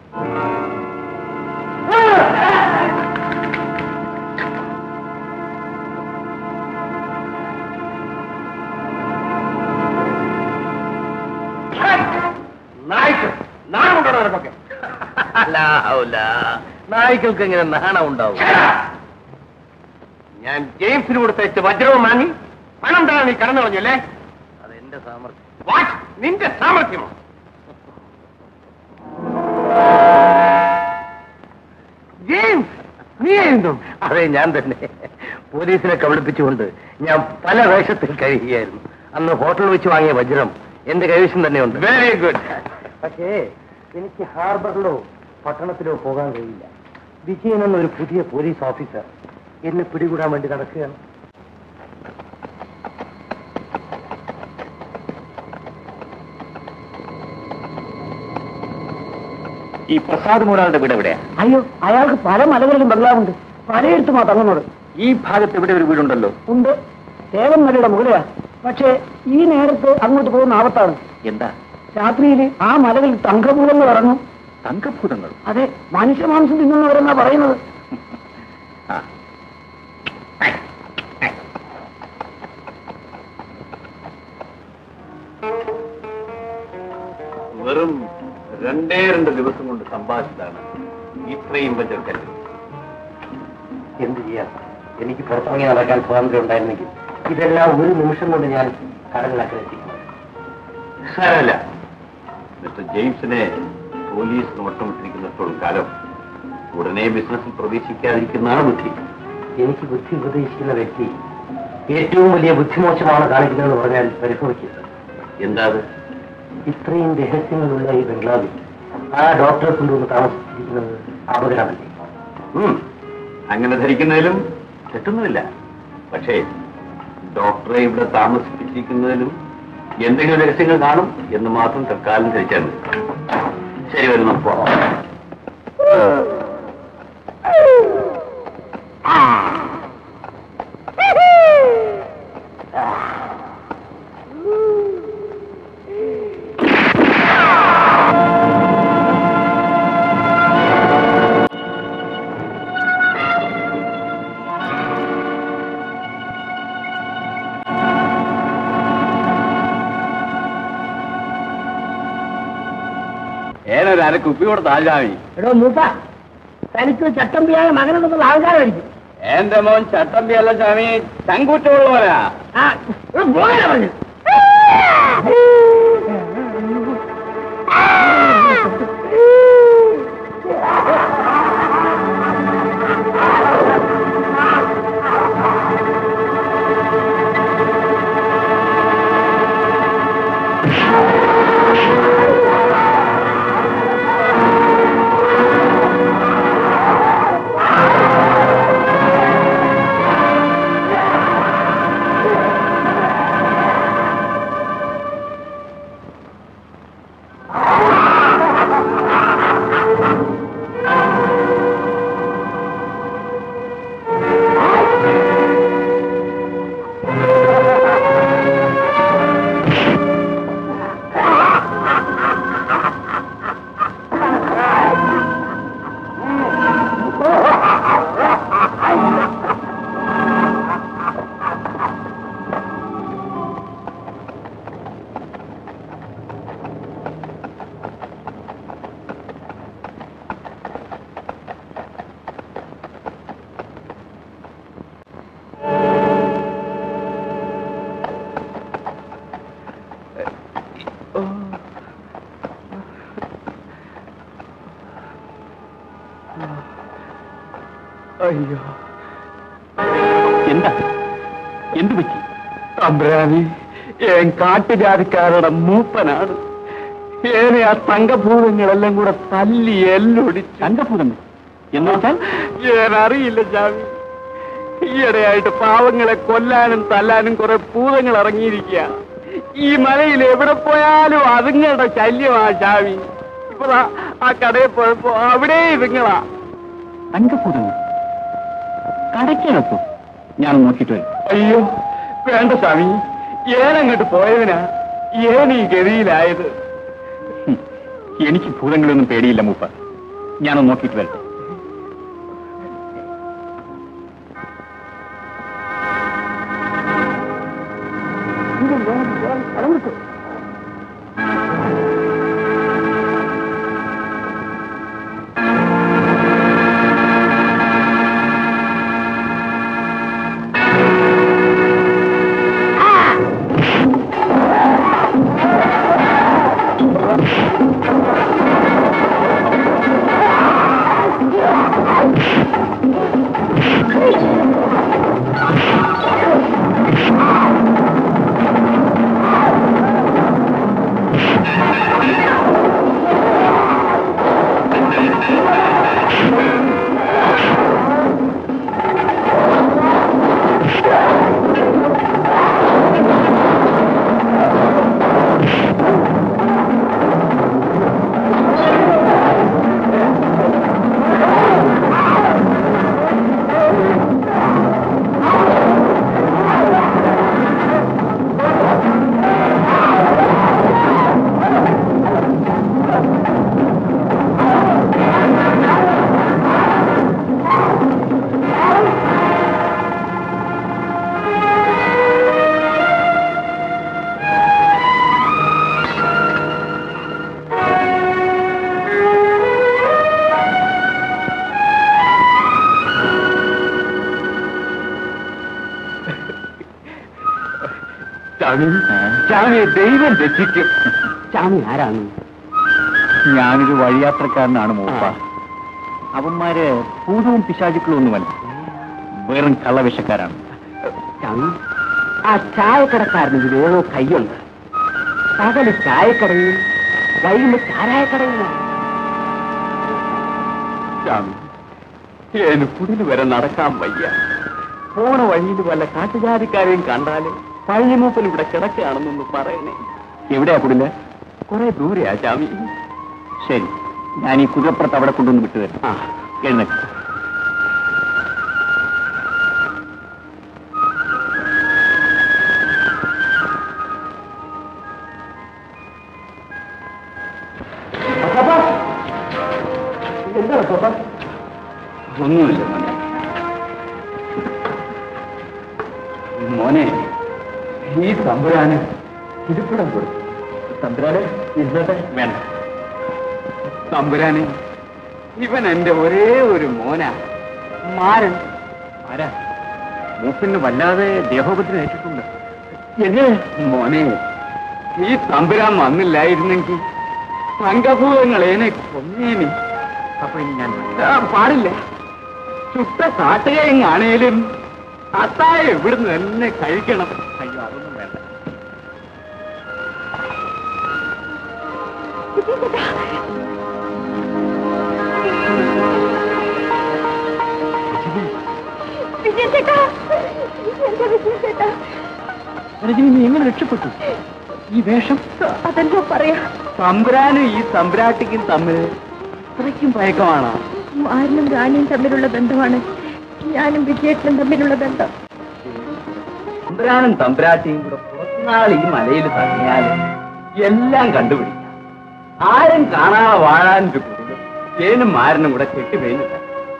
നായ്ക്കൾക്ക് എങ്ങനെ നാണം ഉണ്ടാവും ഞാൻ ജെയിംസിന് കൊടുത്തയച്ച വജ്രവും വാങ്ങി പണം തരാൻ നീ കടന്നു കളഞ്ഞല്ലേ അത് എന്റെ സാമർഥ്യം വാട്ട് നിന്റെ സാമർഥ്യമോ ജെയിംസ് നീ എഴുതും അതെ ഞാൻ തന്നെ പോലീസിനെ കബളിപ്പിച്ചുകൊണ്ട് ഞാൻ പല വേഷത്തിൽ കഴിയുകയായിരുന്നു അന്ന് ഹോട്ടലിൽ വെച്ച് വാങ്ങിയ വജ്രം എന്റെ കൈവശം തന്നെയുണ്ട് വെരി ഗുഡ് പക്ഷേ എനിക്ക് ഹാർബറിലോ പട്ടണത്തിലോ പോകാൻ കഴിയില്ല വിജയൻ എന്നൊരു പുതിയ പോലീസ് ഓഫീസർ എന്നെ പിടികൂടാൻ വേണ്ടി നടക്കുകയാണ് ഈ പ്രസാദ് മൂലാളുടെ വീട് എവിടെയാ അയ്യോ അയാൾക്ക് പല മലകളിലും ബംഗ്ലാവുണ്ട് പലയിടത്തുമാ തങ്ങുന്നത് ഈ ഭാഗത്ത് ഇവിടെ ഒരു വീടുണ്ടല്ലോ ഉണ്ട് തേവൻ മലയുടെ മുകളിലാ പക്ഷേ ഈ നേരത്ത് അങ്ങോട്ട് പോകുന്ന ആപത്താണ് എന്താ രാത്രിയിൽ ആ മലകളിൽ തങ്കഭൂതങ്ങൾ ഇറങ്ങും തങ്കഭൂതങ്ങൾ അതെ മനുഷ്യമാംസം തിന്നുന്നവരെന്നാ പറയുന്നത് വെറും രണ്ടേ രണ്ട് ദിവസം കൊണ്ട് സമ്പാദിച്ചതാണ് ഇത്രയും വജ്രക്കല്ല് എന്ത് ചെയ്യാം എനിക്ക് പുറത്തിറങ്ങി നടക്കാൻ സ്വാതന്ത്ര്യം ഉണ്ടായിരുന്നെങ്കിൽ ഇതെല്ലാം ഒരു നിമിഷം കൊണ്ട് ഞാൻ കടലിലാക്കി സാരമില്ല മിസ്റ്റർ ജെയിംസിനെ പോലീസ് നോട്ടമിട്ടിരിക്കുന്നിടത്തോളം കാലം ഉടനെ ബിസിനസ്സിൽ പ്രവേശിക്കാതിരിക്കുന്നതാണ് ബുദ്ധി എനിക്ക് ബുദ്ധി ഉപദേശിക്കുന്ന വ്യക്തി ഏറ്റവും വലിയ ബുദ്ധിമോശമാണ് കാണിക്കുന്നതെന്ന് പറഞ്ഞാൽ പരിഭവിക്കുക എന്താ അത് ഇത്രയും രഹസ്യങ്ങളുള്ള ഈ ബംഗ്ലാവിൽ ആ ഡോക്ടറെ കൊണ്ടുവന്ന് താമസിച്ചിരിക്കുന്നത് അപകടമല്ലേ അങ്ങനെ ധരിക്കുന്നതിലും തെറ്റുന്നുമില്ല പക്ഷേ ഡോക്ടറെ ഇവിടെ താമസിപ്പിച്ചിരിക്കുന്നതിലും എന്തെങ്കിലും രഹസ്യങ്ങൾ കാണും എന്ന് മാത്രം തൽക്കാലം ധരിച്ചാൽ മതി ശരി വരുന്നു പോവാം ഏനൊരു അര കുപ്പി കൊടുത്ത ആജാമി എടോ മൂപ്പ തനിക്ക് ചട്ടമ്പിയായ മകനെന്നുള്ള ആൾക്കാരായിരിക്കും എന്റെ മോൻ ചട്ടമ്പി അല്ല സ്വാമി ചങ്കൂറ്റുള്ളവരാ ആ ഇവിടെ പോകാനാ പറഞ്ഞു അയ്യോ എന്താ എന്തു പറ്റി തമ്പ്രാനി ഏൻ കാട്ടുജാതിക്കാരുടെ മൂപ്പനാണ് ഏനെ ആ തങ്കഭൂതങ്ങളെല്ലാം കൂടെ തല്ലി എല്ലൊടിച്ച് തങ്കഭൂതങ്ങൾ എന്ന് വെച്ചാൽ ഏൻ അറിയില്ല ജാമി ഈയിടെയായിട്ട് പാവങ്ങളെ കൊല്ലാനും തല്ലാനും കുറെ ഭൂതങ്ങൾ ഇറങ്ങിയിരിക്കുക ഈ മലയിൽ എവിടെ പോയാലും അതുങ്ങളുടെ ശല്യമാ ജാമി ഇപ്പൊ ദാ ആ കടയിൽ പോയപ്പോ അവിടെ ഇതുങ്ങളാ തങ്കഭൂതങ്ങൾ കടയ്ക്കകത്തോ ഞാൻ നോക്കിയിട്ട് വരും അയ്യോ വേണ്ട സ്വാമി ഏനങ്ങോട്ട് പോയതിനാ ഏൻ ഈ ഗതിയിലായത് ഹും, എനിക്ക് ഭൂതങ്ങളൊന്നും പേടിയില്ല മൂപ്പ ഞാനൊന്ന് നോക്കിയിട്ട് വരട്ടെ സ്വാമി സ്വാമിയെ ദൈവം രക്ഷിക്കും സ്വാമി ആരാണ് ഞാനൊരു വഴിയാത്രക്കാരനാണ് മൂപ്പ അവന്മാര് ഭൂതവും പിശാചുക്കളും ഒന്നുമല്ല വെറും കള്ളവിഷക്കാരാണ് സ്വാമി ആ ചായക്കടക്കാരന് ഇതിലേതോ കയ്യുണ്ട് പകല് ചായക്കടയിൽ വൈകുന്ന ചാരായക്കടയിൽ സ്വാമി ഏന് കുടിൽ വരെ നടക്കാൻ വയ്യ പോണ വഴിയിൽ വല്ല കാട്ടുജാതിക്കാരെയും കണ്ടാല് പഴഞ്ഞമൂപ്പൻ ഇവിടെ കിടക്കുകയാണെന്നൊന്ന് പറയണേ എവിടെയാ കുടില് കുറെ ദൂരെയാ സ്വാമി ശരി ഞാൻ ഈ കുതിരപ്പുറത്ത് അവിടെ കൊണ്ടുവന്ന് വിട്ടുതരാം ആ എഴുന്നേക്ക് എന്താണ് പാപ്പ ഒന്നുമില്ല മോനെ മോനെ ഈ തമ്പുരാന് ഇരിപ്പിടം കൊടുത്തു തമ്പുരാന് ഇരുന്നോട്ടെ വേണ്ട തമ്പുരാനെ ഇവൻ എന്റെ ഒരേ ഒരു മോനാ മാരൻ ആരാ മൂപ്പിന് വല്ലാതെ ദേഹോപത്തിന് ഏറ്റിട്ടുണ്ട് എന്നെ മോനെ ഈ തമ്പുരാൻ വന്നില്ലായിരുന്നെങ്കിൽ സംഘഭൂതങ്ങളേനെ കൊന്നേനെ അപ്പൊ ഇനി ഞാൻ ആ, പാടില്ല ചുട്ട കാട്ടുകയെങ്ങാണേലും അത്തായ ഇവിടുന്ന് തന്നെ കഴിക്കണം അയ്യോ അതൊന്നും വേണ്ട രജനി നീ എങ്ങനെ രക്ഷപ്പെട്ടു ഈ വേഷം അതെന്തോ പറയാ തമ്പുരാനും ഈ തമ്പുരാട്ടിക്കും തമ്മിൽ ഇത്രയ്ക്കും പയക്കമാണോ മാരനും റാണിയും തമ്മിലുള്ള ബന്ധമാണ് ഞാനും വിജയേട്ടനും തമ്മിലുള്ള ബന്ധം തമ്പുരാനും തമ്പുരാട്ടിയും കൂടെ കുറച്ചുനാൾ ഈ മലയിൽ തങ്ങിയാൽ എല്ലാം കണ്ടുപിടിക്കാം ആരും കാണാതെ വാഴാനൊരു കുടുംബം ഏനും മാരനും കൂടെ കെട്ടിവെയുന്നില്ല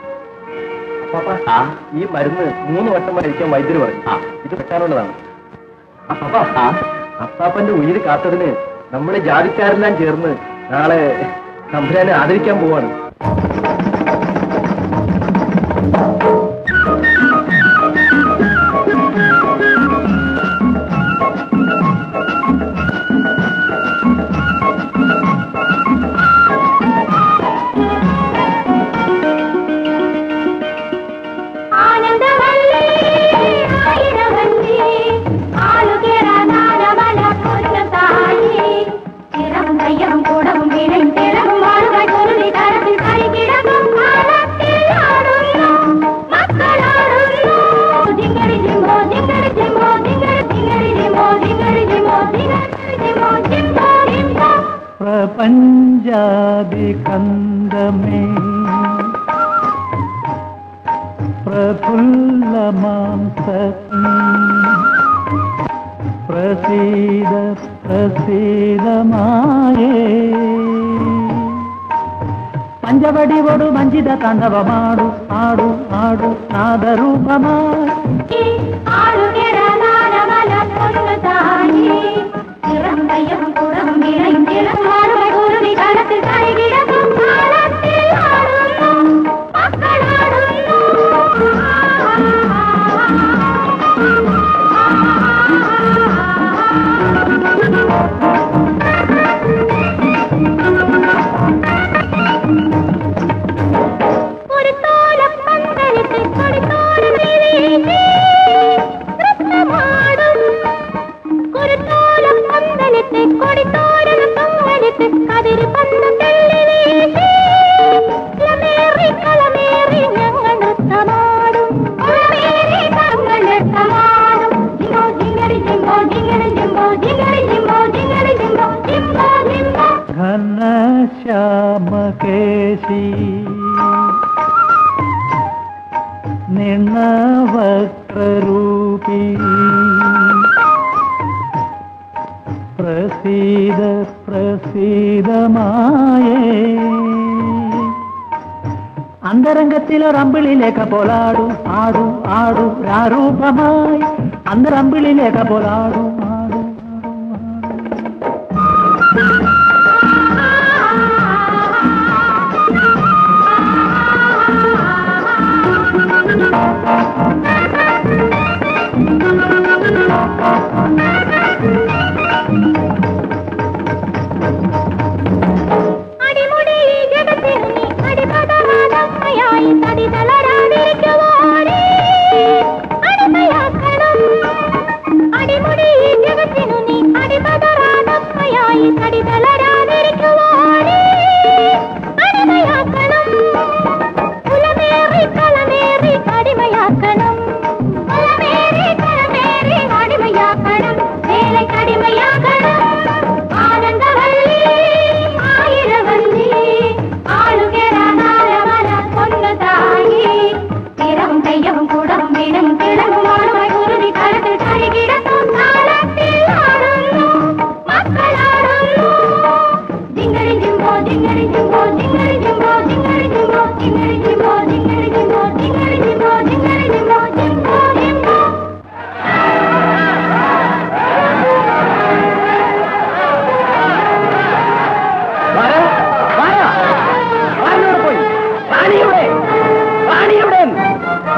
ആ ഈ മരുന്ന് മൂന്ന് വട്ടം കഴിക്കാൻ വൈദ്യുതി പറഞ്ഞു ആ ഇത് വെട്ടാനുള്ളതാണ് ആ അപ്പാപ്പന്റെ ഉയിര് കാത്തതിന് നമ്മൾ ജാതിക്കാരെല്ലാം ചേർന്ന് നാളെ തമ്പുരാനെ ആദരിക്കാൻ പോവാണ് ആനന്ദവല്ലി ആയിരവല്ലി ആളുകേറ നാലമല പൊന്നതായി ചിറവും കയ്യവും കൂടവും വീണയും തിളവും വാളുകൾ കുരുതി തരത്തിൽ കരികിടക്കും കാലത്തിൽ ആടുന്നു മക്കളാടുന്നു ജിങ്കടി ജിമ്പോ ജിങ്കടി ജിമ്പോ ജിങ്കടി ജിങ്കടി ജിമ്പോ ജിങ്കടി ജിമ്പോ ജിങ്കടി ജിമ്പോ ജിമ്പോ ജിമ്പോ പ്രപഞ്ചാദികന്ദമേ പ്രഫുല്ലമാംസഗ്നി പ്രസീദ പ്രസീദമായേ പഞ്ചവടിവൊടു മഞ്ചിത താണ്ഡവമാടു ആടു ആടു നാദരൂപമായി ആളുകേറ നാലമല പൊന്നതായി ചിറവും കയ്യവും കൂടവും വീണയും തിളവും വാളുകൾ കുരുതി തരത്തിൽ കരികിടക്കും കാലത്തിൽ ആടുന്നു ഒരു തോലം പന്തലിട്ട് കൊടിത്തോരം വീശി നൃത്തമാടും. ഒരു തോലം പന്തലിട്ട് കൊടിത്തോരം പൊങ്ങലിട്ട് കതിര് പന്തം തെള്ളി വീശി ലമേറി കളമേറി ഞങ്ങൾ നൃത്തമാടും കളമേറി ഞങ്ങൾ നൃത്തമാടും ജിങ്കോ ജിങ്കടി ജിങ്കോ ജിങ്കടി ജിങ്കോ ജിങ്കടി ജിങ്കോ ജിങ്കടി ജിങ്കോ ജിങ്കോ ജിങ്കോ ഘനശ്യാമകേശി നിണവക്രൂപി പ്രസീദ പ്രസീദമായേ അന്തരംഗത്തിലൊരമ്പിളിലേഖ പോലാടു ആടു ആടു രാരൂപമായി അന്തരമ്പിളിലേഖ പോലാടു ആടു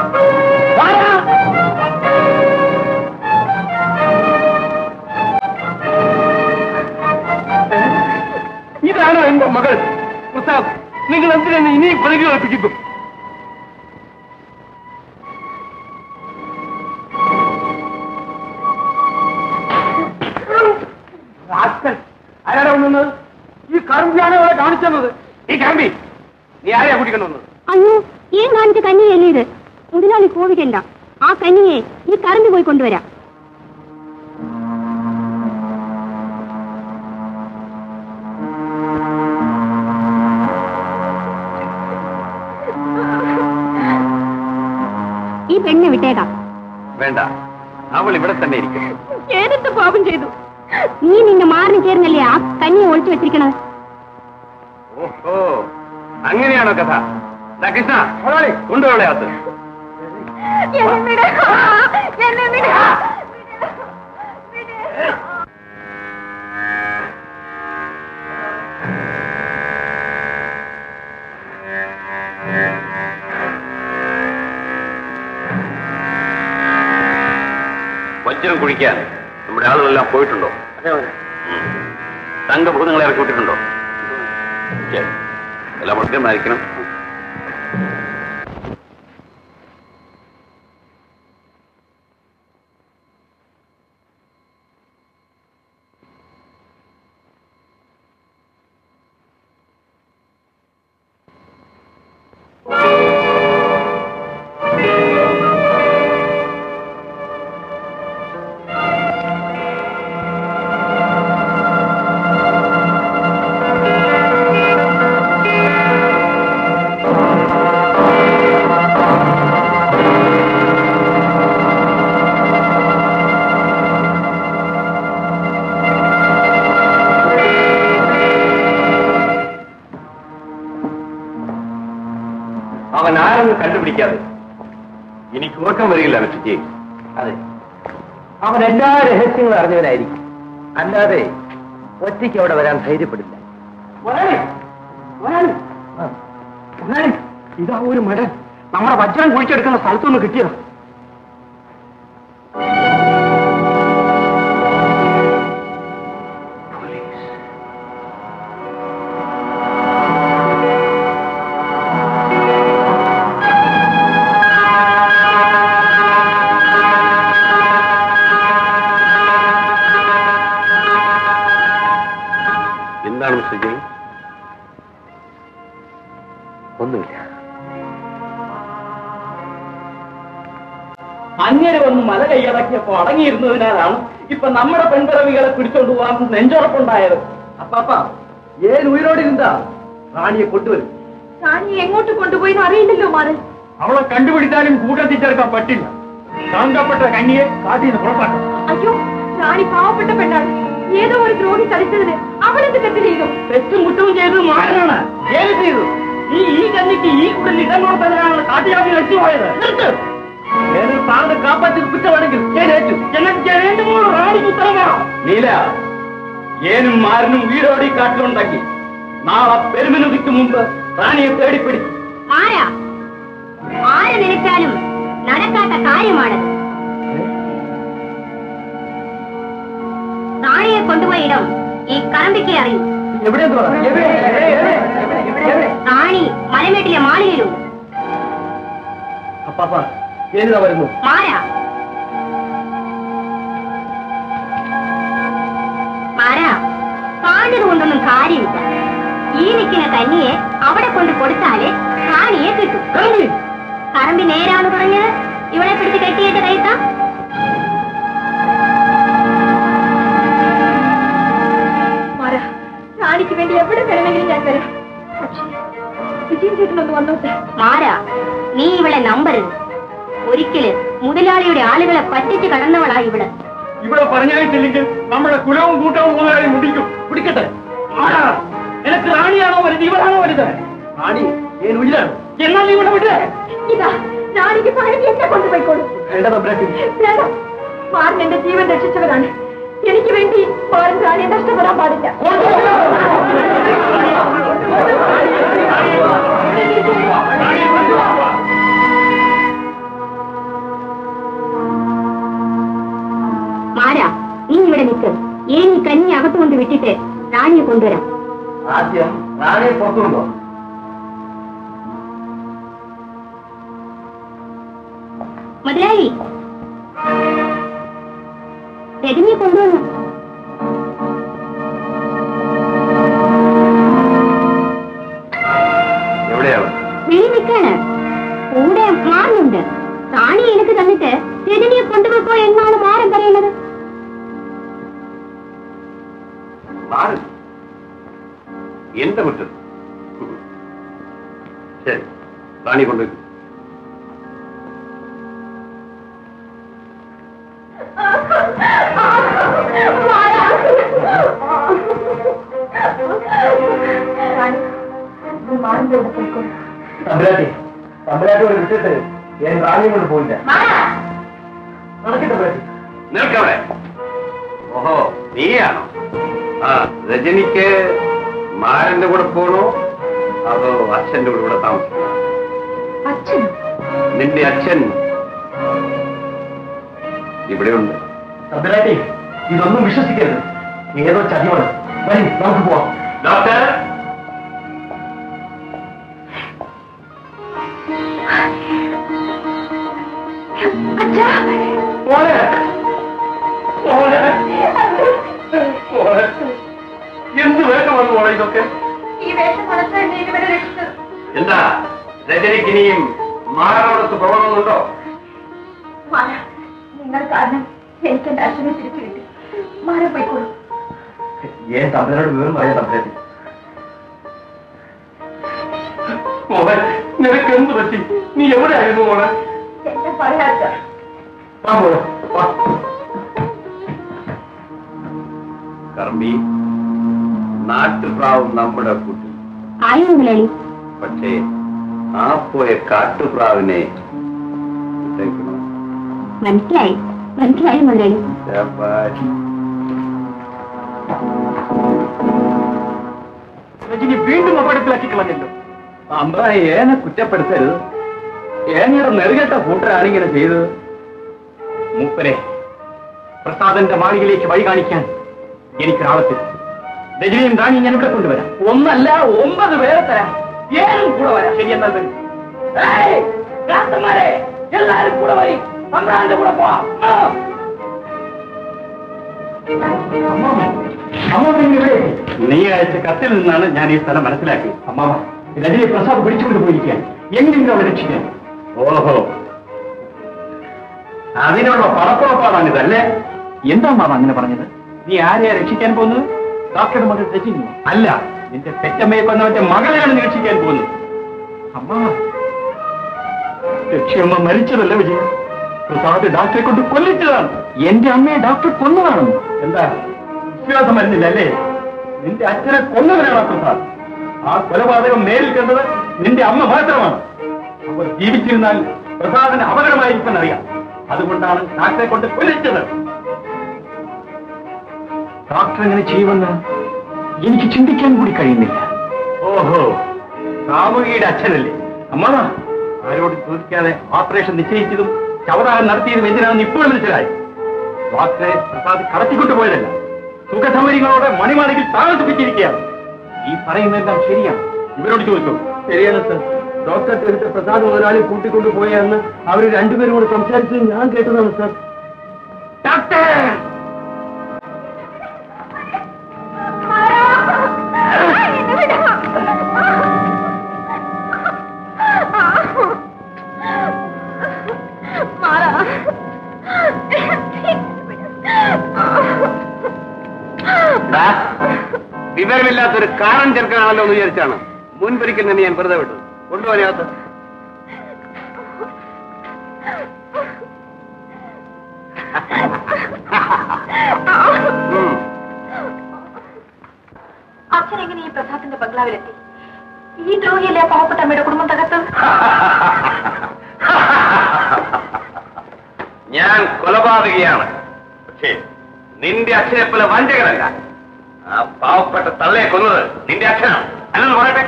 ഇതാണോ എന്റെ മകൾ പ്രസാദ് നിങ്ങൾ എന്തിനാണ് ഇനിയും പ്രതികരിപ്പിക്കുന്നു റാസ്കൽ. ആരാടാ വന്നത് ഈ കറുമ്പിയാണ് അവളെ കാണിച്ചത് ഈ കറമ്പി നീ ആരെയാ കൂട്ടിക്കൊണ്ടുവന്നത് അയ്യോ ഈ കാണിച്ച കഞ്ഞിയല്ലേ ഇത് മുതലാളി കോപിക്കണ്ട ആ കഞ്ഞിയെ ഈ കറണ്ട് പോയി കൊണ്ടുവരാം ഈ പെണ്ണെ വിട്ടേക്കാം വേണ്ട അവൾ ഇവിടെ തന്നെ ഇരിക്കും ഏതൊക്കെ പാപം ചെയ്തു നീ നിന്റെ മാറിന് ചേർന്നല്ലേ ആ കഞ്ഞിയെ ഒളിച്ചു വെച്ചിരിക്കണത് ഓഹോ അങ്ങനെയാണോ കഥ ദാ കൃഷ്ണ കൊണ്ടുപോളെ അത് വജ്രം കുഴിക്കാൻ നമ്മുടെ ആളുകളെല്ലാം പോയിട്ടുണ്ടോ ഉം. തങ്കഭൂതങ്ങളെ ഇറക്കി വിട്ടിട്ടുണ്ടോ ശരി. എല്ലാം വൃത്തിയമായിരിക്കണം അവൻ ആരെന്ന് കണ്ടുപിടിക്കാതെ എനിക്ക് ഉറക്കം വരികയില്ല മിസ്റ്റർ അതെ അവൻ എല്ലാ രഹസ്യങ്ങളും അറിഞ്ഞവനായിരിക്കും അല്ലാതെ ഒറ്റയ്ക്ക് അവിടെ വരാൻ ധൈര്യപ്പെടില്ല ഇതാ ഒരു മടൻ നമ്മുടെ വജ്രം കുഴിച്ചെടുക്കുന്ന സ്ഥലത്തുനിന്ന് കിട്ടിയതാ എന്താണ് മിസ്റ്റർ ജെയിൻ ഒന്നുമില്ല അങ്ങനെ വന്ന് മല കൈയടക്കിയപ്പോ അടങ്ങിയിരുന്നതിനാലാണ് ഇപ്പൊ നമ്മുടെ പെൺപിറവികളെ പിടിച്ചോണ്ട് പോകാൻ നെഞ്ചുറപ്പുണ്ടായത് അപ്പാപ്പ ഏൻ ഉയരോടിരുന്നാ റാണിയെ കൊണ്ടുവരും റാണി എങ്ങോട്ട് കൊണ്ടുപോയി അറിയില്ലല്ലോ മാറി അവളെ കണ്ടുപിടിച്ചാലും കൂട്ടത്തിൽ ചേർക്കാൻ പറ്റില്ല ശാന്തപ്പെട്ട കന്യെ കാട്ടിൽ നിന്ന് പുറത്താക്കണം അയ്യോ റാണി പാവപ്പെട്ട പെണ്ണാണ് ഏതോ ഒരു ദ്രോഹി ചതിച്ചതിന് അവളെന്ത് തെറ്റ് ചെയ്തു തെറ്റും കുറ്റവും ചെയ്തത് മാറാണ് ഏത് ചെയ്തു ഈ ഈ കന്നിക്ക് ഈ കൂടുതൽ ഇടം കൊടുത്തതിനാണ് കാട്ടിയാക്കി രക്ഷപോയത് നിർത്ത് ഏതൊരു താങ്കൾ കാപ്പാറ്റി കുറ്റമാണെങ്കിൽ ഞാൻ ഏറ്റു എനിക്ക് രണ്ട് മൂന്ന് റാണിക്ക് ഉത്തരവാണോ നീല ഏനും മാരനും വീടോടി കാട്ടിലുണ്ടാക്കി നാളെ പെരുമനുദിക്ക് മുമ്പ് റാണിയെ തേടിപ്പിടിച്ചു ആരാ ആര് നിனைച്ചാലും നടക്കാത്ത കാര്യമാണത് റാണിയെ കൊണ്ടുപോയ ഇടം ഈ കറമ്പിക്ക് അറിയും എവിടെ റാണി മലമേട്ടിലെ മാളികയിലുണ്ട് അപ്പാപ്പ ഏനിതാ വരുന്നു മാര മാര പാണ്ടത് കൊണ്ടൊന്നും കാര്യമില്ല ഈ നിൽക്കുന്ന കന്നിയെ അവിടെ കൊണ്ട് കൊടുത്താല് റാണിയെ കിട്ടും കറമ്പി നേരാണ് പറഞ്ഞത് ഇവിടെ പിടിച്ച് കെട്ടിയിട്ട് കയറ്റാം മാറ റാണിക്ക് വേണ്ടി എവിടെ വേണമെങ്കിലും ഞാൻ വരാം പക്ഷേ വിജയൻ ചേട്ടനൊന്ന് വന്നോട്ടെ മാര നീ ഇവളെ നമ്പരുത് ഒരിക്കല് മുതലാളിയുടെ ആളുകളെ പറ്റിച്ച് കടന്നവളാ ഇവിടെ ഇവിടെ പറഞ്ഞായിട്ടില്ലെങ്കിൽ നമ്മുടെ കുലവും കൂട്ടവും മുതലാളി മുടിക്കും പിടിക്കട്ടെ ആരാ നിനക്ക് റാണിയാണോ വലുത് ഇവളാണോ വലുത് റാണി ഏൻ ഉയിരാണ് എന്നാൽ നീ ഇവിടെ വിട്ടേ ഇതാ റാണിക്ക് പഴകി എന്നെ കൊണ്ടുപോയിക്കോളൂ വേണ്ട തമ്പ്രാട്ടി വേണ്ട മാരൻ എന്റെ ജീവൻ രക്ഷിച്ചവരാണ് എനിക്ക് വേണ്ടി മാരൻ റാണിയെ നഷ്ടപ്പെടാൻ പാടില്ല റാണിയെ കൊണ്ടുവരാം ആദ്യം റാണിയെ പുറത്തുകൊണ്ടോ മുതലാളി രജനിയെ കൊണ്ടുവന്നു എവിടെയാണ് വെളി നിൽക്കാണ് കൂടെ മാറുന്നുണ്ട് റാണി എനിക്ക് തന്നിട്ട് രജനിയെ കൊണ്ടുപോയിക്കോ എന്നാണ് മാറൻ പറയുന്നത് മാറി എന്റെ മുറ്റത്ത് ശരി റാണി കൊണ്ട് തമ്പുരാട്ടി തമ്പുരാട്ടി കൊണ്ട് വിട്ടിട്ട് ഞാൻ റാണിയും കൊണ്ട് പോയില്ല നടക്കട്ടെ തമ്പുരാട്ടി നിൽക്കവിടെ ഓഹോ നീയാണോ ആ രജനിക്ക് മാരന്റെ കൂടെ പോണോ അതോ അച്ഛന്റെ കൂടെ ഇവിടെ താമസിക്കണോ അച്ഛനോ നിന്റെ അച്ഛൻ ഇവിടെയുണ്ട് തമ്പുരാട്ടി ഇതൊന്നും വിശ്വസിക്കരുത് ഏതോ ചതിവാണ് വരും നമുക്ക് പോവാം ഡോക്ടർ മോനെ മോനെ മോനെ എന്ത് വേഷമാണ് മോളെ ഇതൊക്കെ ഈ വേഷം മനസ്സിൽ എന്നെ ഇതുവരെ രക്ഷിച്ചത് എന്താ രജനിക്ക് ഇനിയും മാറോടത്ത് പോകണമെന്നുണ്ടോ മാല നിങ്ങൾ കാരണം എനിക്ക് എന്റെ അച്ഛനെ തിരിച്ചു കിട്ടി മാറി പോയിക്കോളൂ ഏൻ തമ്പുരാനോട് വിവരം പറയാം തമ്പുരാട്ടി മോളെ നിനക്ക് എന്ത് പറ്റി നീ എവിടെയായിരുന്നു മോളെ എന്നെ പറയാത്ത വാ മോളെ വാ കർമ്മി നാട്ടുപ്രാവും നമ്മുടെ കുട്ടി ആയോ മുതലാളി പക്ഷേ ആ പോയ കാട്ടുപ്രാവിനെ വിട്ടേക്കണോ? മനസ്സിലായി മനസ്സിലായി മുതലാളി ശാബാഷ്. രജനി വീണ്ടും അപകടത്തിലാക്കി കളഞ്ഞല്ലോ അമ്പ്ര ഏനെ കുറ്റപ്പെടുത്തരുത് ഏനയുടെ നെറുകെട്ട കൂട്ടരാണ് ഇങ്ങനെ ചെയ്തത് മൂപ്പരെ പ്രസാദന്റെ മാളികയിലേക്ക് വഴി കാണിക്കാൻ എനിക്കൊരാളത്തിൽ രജനിയും റാണി ഞാൻ ഇവിടെ കൊണ്ടുവരാം ഒന്നല്ല ഒമ്പത് പേരെ തരാം ഏനും കൂടെ വരാം ശരിയെന്നത് എല്ലാരും കൂടെ വരി അമ്രാന്റെ കൂടെ പോവാം ആ. നീ അയച്ച കത്തിൽ നിന്നാണ് ഞാൻ ഈ സ്ഥലം മനസ്സിലാക്കിയത് അമ്മാവ രജനി പ്രസാദ് പിടിച്ചുകൊണ്ട് പോയിരിക്കാൻ എങ്ങനെയെങ്കിലും അവളെ രക്ഷിക്കാൻ ഓഹോ അതിനുള്ള പണപ്പുറപ്പാടാണ് ഇതല്ലേ എന്താ മാമ അങ്ങനെ പറഞ്ഞത് നീ ആരെയാ രക്ഷിക്കാൻ പോകുന്നത് ഡോക്ടറുടെ മകൾ രചിക്കുന്നു അല്ല നിന്റെ തെറ്റമ്മയെ കൊന്നവന്റെ മകളെയാണ് നീ രക്ഷിക്കാൻ പോകുന്നത് അമ്മ ലക്ഷ്യമ്മ മരിച്ചതല്ല വിജയ പ്രസാദ് ഡോക്ടറെ കൊണ്ട് കൊല്ലിച്ചതാണ് എന്റെ അമ്മയെ ഡോക്ടർ കൊന്നതാണെന്ന് എന്താ വിശ്വാസം വരുന്നില്ല അല്ലേ നിന്റെ അച്ഛനെ കൊന്നവനാണ് ആ പ്രസാദ് ആ കൊലപാതകം നേരിൽ കണ്ടത് നിന്റെ അമ്മ മാത്രമാണ് അവർ ജീവിച്ചിരുന്നാൽ പ്രസാദിന് അപകടമായിരിക്കും അറിയാം അതുകൊണ്ടാണ് ഡോക്ടറെ കൊണ്ട് കൊല്ലിച്ചത് ഡോക്ടർ എങ്ങനെ ചെയ്യുമെന്ന് എനിക്ക് ചിന്തിക്കാൻ കൂടി കഴിയുന്നില്ല ഓഹോ കാമുകിയുടെ അച്ഛനല്ലേ അമ്മ ആരോട് ചോദിക്കാതെ ഓപ്പറേഷൻ നിശ്ചയിച്ചതും ചവറാഹം നടത്തിയതും എന്തിനാണെന്ന് ഇപ്പോൾ മനസ്സിലായി ഡോക്ടറെ പ്രസാദ് കടത്തിക്കൊണ്ടു പോയതല്ല സുഖസൗകര്യങ്ങളോടെ മണിമാളികൾ താമസിപ്പിച്ചിരിക്കുകയാണ് ഈ പറയുന്നതെല്ലാം ശരിയാണ് ഇവരോട് ചോദിച്ചു ശരിയാണ് സർ ഡോക്ടർ എടുത്ത പ്രസാദ് മുതലാളി കൂട്ടിക്കൊണ്ടു പോയെന്ന് അവർ രണ്ടുപേരും കൂടെ സംസാരിച്ചത് ഞാൻ കേട്ടതാണ് സർ ഡോക്ടർ ദാ, വിവരമില്ലാത്തൊരു കാറൻ ചെറുക്കനാണല്ലോ എന്ന് വിചാരിച്ചാണ് മുൻപൊരിക്കൽ നിന്ന് ഞാൻ വെറുതെ വിട്ടു കൊണ്ടുപോകാത്ത അച്ഛൻ എങ്ങനെ ഈ പ്രസാദിന്റെ ബംഗ്ലാവിലെത്തി ഈ ദ്രോഹിയല്ലേ പാവപ്പെട്ട അമ്മയുടെ കുടുംബം തകർത്തത് ഞാൻ കൊലപാതകയാണ് പക്ഷേ നിന്റെ അച്ഛനെ പോലെ വഞ്ചകനല്ല ആ പാവപ്പെട്ട തള്ളയെ കൊന്നത് നിന്റെ അച്ഛനാണ് അല്ലെന്ന് പറയട്ടെ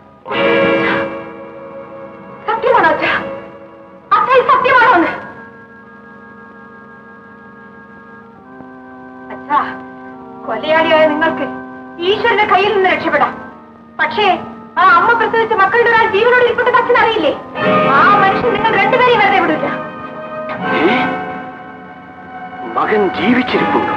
സത്യമാണോ അച്ഛ അച്ഛ ഇത് സത്യമാണോ എന്ന് അച്ഛാ കൊലയാളിയായ നിങ്ങൾക്ക് ഈശ്വരന്റെ കയ്യിൽ നിന്ന് രക്ഷപ്പെടാം പക്ഷേ ആ അമ്മ പ്രസവിച്ച മക്കളുടെ ഒരാൾ ജീവനോട് ഇരിപ്പുണ്ടെന്ന് അച്ഛൻ അറിയില്ലേ ആ മനുഷ്യൻ നിങ്ങൾ രണ്ടുപേരെയും വെറുതെ വിടില്ല മകൻ ജീവിച്ചിരിപ്പുണ്ടോ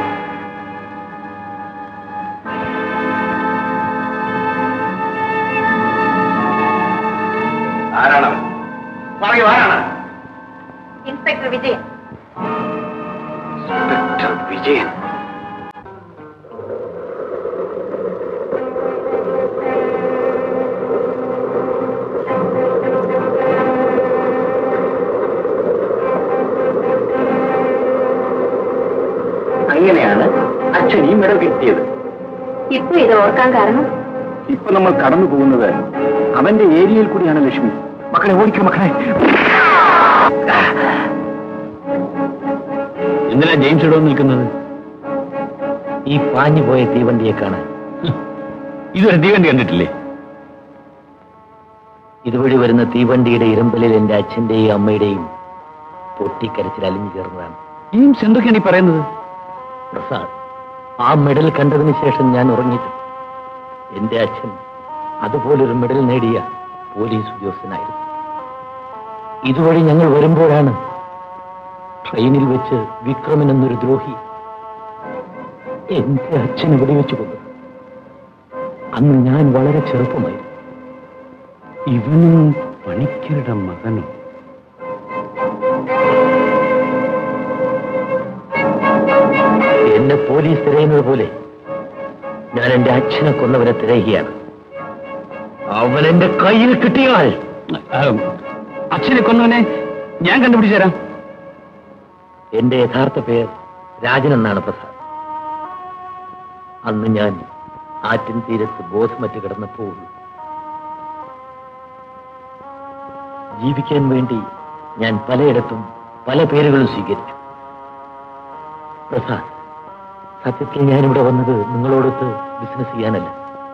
ആരാണവൻ പറയൂ ആരാണ് ഇൻസ്പെക്ടർ വിജയൻ ഇൻസ്പെക്ടർ വിജയൻ അങ്ങനെയാണ് അച്ഛൻ ഈ മെഡൽ കിട്ടിയത് ഇപ്പൊ ഇത് ഓർക്കാൻ കാരണം ഇപ്പൊ നമ്മൾ കടന്നു പോകുന്നത് അവന്റെ ഏരിയയിൽ കൂടിയാണ് ലക്ഷ്മി മക്കളെ ഓടിക്കും മക്കളെ എന്തിനാ ജെയിംസ് ഇടോ നിൽക്കുന്നത് ഈ പാഞ്ഞു പോയ തീവണ്ടിയെ കാണാൻ ഇതൊരു തീവണ്ടി കണ്ടിട്ടില്ലേ ഇതുവഴി വരുന്ന തീവണ്ടിയുടെ ഇരമ്പലിൽ എന്റെ അച്ഛന്റെയും അമ്മയുടെയും പൊട്ടിക്കരച്ചിൽ അലിഞ്ഞു ചേർന്നതാണ് ജെയിംസ് എന്തൊക്കെയാണ് ഈ പറയുന്നത് പ്രസാദ് ആ മെഡൽ കണ്ടതിന് ശേഷം ഞാൻ ഉറങ്ങിയിട്ടുണ്ട് എന്റെ അച്ഛൻ അതുപോലൊരു മെഡൽ നേടിയ പോലീസ് ഉദ്യോഗസ്ഥനായിരുന്നു ഇതുവഴി ഞങ്ങൾ വരുമ്പോഴാണ് ട്രെയിനിൽ വെച്ച് വിക്രമൻ എന്നൊരു ദ്രോഹി എന്റെ അച്ഛനെ വെടിവെച്ചു കൊന്നത് അന്ന് ഞാൻ വളരെ ചെറുപ്പമായിരുന്നു ഇവനും പണിക്കരുടെ മകനും എന്നെ പോലീസ് തിരയുന്നത് പോലെ ഞാൻ എന്റെ അച്ഛനെ കൊന്നവരെ തിരയുകയാണ് അവൻ എന്റെ കയ്യിൽ കിട്ടിയാൽ അച്ഛനെ കൊന്നവനെ ഞാൻ കണ്ടുപിടിച്ചു തരാം എന്റെ യഥാർത്ഥ പേര് രാജൻ എന്നാണ് പ്രസാദ് അന്ന് ഞാൻ ആറ്റിൻ തീരത്ത് ബോധമറ്റ് കിടന്നപ്പോൾ ജീവിക്കാൻ വേണ്ടി ഞാൻ പലയിടത്തും പല പേരുകളും സ്വീകരിച്ചു പ്രസാദ് സത്യത്തിൽ ഞാനിവിടെ വന്നത് നിങ്ങളോടൊത്ത് ബിസിനസ് ചെയ്യാനല്ല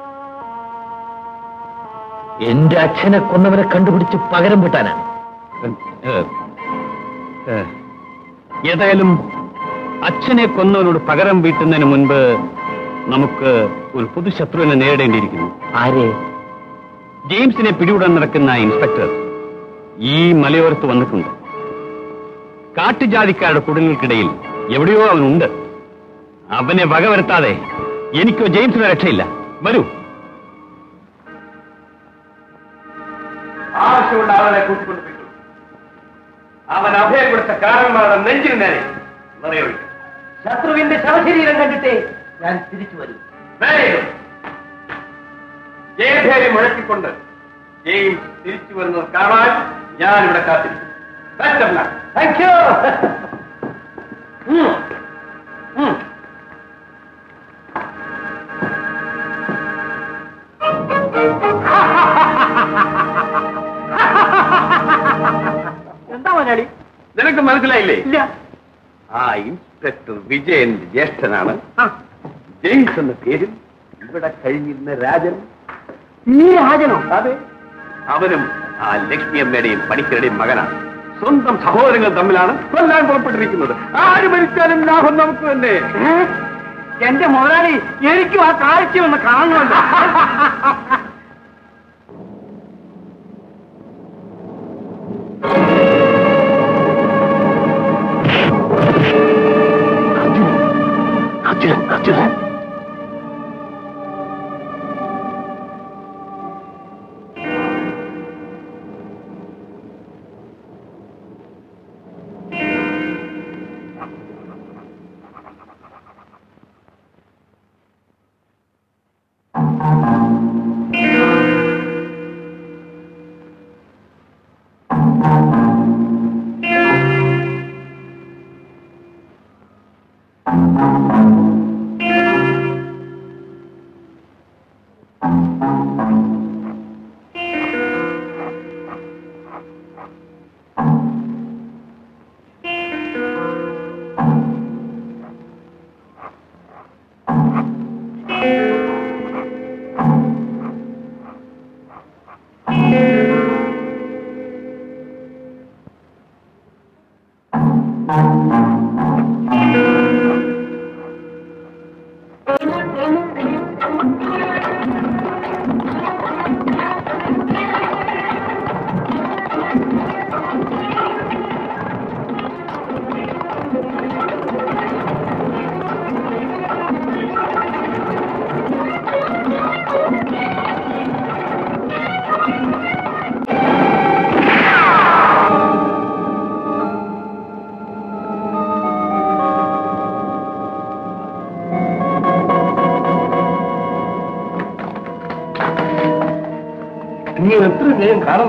എന്റെ അച്ഛനെ കൊന്നവനെ കണ്ടുപിടിച്ച് പകരം വിട്ടാനാണ് ഏതായാലും അച്ഛനെ കൊന്നവനോട് പകരം വീട്ടുന്നതിന് മുൻപ് നമുക്ക് ഒരു പൊതുശത്രുവിനെ നേരിടേണ്ടിയിരിക്കുന്നു ആരെ ജെയിംസിനെ പിടികൂടാൻ നടക്കുന്ന ഇൻസ്പെക്ടർ ഈ മലയോരത്ത് വന്നിട്ടുണ്ട് കാട്ടുജാതിക്കാരുടെ കുടുങ്ങൾക്കിടയിൽ എവിടെയോ അവനുണ്ട് അവനെ വകവരുത്താതെ എനിക്കോ ജെയിംസിനോ രക്ഷയില്ല വരൂ ആവശ്യമുള്ള അവനെ കൂട്ടിക്കൊണ്ടിരിക്കും അവൻ അഭയം കൊടുത്ത കാരണന്മാരുടെ നെഞ്ചിന് നേരെ നിറയൊഴിക്കും ശത്രുവിന്റെ ശവശരീരം കണ്ടിട്ടേ ഞാൻ തിരിച്ചു വരും ജയധേരി മുഴക്കിക്കൊണ്ട് ജെയിംസ് തിരിച്ചു വരുന്നത് കാണാൻ ഞാൻ ഇവിടെ കാത്തിരിക്കും Best of luck. Thank you എന്താ മലയാളി നിനക്ക് മനസ്സിലായില്ലേ ഇല്ല ആ ഇൻസ്പെക്ടർ വിജയന്റെ ജ്യേഷ്ഠനാണ് ജെയിംസ് എന്ന പേരിൽ ഇവിടെ കഴിഞ്ഞിരുന്ന രാജൻ നീ രാജനോ അതെ അവനും ആ ലക്ഷ്മി അമ്മയുടെയും പണിക്കരുടെയും മകനാണ് സ്വന്തം സഹോദരങ്ങൾ തമ്മിലാണ് കൊല്ലാൻ പുറപ്പെട്ടിരിക്കുന്നത് ആര് മരിച്ചാലും ലാഭം നമുക്ക് തന്നെ എന്റെ മുതലാളി എനിക്കും ആ കാഴ്ച ഒന്ന് കാണുമല്ലോ അർജുനൻ അർജുനൻ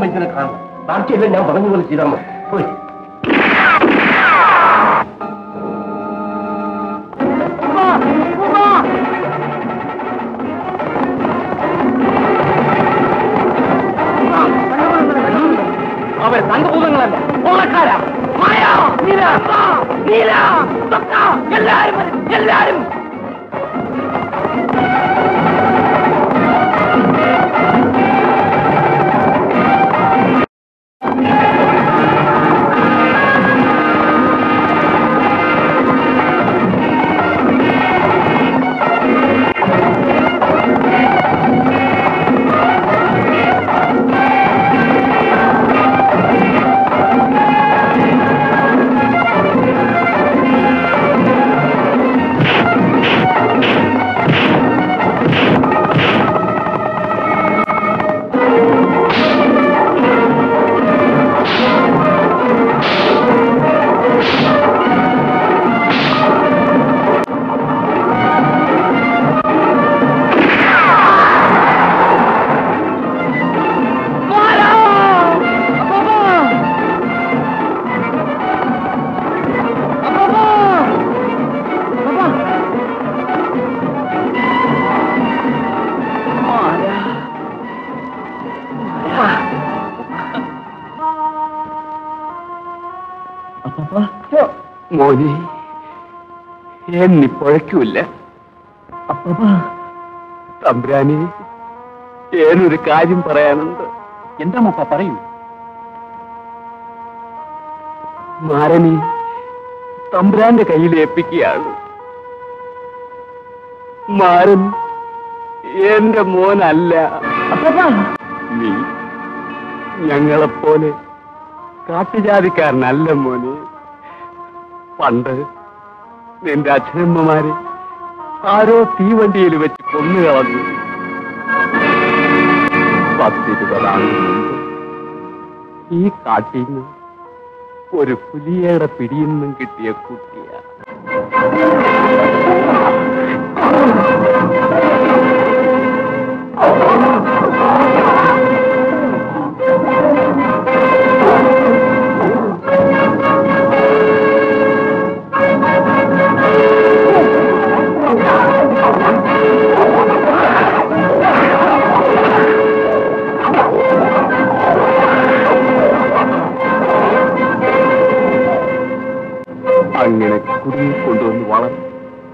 വൈദ്യനെ കാണണം ബാക്കിയെല്ലാം ഞാൻ പറഞ്ഞ പോലെ ചെയ്താൽ മതി പോയി അവർ സംഘഭൂതങ്ങളല്ല കൊള്ളക്കാരാ മായ, നീല, ആ, നീല, തൊക്ക, എല്ലാരും വരും, എല്ലാരും മോനെ എന്നിപ്പോഴയ്ക്കൂല്ല തമ്പുരാനെ ഏനൊരു കാര്യം പറയാനുണ്ട് എന്താ മുപ്പ പറയൂ മാരനെ തമ്പുരാന്റെ കയ്യിൽ ഏൽപ്പിക്കുകയാണ് മാരൻ എന്റെ മോനല്ല നീ ഞങ്ങളെപ്പോലെ കാട്ടുജാതിക്കാരനല്ല മോനെ പണ്ട് നിന്റെ അച്ഛനമ്മമാരെ ആരോ തീവണ്ടിയിൽ വെച്ച് കൊന്നുകളഞ്ഞു പത്തിരുപതാണ്ട് മുമ്പ് ഈ കാട്ടിൽ നിന്ന് ഒരു പുലിയുടെ പിടിയിൽ നിന്നും കിട്ടിയ കുട്ടിയാ അങ്ങനെ കുടുങ്ങി കൊണ്ടുവന്ന് വളർന്നു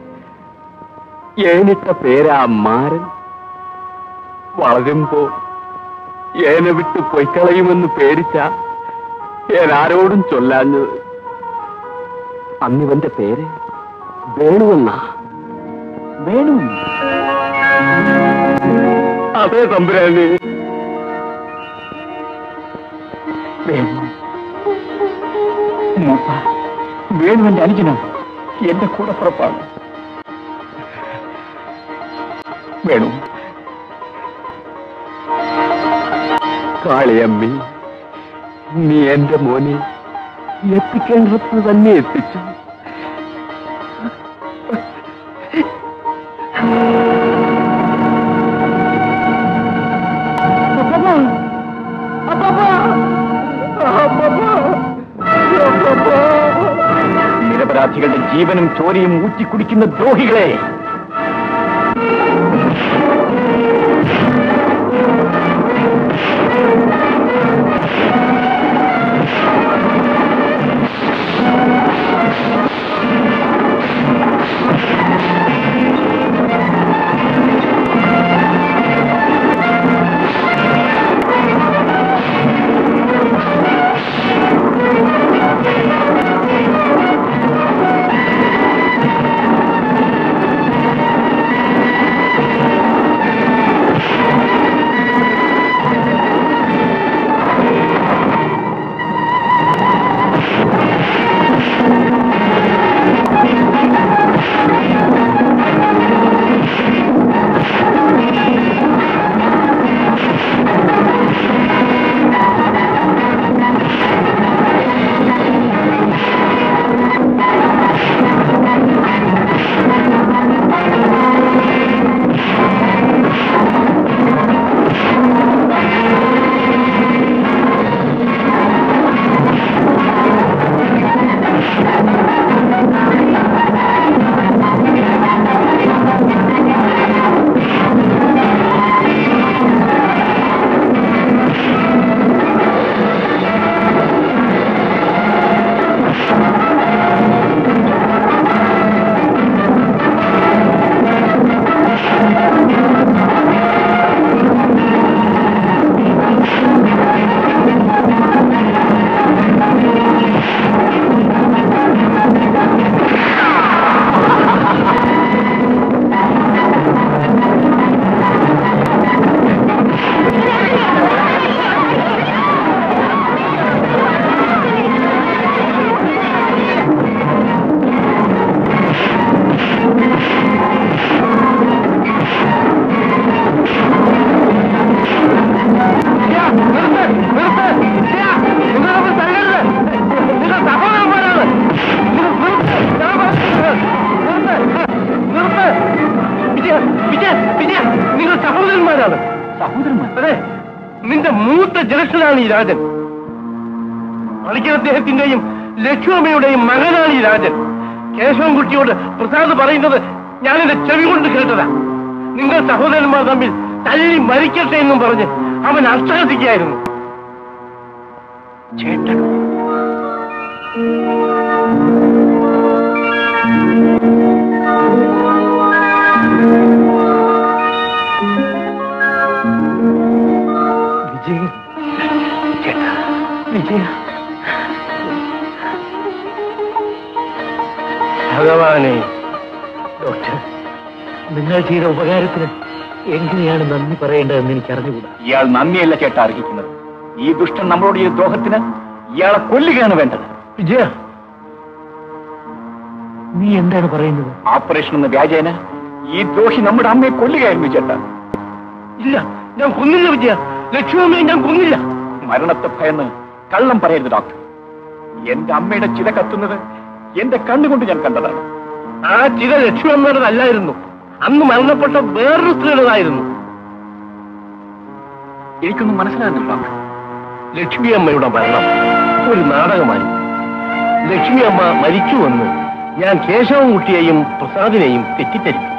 ഏനിട്ട പേരാ മാരൻ വളരുമ്പോ ഏന വിട്ട് പൊയ്ക്കളയുമെന്ന് പേടിച്ച ഞാൻ ആരോടും ചൊല്ലാഞ്ഞത് അന്നിവന്റെ പേര് വേണുവെന്നാ വേണു അതെ തമ്പുരാനെ വേണു മൂപ്പ വേണുവിന്റെ അനുജനാണ് എന്റെ കൂടെ പുറപ്പാണ് വേണു കാളിയമ്മി നീ എന്റെ മോനെ എത്തിക്കേണ്ടത് തന്നെ എത്തിച്ചു നിരപരാധികളുടെ ജീവനും ചോരയും ഊറ്റിക്കുടിക്കുന്ന ദ്രോഹികളെ എന്റെ മൂത്ത ജലക്ഷനാണ് ഈ രാജൻ പണിക്കർ അദ്ദേഹത്തിന്റെയും ലക്ഷ്മമ്മയുടെയും മകനാണ് ഈ രാജൻ കേശവൻകുട്ടിയോട് പ്രസാദ് പറയുന്നത് ഞാൻ എന്റെ ചെവി കൊണ്ട് കേട്ടതാ നിങ്ങൾ സഹോദരന്മാർ തമ്മിൽ തല്ലി മരിക്കട്ടെ എന്നും പറഞ്ഞ് അവൻ അർത്ഥഹസിക്കായിരുന്നു ചേട്ടൻ വിജയ് ചേട്ടാ വിജയ ഭഗവാനെ ഡോക്ടർ നിങ്ങൾ ചെയ്ത ഉപകാരത്തിന് എങ്ങനെയാണ് നന്ദി പറയേണ്ടതെന്ന് എനിക്ക് അറിഞ്ഞുകൂടാ ഇയാൾ നന്ദിയല്ല ചേട്ട അർഹിക്കുന്നത് ഈ ദുഷ്ടൻ നമ്മളോട് ഈ ദ്രോഹത്തിന് ഇയാളെ കൊല്ലുകയാണ് വേണ്ടത് വിജയ നീ എന്താണ് പറയുന്നത് ഓപ്പറേഷൻ എന്ന വ്യാജേന ഈ ദ്രോഹി നമ്മുടെ അമ്മയെ കൊല്ലുകയായിരുന്നു ചേട്ട ഇല്ല ഞാൻ കൊന്നില്ല വിജയ ലക്ഷ്മിയമ്മയെ ഞാൻ കൊന്നില്ല മരണത്തെ ഭയന്ന് കള്ളം പറയരുത് ഡോക്ടർ എന്റെ അമ്മയുടെ ചിത കത്തുന്നത് എന്റെ കണ്ണുകൊണ്ട് ഞാൻ കണ്ടതാണ് ആ ചില ലക്ഷ്മിയമ്മയുടേതല്ലായിരുന്നു അന്ന് മരണപ്പെട്ട വേറൊരു സ്ത്രീയുടേതായിരുന്നു എനിക്കൊന്നും മനസ്സിലാകുന്നില്ല ഡോക്ടർ ലക്ഷ്മി അമ്മയുടെ മരണം ഒരു നാടകമായി ലക്ഷ്മി അമ്മ മരിച്ചുവെന്ന് ഞാൻ കേശവൻകുട്ടിയെയും പ്രസാദിനെയും തെറ്റിദ്ധരിപ്പിച്ചു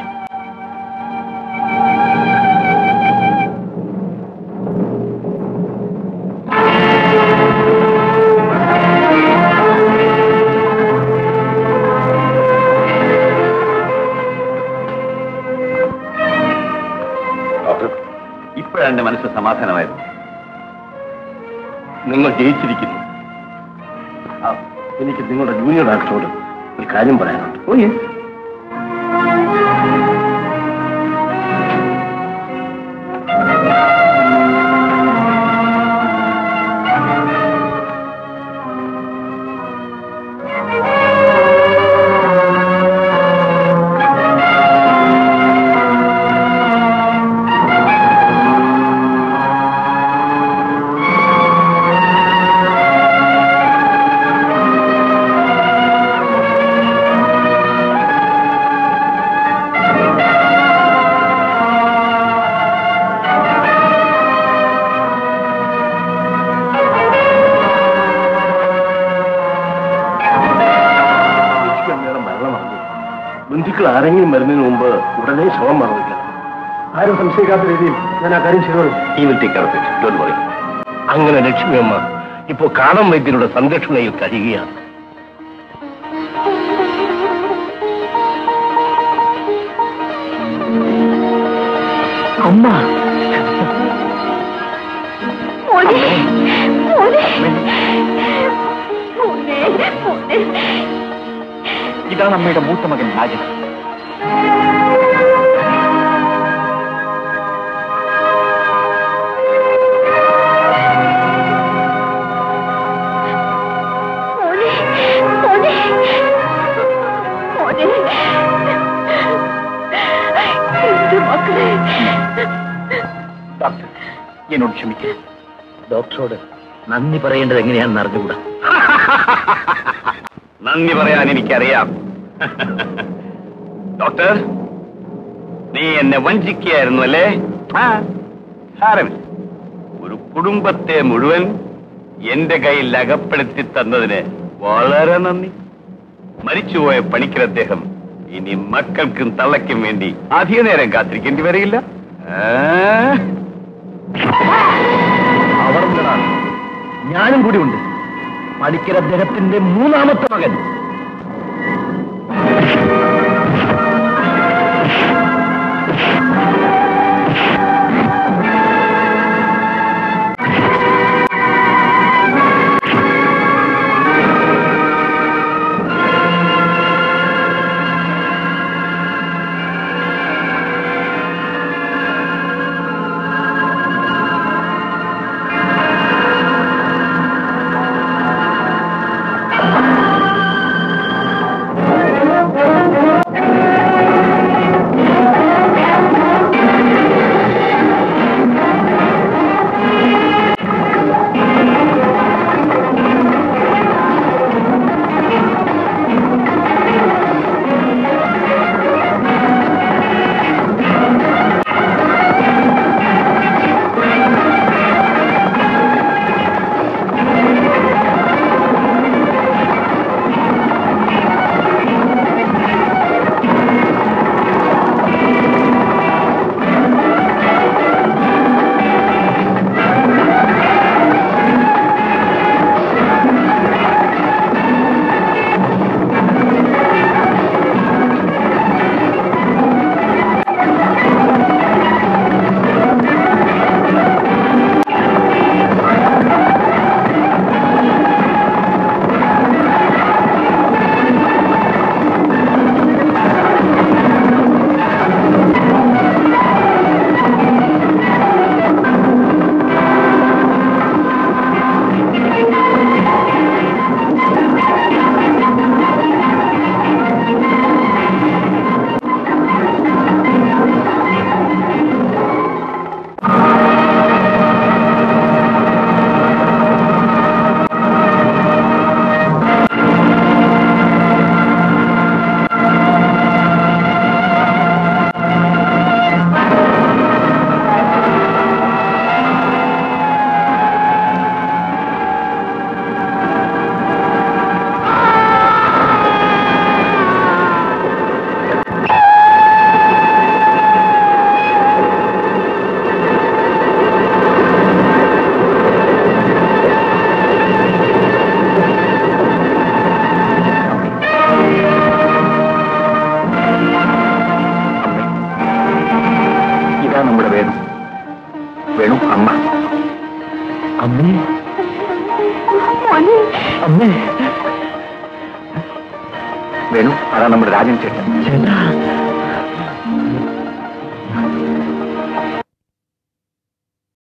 ഡോക്ടർ ഇപ്പോഴാണ് എന്റെ മനസ്സ് സമാധാനമായിരുന്നു നിങ്ങൾ ജയിച്ചിരിക്കുന്നു ആ, എനിക്ക് നിങ്ങളുടെ ജൂനിയർ ഡോക്ടറോട് ഒരു കാര്യം പറയാനുണ്ട് ഓ യെസ് ലക്ഷ്മി അമ്മയുടെ മരണമറിഞ്ഞു ബന്ധുക്കൾ ആരെങ്കിലും വരുന്നതിന് മുമ്പ് ഉടനെ ശവം മറന്നില്ല ആരും സംശയിക്കാത്ത രീതിയിൽ ഞാൻ ആ കാര്യം ചെയ്തോളൂ ഈ will take care of it don't worry അങ്ങനെ ലക്ഷ്മി അമ്മ ഇപ്പോ കാടം വൈദ്യരുടെ സംരക്ഷണയിൽ കഴിയുകയാണ് അമ്മ മോനെ മോനെ മോനെ മോനെ ഇതാണ് അമ്മയുടെ മൂത്ത മകൻ രാജൻ മോനെ മോനെ മോനെ എന്റെ മക്കളെ ഡോക്ടർ എന്നോട് ക്ഷമിക്കുക ഡോക്ടറോട് നന്ദി പറയേണ്ടത് എങ്ങനെയാണെന്ന് അറിഞ്ഞുകൂടാ നന്ദി പറയാൻ എനിക്കറിയാം ഡോക്ടർ നീ എന്നെ വഞ്ചിക്കുകയായിരുന്നു അല്ലേ ആ, സാരമില്ല ഒരു കുടുംബത്തെ മുഴുവൻ എന്റെ കയ്യിൽ അകപ്പെടുത്തി തന്നതിന് വളരെ നന്ദി മരിച്ചുപോയ പണിക്കർ അദ്ദേഹം ഇനി മക്കൾക്കും തള്ളയ്ക്കും വേണ്ടി അധിക നേരം കാത്തിരിക്കേണ്ടി വരില്ല ആ? അവർ ഉള്ളതാണ്. ഞാനും കൂടി ഉണ്ട് പണിക്കർ അദ്ദേഹത്തിന്റെ മൂന്നാമത്തെ മകൻ നമ്മുടെ വേണു വേണു അമ്മ അമ്മേ അമ്മേ വേണു അതാ നമ്മുടെ രാജൻ ചേട്ടൻ ചേട്ടാ